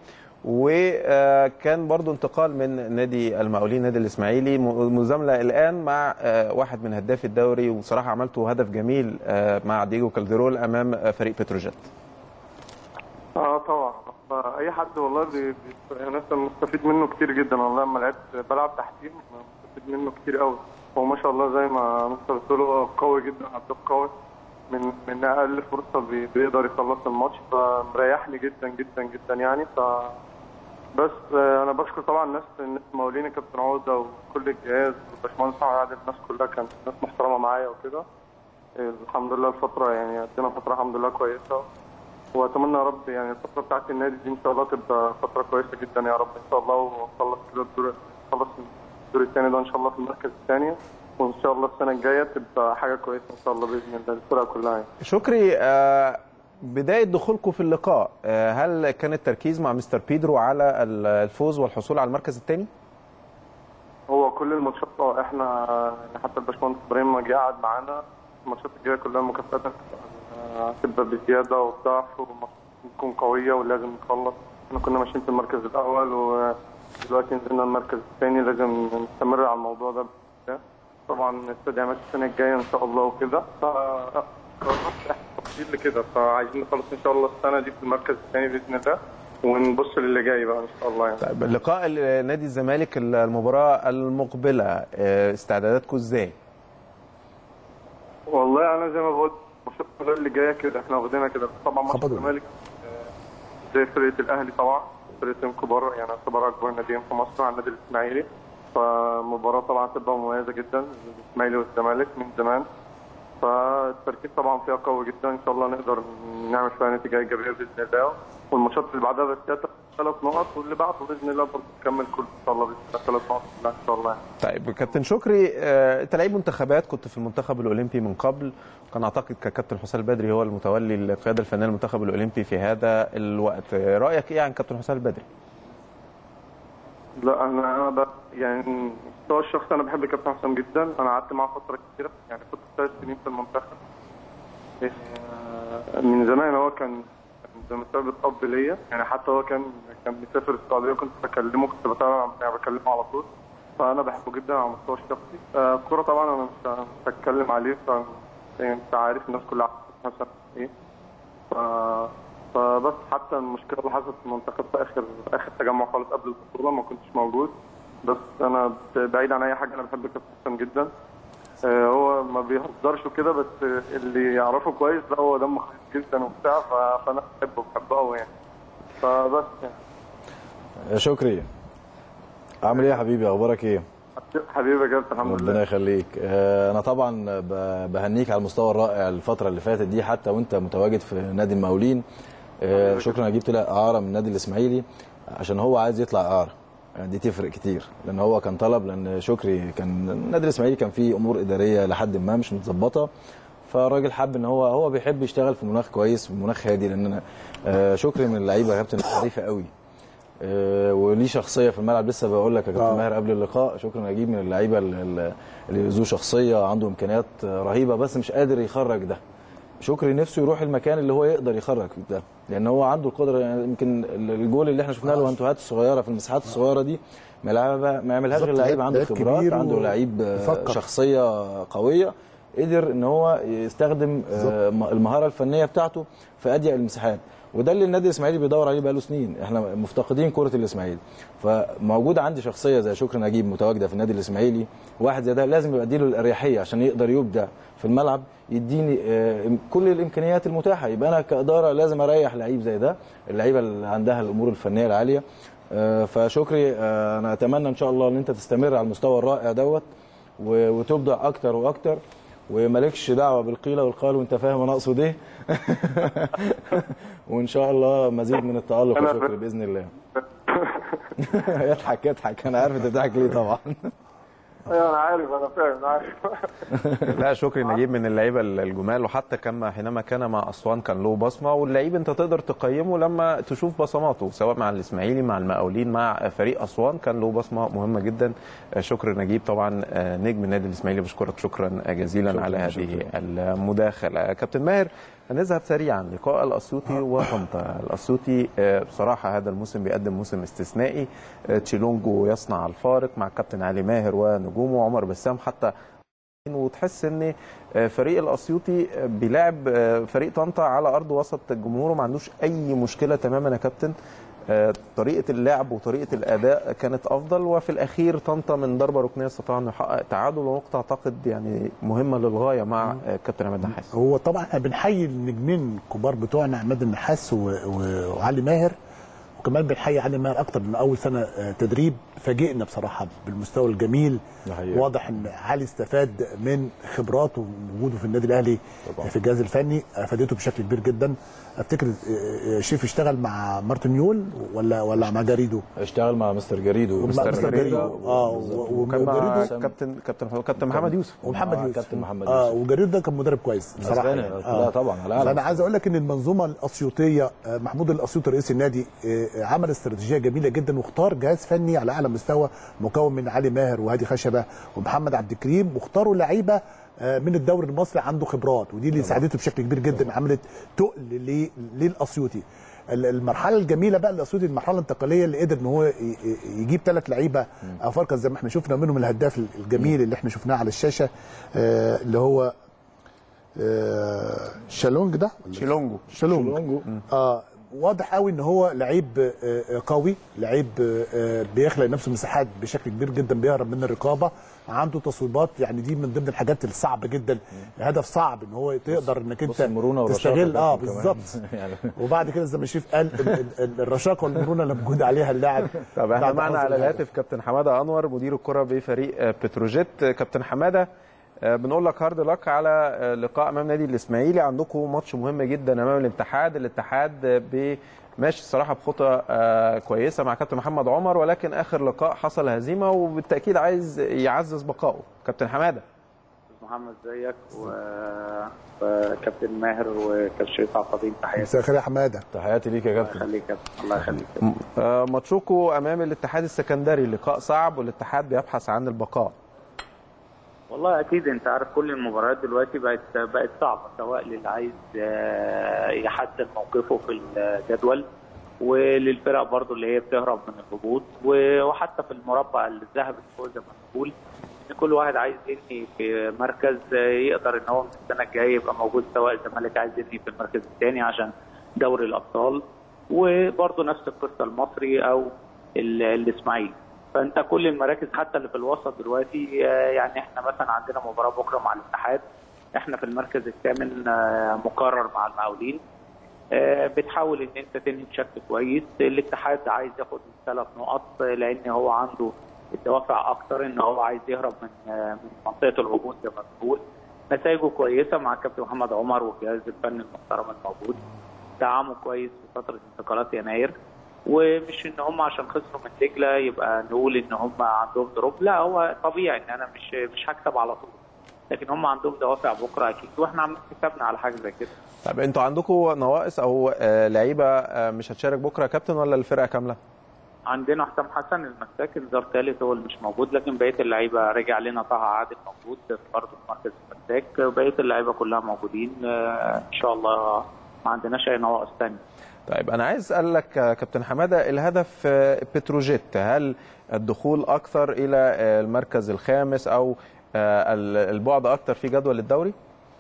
وكان برضو انتقال من نادي المقاولين نادي الإسماعيلي م- مزاملة الآن مع آه، واحد من هداف الدوري وصراحة عملتوا هدف جميل آه، مع ديجو كالديرول أمام آه، فريق بتروجيت اه طبعا اي حد والله بي... بي... انا لسه مستفيد منه كتير جدا والله لما لعبت بلعب تحكيم مستفيد منه كتير قوي هو ما شاء الله زي ما مستر بتقول هو قوي جدا هداف قوي من من اقل فرصه بي... بيقدر يخلص الماتش فمريحني جدا جدا جدا يعني ف بس آه، انا بشكر طبعا الناس الناس المقاولين كابتن عوده وكل الجهاز والباشمهندس احمد عادل الناس كلها كانت ناس محترمه معايا وكده آه، الحمد لله الفتره يعني قدنا فتره الحمد لله كويسه واتمنى يا رب يعني الفتره بتاعت النادي دي ان شاء الله تبقى فتره كويسه جدا يا رب ان شاء الله ونخلص كده الدور نخلص الدور الثاني ده ان شاء الله في المركز الثاني وان شاء الله السنه الجايه تبقى حاجه كويسه ان شاء الله باذن الله الفرقه كلها يعني. شكري آه، بداية دخولكم في اللقاء آه، هل كان التركيز مع مستر بيدرو على ال- الفوز والحصول على المركز الثاني؟ هو كل الماتشات اه احنا يعني حتى الباشمهندس ابراهيم ما جه قعد معانا الماتشات الجايه كلها المكافآت هتبقى- هتبقى بزياده وبضعف والماتشات تكون قويه ولازم نخلص احنا كنا ماشيين في المركز الاول ودلوقتي نزلنا المركز الثاني لازم نستمر على الموضوع ده طبعا استدعامات السنه الجايه ان شاء الله وكده ف قررت احنا تفصيل لكده فعايزين نخلص ان شاء الله السنه دي في المركز الثاني باذن الله ونبص للي جاي بقى ان شاء الله يعني طيب لقاء ال- نادي الزمالك المباراة المقبلة آه، استعداداتكم ازاي؟ والله انا زي ما بقول الماتشات كلها اللي جايه كده احنا واخدينها كده طبعا ماتش خبطوا. الزمالك آه، زي فرقه الاهلي طبعا فرقتين كبار يعني يعتبر اكبر ناديين في مصر عن النادي الاسماعيلي فمباراه طبعا تبقى مميزه جدا الاسماعيلي والزمالك من زمان فالتركيز طبعا فيها قوي جدا ان شاء الله نقدر نعمل فيها نتيجه ايجابيه باذن الله والماتشات اللي بعدها بس هي ثلاث نقط واللي بعده باذن الله برضه تكمل كل ان شاء الله باذن الله ثلاث نقط كلها ان شاء الله يعني. طيب كابتن شكري آه، انت لعيب منتخبات كنت في المنتخب الاولمبي من قبل كان اعتقد كابتن حسام البدري هو المتولي القياده الفنيه للمنتخب الاولمبي في هذا الوقت آه، رايك ايه عن كابتن حسام البدري؟ لا انا انا ب... يعني مستوى الشخصي انا بحب كابتن حسام جدا انا قعدت معاه فتره كتيره يعني كنت ثلاث سنين في المنتخب إيه، من زمان هو كان كان زي مثابه اب ليا يعني حتى هو كان كان بيسافر السعوديه كنت بكلمه كنت بتابع يعني بكلمه على طول فانا بحبه جدا على المستوى الشخصي آه، الكوره طبعا انا مش مش هتكلم عليه ف يعني انت عارف الناس كلها عارفة حسام ايه ف... فبس حتى المشكله اللي حصلت في المنتخب في اخر اخر تجمع خالص قبل البطوله ما كنتش موجود بس انا بعيد عن اي حاجه انا بحب كابتن حسام جدا آه، هو ما بيهزرش وكده بس آه، اللي يعرفه كويس لا هو دمه خفيف جدا وبتاع ف- فانا بحبه بحبه قوي يعني فبس يعني يا شكري عامل ايه يا حبيبي اخبارك ايه حبيبي يا كابتن الحمد ربنا لله يخليك آه، انا طبعا ب- بهنيك على المستوى الرائع الفتره اللي فاتت دي حتى وانت متواجد في نادي المقاولين آه، شكرا نجيب طلع اعاره من النادي الاسماعيلي عشان هو عايز يطلع اعاره يعني دي تفرق كتير لان هو كان طلب لان شكري كان النادي الاسماعيلي كان فيه امور اداريه لحد ما مش متظبطه فالراجل حب ان هو هو بيحب يشتغل في مناخ كويس ومناخ هادي لان أنا آه، شكري من اللعيبه يا كابتن حريفه قوي آه، وليه شخصيه في الملعب لسه بقول لك يا كابتن آه. ماهر قبل اللقاء شكرا نجيب من اللعيبه اللي اللي ذو شخصيه عنده امكانيات آه، رهيبه بس مش قادر يخرج ده شكري نفسه يروح المكان اللي هو يقدر يخرج ده لان هو عنده القدره يعني يمكن الجول اللي احنا شفناه الوانتوهات الصغيره في المساحات الصغيره دي ما يلعبها ما يعملهاش غير بالظبط، لعيب لعيب- عنده لعيب خبرات كبير عنده و- لعيب آه، بيفكر. شخصيه قويه قدر ان هو يستخدم آه، المهاره الفنيه بتاعته في اضيق المساحات وده اللي النادي الاسماعيلي بيدور عليه بقاله سنين احنا مفتقدين كره الاسماعيلي فموجود عندي شخصيه زي شكري نجيب متواجده في النادي الاسماعيلي واحد زي ده لازم يبقى اديله الاريحيه عشان يقدر يبدع في الملعب يديني آه، كل الامكانيات المتاحه يبقى انا كاداره لازم اريح لعيب زي ده اللعيبه اللي عندها الامور الفنيه العاليه آه، فشكري آه، انا اتمنى ان شاء الله ان انت تستمر على المستوى الرائع دوت و- وتبدع اكتر واكتر ومالكش دعوه بالقيل والقال وانت فاهم انا اقصد ايه وان شاء الله مزيد من التالق يا أنا شكري باذن الله يضحك يضحك انا عارف انت بتضحك ليه طبعا ايوه انا عارف انا فاهم انا عارف لا شكري نجيب من اللعيبه الجمال وحتى كما حينما كان مع اسوان كان له بصمه واللعيب انت تقدر تقيمه لما تشوف بصماته سواء مع الاسماعيلي مع المقاولين مع فريق اسوان كان له بصمه مهمه جدا شكري نجيب طبعا نجم النادي الاسماعيلي بشكرك شكرا جزيلا شكراً، على هذه شكراً. المداخله كابتن ماهر هنذهب سريعا لقاء الاسيوطي وطنطا الاسيوطي آه، بصراحه هذا الموسم بيقدم موسم استثنائي آه، تشيلونجو يصنع الفارق مع كابتن علي ماهر ونجومه عمر بسام حتى وتحس ان فريق الاسيوطي بيلعب فريق طنطا على ارض وسط الجمهور وما عندوش اي مشكله تماما يا كابتن طريقه اللعب وطريقه الاداء كانت افضل وفي الاخير طنطا من ضربه ركنيه استطاع انه يحقق تعادل ونقطه اعتقد يعني مهمه للغايه مع كابتن عماد نحاس هو طبعا احنا بنحيي النجمين الكبار بتوعنا عماد النحاس و- و- وعلي ماهر وكمان بنحيي علي ماهر اكتر من اول سنه آه، تدريب فاجئنا بصراحه بالمستوى الجميل ده حقيقي. واضح ان علي استفاد من خبراته ووجوده في النادي الاهلي طبعا. في الجهاز الفني افادته بشكل كبير جدا افتكر آه، آه، شيف اشتغل مع مارتن يول ولا ولا مع جاريدو اشتغل مع مستر جريدو مستر مستر جريدو جريدو. اه وكان مع وجريدو كابتن كابتن كابتن محمد يوسف ومحمد آه، يوسف كابتن محمد اه يوسف. وجريدو ده كان مدرب كويس بصراحه أسباني. يعني. لا طبعا على أعلى فانا مستوى. عايز اقول لك ان المنظومه الاسيوطيه آه، محمود الاسيوطي رئيس النادي آه، عمل استراتيجيه جميله جدا واختار جهاز فني على اعلى مستوى مكون من علي ماهر وهادي خشبه ومحمد عبد الكريم واختاروا لعيبه آه، من الدوري المصري عنده خبرات ودي اللي ساعدته بشكل كبير جدا عملت تقل ل- للاسيوطي ال- المرحله الجميله بقى الاسيوطي المرحله الانتقاليه اللي قدر ان هو ي- ي- يجيب ثلاث لعيبه افارقه زي ما احنا شفنا منهم الهداف الجميل اللي احنا شفناه على الشاشه آه، اللي هو آه، شالونج ده ولا شيلونجو شالونج شالونجو. اه واضح قوي ان هو لعيب آه، آه، قوي لعيب آه، آه، بيخلق لنفسه مساحات بشكل كبير جدا بيهرب من الرقابه عنده تصويبات يعني دي من ضمن الحاجات الصعبه جدا هدف صعب ان هو تقدر انك بص انت المرونة والرشاقة تستغل اه كمان. بالظبط يعني. وبعد كده زي ما شريف قال ال- ال- ال- الرشاقه والمرونه اللي موجود عليها اللاعب طب احنا بعد معنا حظ على الهدف. الهاتف كابتن حماده انور مدير الكره بفريق آه، بتروجيت آه، كابتن حماده آه، بنقول لك هارد لك على آه، لقاء امام نادي الاسماعيلي عندكم ماتش مهم جدا امام الاتحاد الاتحاد آه، ب ماشي الصراحه بخطى آه، كويسه مع كابتن محمد عمر ولكن اخر لقاء حصل هزيمه وبالتاكيد عايز يعزز بقائه كابتن حماده محمد زيك و- وكابتن ماهر وكابتن شريف عقدين تحياتي مساء الخير يا حماده تحياتي ليك يا الله كابتن يخليك يا كابتن الله يخليك آه، ماتشوكم امام الاتحاد السكندري لقاء صعب والاتحاد بيبحث عن البقاء والله اكيد انت عارف كل المباريات دلوقتي بقت بقت صعبه سواء للي عايز آه، يحسن موقفه في الجدول وللفرق برضو اللي هي بتهرب من الهبوط و- وحتى في المربع الذهبي فوق زي ما بنقول ان كل واحد عايز ينهي في مركز آه، يقدر ان هو من السنه الجايه يبقى موجود سواء الزمالك عايز ينهي في المركز الثاني عشان دوري الابطال وبرضو نفس القصه المصري او ال- الاسماعيلي فانت كل المراكز حتى اللي في الوسط دلوقتي آه، يعني احنا مثلا عندنا مباراه بكره مع الاتحاد احنا في المركز الثامن آه، مقرر مع المقاولين آه، بتحاول ان انت تنهي بشكل كويس الاتحاد عايز ياخد ثلاث نقط آه، لان هو عنده الدوافع اكتر ان هو عايز يهرب من آه، من منطقه الهبوط زي ما بنقول نتائجه كويسه مع الكابتن محمد عمر والجهاز الفني المحترم الموجود دعمه كويس في فتره انتقالات يناير ومش ان هم عشان خسروا من دجله يبقى نقول ان هم عندهم دروب لا هو طبيعي ان انا مش مش هكسب على طول لكن هم عندهم دوافع بكره اكيد واحنا عاملين حسابنا على حاجه زي كده طب انتوا عندكم نواقص او آه، لعيبه آه، مش هتشارك بكره يا كابتن ولا الفرقه كامله؟ عندنا حسام حسن المساك انذار ثالث هو اللي مش موجود لكن بقيه اللعيبه رجع لنا طه عادل موجود برضه في مركز المساك بقيه اللعيبه كلها موجودين آه، ان شاء الله ما عندناش اي نواقص ثانيه طيب انا عايز اسالك آه، كابتن حماده الهدف آه، بتروجيت هل الدخول اكثر الى آه، المركز الخامس او آه، ال- البعد اكثر في جدول الدوري؟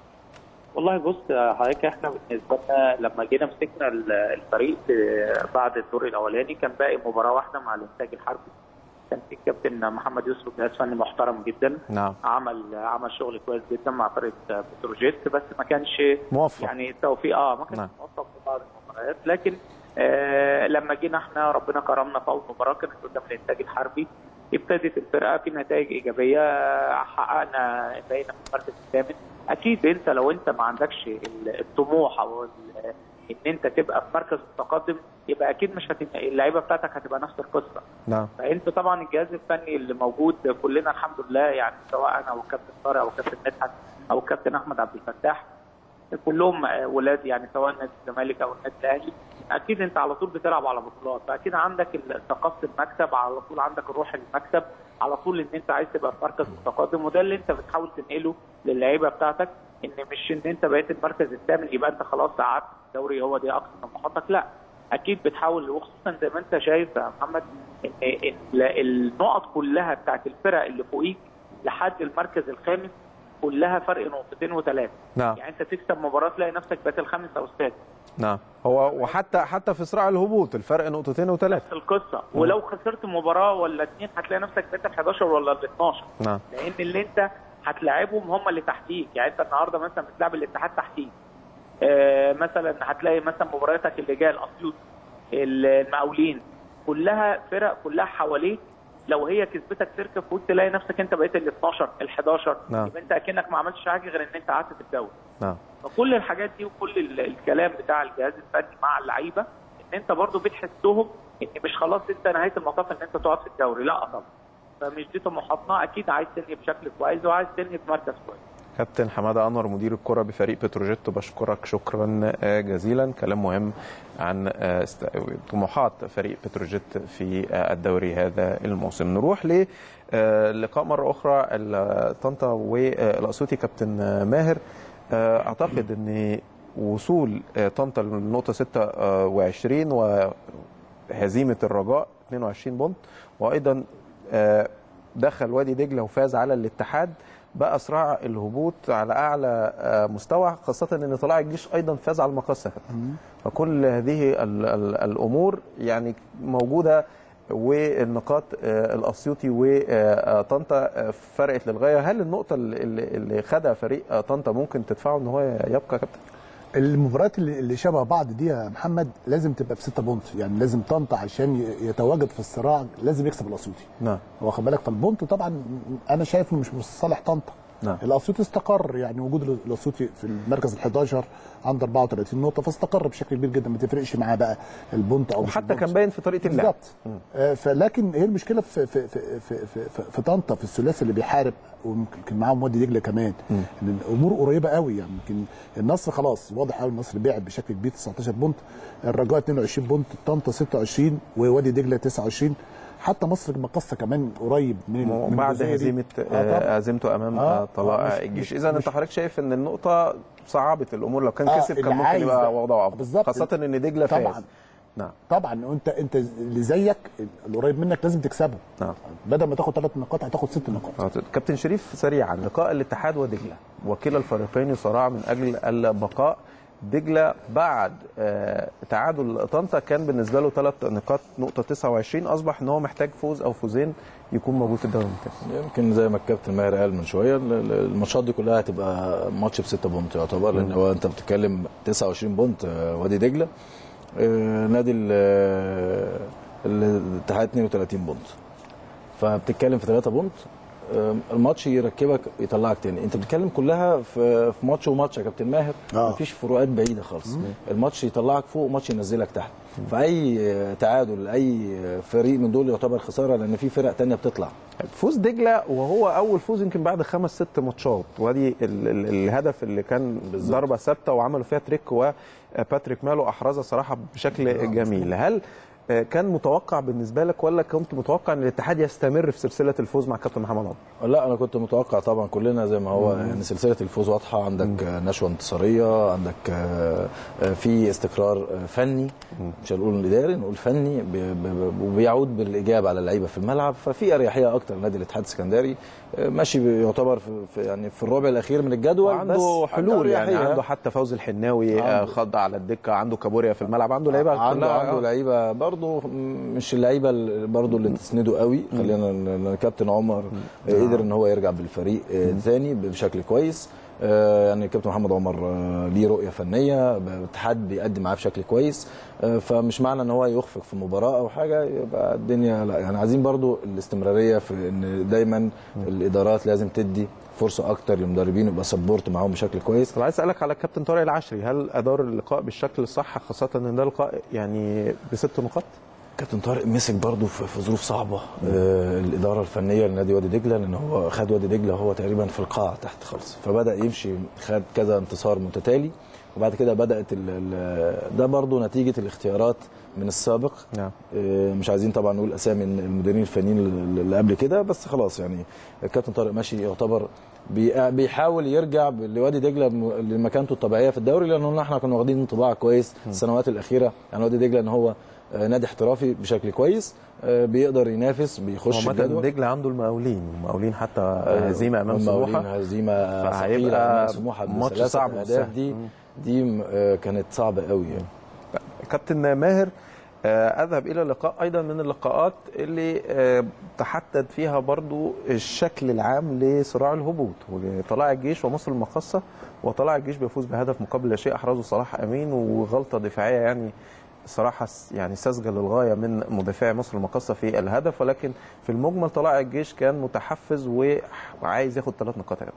والله بص يا حضرتك احنا بالنسبه لنا لما جينا مسكنا ال- الفريق آه، بعد الدور الاولاني كان باقي مباراه واحده مع الانتاج الحربي كان في الكابتن محمد يوسف جهاز فني محترم جدا نعم عمل عمل شغل كويس جدا مع فرقه بتروجيت بس ما كانش موفق يعني التوفيق اه ما كانش نعم. موفق في بعض المباريات لكن آه لما جينا احنا ربنا كرمنا في اول مباراه كانت قدام الانتاج الحربي ابتدت الفرقه في نتائج ايجابيه آه، حققنا بقينا في المركز الثامن اكيد انت لو انت ما عندكش ال- الطموح او ال- ان انت تبقى في مركز متقدم يبقى اكيد مش هتبقى اللعيبه بتاعتك هتبقى نفس القصه نعم فانت طبعا الجهاز الفني اللي موجود كلنا الحمد لله يعني سواء انا او الكابتن طارق او الكابتن مدحت او الكابتن احمد عبد الفتاح كلهم ولاد يعني سواء نادي الزمالك او النادي الاهلي اكيد انت على طول بتلعب على بطولات فاكيد عندك ال- ثقافه المكسب على طول عندك الروح المكسب على طول ان انت عايز تبقى في مركز متقدم وده اللي انت بتحاول تنقله للعيبه بتاعتك ان مش ان انت بقيت المركز الثامن يبقى انت خلاص قعدت في الدوري هو دي اقصى طموحاتك لا اكيد بتحاول وخصوصا زي ما انت شايف يا محمد ان إن النقط كلها بتاعت الفرق اللي فوقيك لحد المركز الخامس كلها فرق نقطتين وثلاثه نعم يعني انت تكسب مباراه تلاقي نفسك بقيت الخامس او السادس نعم هو وحتى حتى في صراع الهبوط الفرق نقطتين وثلاثه نفس القصه ولو خسرت مباراه ولا اتنين هتلاقي نفسك بقيت ال 11 ولا ال 12 نعم لان اللي انت هتلاعبهم هم اللي تحتيك يعني انت النهارده مثلا بتلعب الاتحاد تحتيك آه مثلا هتلاقي مثلا مبارياتك اللي جايه الاسيوط المقاولين كلها فرق كلها حواليك لو هي كسبتك تركب فوق تلاقي نفسك انت بقيت ال 12 ال 11 نعم. يبقى انت اكنك ما عملتش حاجه غير ان انت قعدت في الدوري نعم فكل الحاجات دي وكل ال- الكلام بتاع الجهاز الفني مع اللعيبه ان انت برضو بتحسهم ان مش خلاص انت نهايه المطاف ان انت تقعد في الدوري لا طبعا فمش دي طموحاتنا اكيد عايز تنهي بشكل كويس وعايز تنهي في مركز كويس كابتن حماده انور مدير الكره بفريق بتروجيت بشكرك شكرا آه، جزيلا كلام مهم عن آه، است- طموحات فريق بتروجيت في آه، الدوري هذا الموسم نروح ل آه، لقاء مره اخرى ال- طنطا والاسيوطي كابتن آه، ماهر آه، اعتقد ان وصول آه، طنطا للنقطه 26 وهزيمه الرجاء 22 بونت وايضا آه، دخل وادي دجله وفاز على الاتحاد بقى صراع الهبوط على اعلى آه، مستوى خاصه ان طلائع الجيش ايضا فاز على المقصه يا كابتن. فكل هذه ال ال الامور يعني موجوده والنقاط آه، الاسيوطي وطنطا آه، فرقت للغايه هل النقطه اللي اللي خدها فريق آه، طنطا ممكن تدفعه ان هو يبقى يا كابتن المباريات اللي اللي شبه بعض دي يا محمد لازم تبقى في 6 بونت يعني لازم طنطا عشان ي- يتواجد في الصراع لازم يكسب الاسيوطي نعم واخد بالك فالبونت طبعا انا شايف إنه مش في صالح طنطا نعم. الاسيوطي استقر يعني وجود الاسيوطي في المركز ال 11 عنده 34 نقطه فاستقر بشكل كبير جدا ما تفرقش معاه بقى البونت او مش وحتى البونت. كان باين في طريقه اللعب بالظبط آه، فلكن هي المشكله في في في في, في, في, في طنطا في الثلاثي اللي بيحارب ويمكن معاهم وادي دجله كمان ان الامور قريبه قوي يعني يمكن النصر خلاص واضح قوي النصر بعد بشكل كبير 19 بونت الرجاء 22 بونت طنطا 26 ووادي دجله 29 حتى مصر المقصه كمان قريب من من وبعد الجزائري. هزيمه آه آه، طبعاً. هزيمته امام آه، آه، طلائع آه، مش- الجيش مش- اذا انت مش- حضرتك شايف ان النقطه صعبت الامور لو كان آه، كسب كان اللي ممكن عايز يبقى ده. وضعه افضل بالظبط. خاصه ان دجله فاز طبعا نعم طبعا انت انت اللي زيك القريب منك لازم تكسبه نعم بدل ما تاخد ثلاث نقاط هتاخد ست نقاط آه، كابتن شريف سريعا لقاء الاتحاد ودجله وكلا الفريقين يصارع من اجل البقاء دجله بعد آه، تعادل طنطا كان بالنسبه له ثلاث نقاط نقطه 29 اصبح ان هو محتاج فوز او فوزين يكون موجود في الدوري الممتاز يمكن زي ما الكابتن ماهر قال من شويه ال- ال- الماتشات دي كلها هتبقى ماتش بستة بونت يعتبر لان هو انت بتتكلم 29 بونت آه، وادي دجله آه، نادي ال- آه، الاتحاد 32 بونت فبتتكلم في 3 بونت آه، الماتش يركبك يطلعك تاني انت بتتكلم كلها في في ماتش وماتش يا كابتن ماهر آه. مفيش فروقات بعيده خالص الماتش يطلعك فوق وماتش ينزلك تحت فاي آه، تعادل اي فريق من دول يعتبر خساره لان في فرق تانية بتطلع فوز دجله وهو اول فوز يمكن بعد خمس ست ماتشات وادي ال ال الهدف اللي كان ضربه ثابته وعملوا فيها تريك وباتريك مالو احرزها صراحه بشكل جميل هل آه، كان متوقع بالنسبه لك ولا كنت متوقع ان الاتحاد يستمر في سلسله الفوز مع كابتن محمد عمر لا انا كنت متوقع طبعا كلنا زي ما هو يعني سلسله الفوز واضحه عندك آه، نشوه انتصاريه عندك آه، آه، في استقرار آه، فني مش هنقول اداري نقول فني ب- ب- ب- وبيعود بالاجابه على اللعيبه في الملعب ففي اريحيه اكتر لنادي الاتحاد السكندري آه، ماشي ب- يعتبر في في- يعني في الربع الاخير من الجدول عنده بس حلول يعني أريحية. عنده حتى فوز الحناوي آه، عنده. خض على الدكه عنده كابوريا في الملعب عنده لعيبه عنده كلها- عنده لعيبه برضه مش اللعيبه اللي- برضه اللي تسنده قوي خلينا ن- ن- كابتن عمر قدر ان هو يرجع بالفريق آه، تاني بشكل كويس آه، يعني كابتن محمد عمر آه، ليه رؤيه فنيه الاتحاد بيقدم معاه بشكل كويس آه، فمش معنى ان هو يخفق في مباراه او حاجه يبقى الدنيا لا يعني عايزين برضو الاستمراريه في ان دايما الادارات لازم تدي فرصه اكتر للمدربين يبقى سبورت معاهم بشكل كويس طب عايز اسالك على الكابتن طارق العشري هل ادار اللقاء بالشكل الصح خاصه ان ده لقاء يعني بست نقاط كابتن طارق مسك برضه في في ظروف صعبه آه الاداره الفنيه لنادي وادي دجله لان هو خد وادي دجله هو تقريبا في القاع تحت خالص فبدا يمشي خد كذا انتصار متتالي وبعد كده بدات ال ال ده برضه نتيجه الاختيارات من السابق نعم آه، مش عايزين طبعا نقول اسامي المديرين الفنيين اللي قبل كده بس خلاص يعني الكابتن طارق ماشي يعتبر بي- بيحاول يرجع لوادي دجله م- لمكانته الطبيعيه في الدوري لان احنا كنا واخدين انطباع كويس السنوات الاخيره عن وادي دجله ان هو آه، نادي احترافي بشكل كويس آه، بيقدر ينافس بيخش هو الجدول مثلا دجله عنده المقاولين المقاولين حتى هزيمه امام المقاولين سموحه هزيمه فهيبقى ثقيله امام سموحه ماتش بثلاثة صعب اهداف وسهل. دي دي آه، كانت صعبه قوي يعني كابتن ماهر آه، اذهب الى لقاء ايضا من اللقاءات اللي آه، تحدد فيها برضو الشكل العام لصراع الهبوط وطلائع الجيش ومصر المقاصه وطلائع الجيش بيفوز بهدف مقابل لا شيء احرزه صلاح امين وغلطه دفاعيه يعني صراحة يعني ساذجة للغاية من مدافعي مصر المقاصة في الهدف ولكن في المجمل طلائع الجيش كان متحفز وعايز ياخد ثلاث نقاط يا كابتن.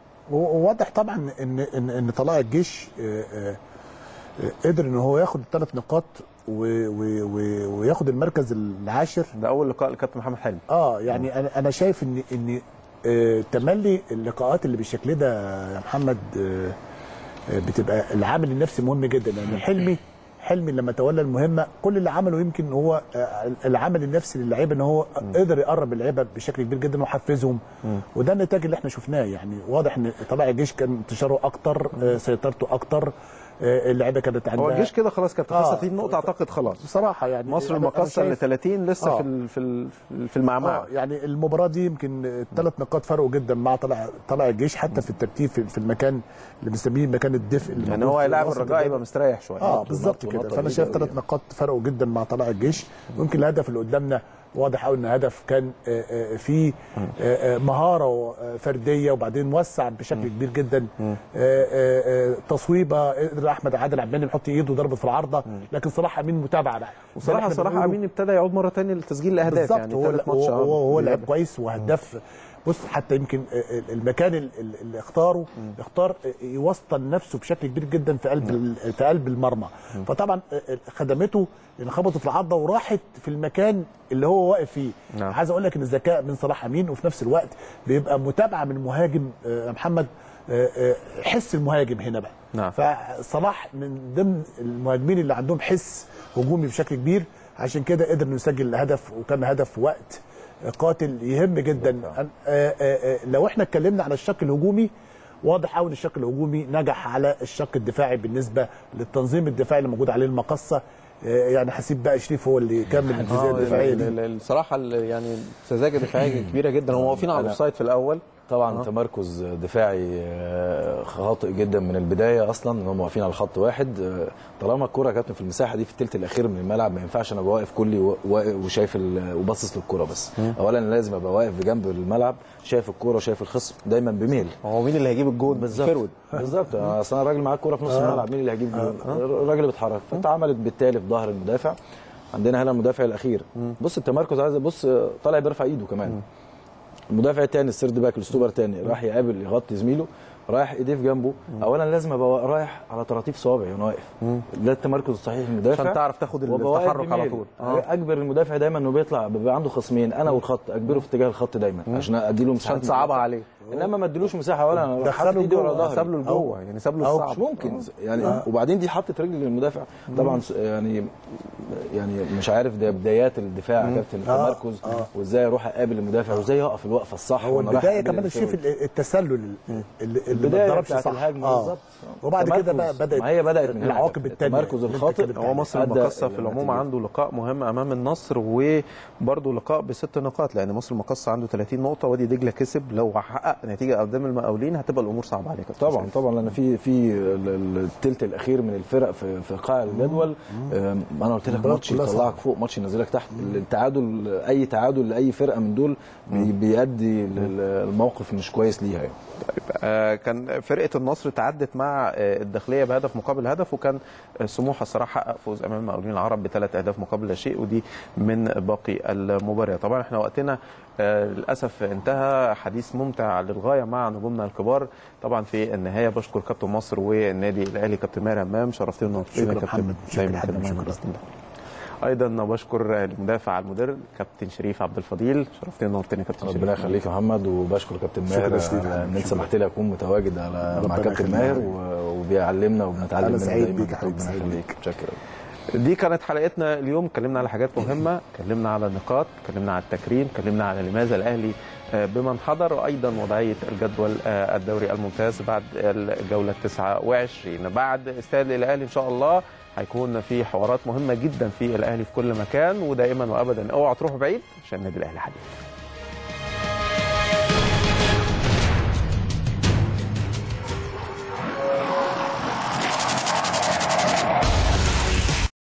وواضح طبعا ان ان ان طلائع الجيش آه، آه، آه، قدر ان هو ياخد الثلاث نقاط و- و- و- وياخد المركز العاشر ده أول لقاء لكابتن محمد حلمي اه يعني انا انا شايف ان ان آه، تملي اللقاءات اللي بالشكل ده يا محمد آه، آه، بتبقى العامل النفسي مهم جدا لان حلمي حلمي لما تولى المهمه كل اللي عمله يمكن هو آه، العامل النفسي للعيبه ان هو قدر يقرب اللعيبه بشكل كبير جدا وحفزهم وده النتاج اللي احنا شفناه يعني واضح ان طلائع الجيش كان انتشاره اكتر آه، سيطرته اكتر آه، اللعيبه كانت عندها هو الجيش كده خلاص كابتن آه. 30 نقطة أعتقد خلاص بصراحه يعني مصر أنا- أنا المقاصة اللي شايف- 30 لسه آه. في ال- في ال- في المعمعة اه يعني المباراه دي يمكن الثلاث نقاط فرقوا جدا مع طلع طلع الجيش حتى في الترتيب في, في المكان اللي بنسميه مكان الدفء اللي يعني موجود هو في هيلاعب وسط الرجاء الجدول. يبقى مستريح شوية اه بالظبط ونقطة كده فانا بعيدة شايف أوي ثلاث يعني. نقاط فرقوا جدا مع طلائع الجيش يمكن الهدف اللي قدامنا واضح قوي ان هدف كان آه، آه، فيه آه، آه، مهاره آه، فرديه وبعدين موسع بشكل كبير جدا آه، آه، آه، تصويبه قدر احمد عادل عباني يحط ايده ضربه في العارضه لكن صلاح امين متابعه بقى وصراحة صراحة أمين ابتدى يعود مرة تانية لتسجيل الأهداف بالظبط يعني هو ثالث هو ماتش هو, هو لعب بيلعب. كويس وهداف بص حتى يمكن المكان ال- ال- اللي اختاره اختار يوسطن نفسه بشكل كبير جدا في قلب ال- في قلب المرمى فطبعا خدمته ان خبطت في العضه وراحت في المكان اللي هو واقف فيه نعم. عايز اقول لك ان الذكاء من صلاح امين وفي نفس الوقت بيبقى متابعه من مهاجم آه، محمد آه، آه، حس المهاجم هنا بقى نعم. فصلاح من ضمن المهاجمين اللي عندهم حس هجومي بشكل كبير عشان كده قدر انه يسجل الهدف وكان هدف في وقت قاتل يهم جدا أن- آه، آه، آه، لو احنا اتكلمنا على الشق الهجومي واضح قوي ان الشق الهجومي نجح على الشق الدفاعي بالنسبه للتنظيم الدفاعي اللي موجود عليه المقصه آه، يعني هسيب بقى شريف هو اللي يكمل الجزئيه آه، الدفاعيه ال- دي ال- الصراحة ال- يعني سذاجة دفاعية كبيرة جدا هم واقفين على الاوفسايد في الأول طبعا آه. تمركز دفاعي آه، خاطئ جدا من البدايه اصلا ان هم واقفين على خط واحد آه، طالما الكره يا كابتن في المساحه دي في الثلث الاخير من الملعب ما ينفعش انا ابقى واقف كلي و- واقف وشايف ال- وباصص للكره بس اولا أنا لازم ابقى واقف بجنب الملعب شايف الكره وشايف الخصم دايما بميل هو مين اللي هيجيب الجول بالظبط فيرود بالظبط اصل انا الراجل معاه الكوره في نص الملعب مين اللي هيجيب جول الراجل اللي بيتحرك فاتعملت بالتالي في ظهر المدافع عندنا هنا المدافع الاخير بص التمركز عايز بص طالع بيرفع ايده كمان المدافع الثاني السيرد باك الستوبر الثاني راح يقابل يغطي زميله رايح ايديه في جنبه اولا لازم ابقى رايح على طراطيف صوابعي وانا واقف ده التمركز الصحيح للمدافع عشان تعرف تاخد وأبقى واقف التحرك على بميل. طول. آه. اجبر المدافع دايما انه بيطلع بيبقى عنده خصمين انا والخط اجبره في اتجاه الخط دايما عشان اديله مساحه عشان تصعبها عليه انما ما اديلوش مساحه ولا انا حاطط دخله ايدي ورا جوه، ظهري ساب له لجوه يعني ساب له أو الصعب مش ممكن يعني وبعدين دي حطت رجل للمدافع طبعا س- يعني يعني مش عارف ده بدايات الدفاع يا كابتن آه، التمركز وازاي اروح اقابل المدافع وازاي اقف الوقفه الصح هو وأنا رايح البدايه أقابل كمان الفرد. شايف ال- التسلل اللي, اللي ما البدايه اتضربش بتاعت صح الهجمه آه. بالظبط وبعد كده تمركز. بقى بدات ما هي بدات من هنا العواقب الثانيه التمركز الخاطئ هو مصر أدى المقصه في إلى العموم نتيجة. عنده لقاء مهم امام النصر وبرضه لقاء بست نقاط لان مصر المقصه عنده 30 نقطه وادي دجله كسب لو حقق نتيجه قدام المقاولين هتبقى الامور صعبه عليك طبعا طبعا لان في في ال- ال- التلت الاخير من الفرق في في قاع الجدول آم، انا قلت لك المباراة ماتش كلها يطلعك صعبة. فوق ماتش ينزلك تحت التعادل اي تعادل لاي فرقه من دول بي- بيؤدي الموقف مش كويس ليها يعني آه، كان فرقه النصر تعدت مع آه، الداخليه بهدف مقابل هدف وكان آه، سموحه الصراحه حقق فوز امام المقاولين العرب بثلاث اهداف مقابل لا شيء ودي من باقي المباراه طبعا احنا وقتنا آه، للاسف انتهى حديث ممتع للغايه مع نجومنا الكبار طبعا في النهايه بشكر كابتن مصر والنادي الاهلي كابتن ماهر همام شرفتنا ونورتنا شكرا كابتن محمد. شكرا دايما حبيبي. كده معانا شكرا. بإذن الله. ايضا بشكر المدافع المدير كابتن شريف عبد الفضيل شرفتنا ونورتنا يا كابتن شريف ربنا يخليك يا محمد وبشكر كابتن شكرا ماهر يا شريف. على ان انت شكرا. سمحت لي اكون متواجد على مع ربنا كابتن يخليك. ماهر و- وبيعلمنا وبنتعلم أنا منه سعيد دايما بيك يا حبيبي، ربنا سعيد يخليك شكرا دي كانت حلقتنا اليوم اتكلمنا على حاجات مهمه اتكلمنا على النقاط اتكلمنا على التكريم اتكلمنا على لماذا الاهلي آه، بمن حضر وايضا وضعيه الجدول آه، الدوري الممتاز بعد الجوله 29 بعد استاد الاهلي ان شاء الله هيكون في حوارات مهمه جدا في الاهلي في كل مكان ودائما وابدا اوعى تروحوا بعيد عشان النادي الاهلي حديث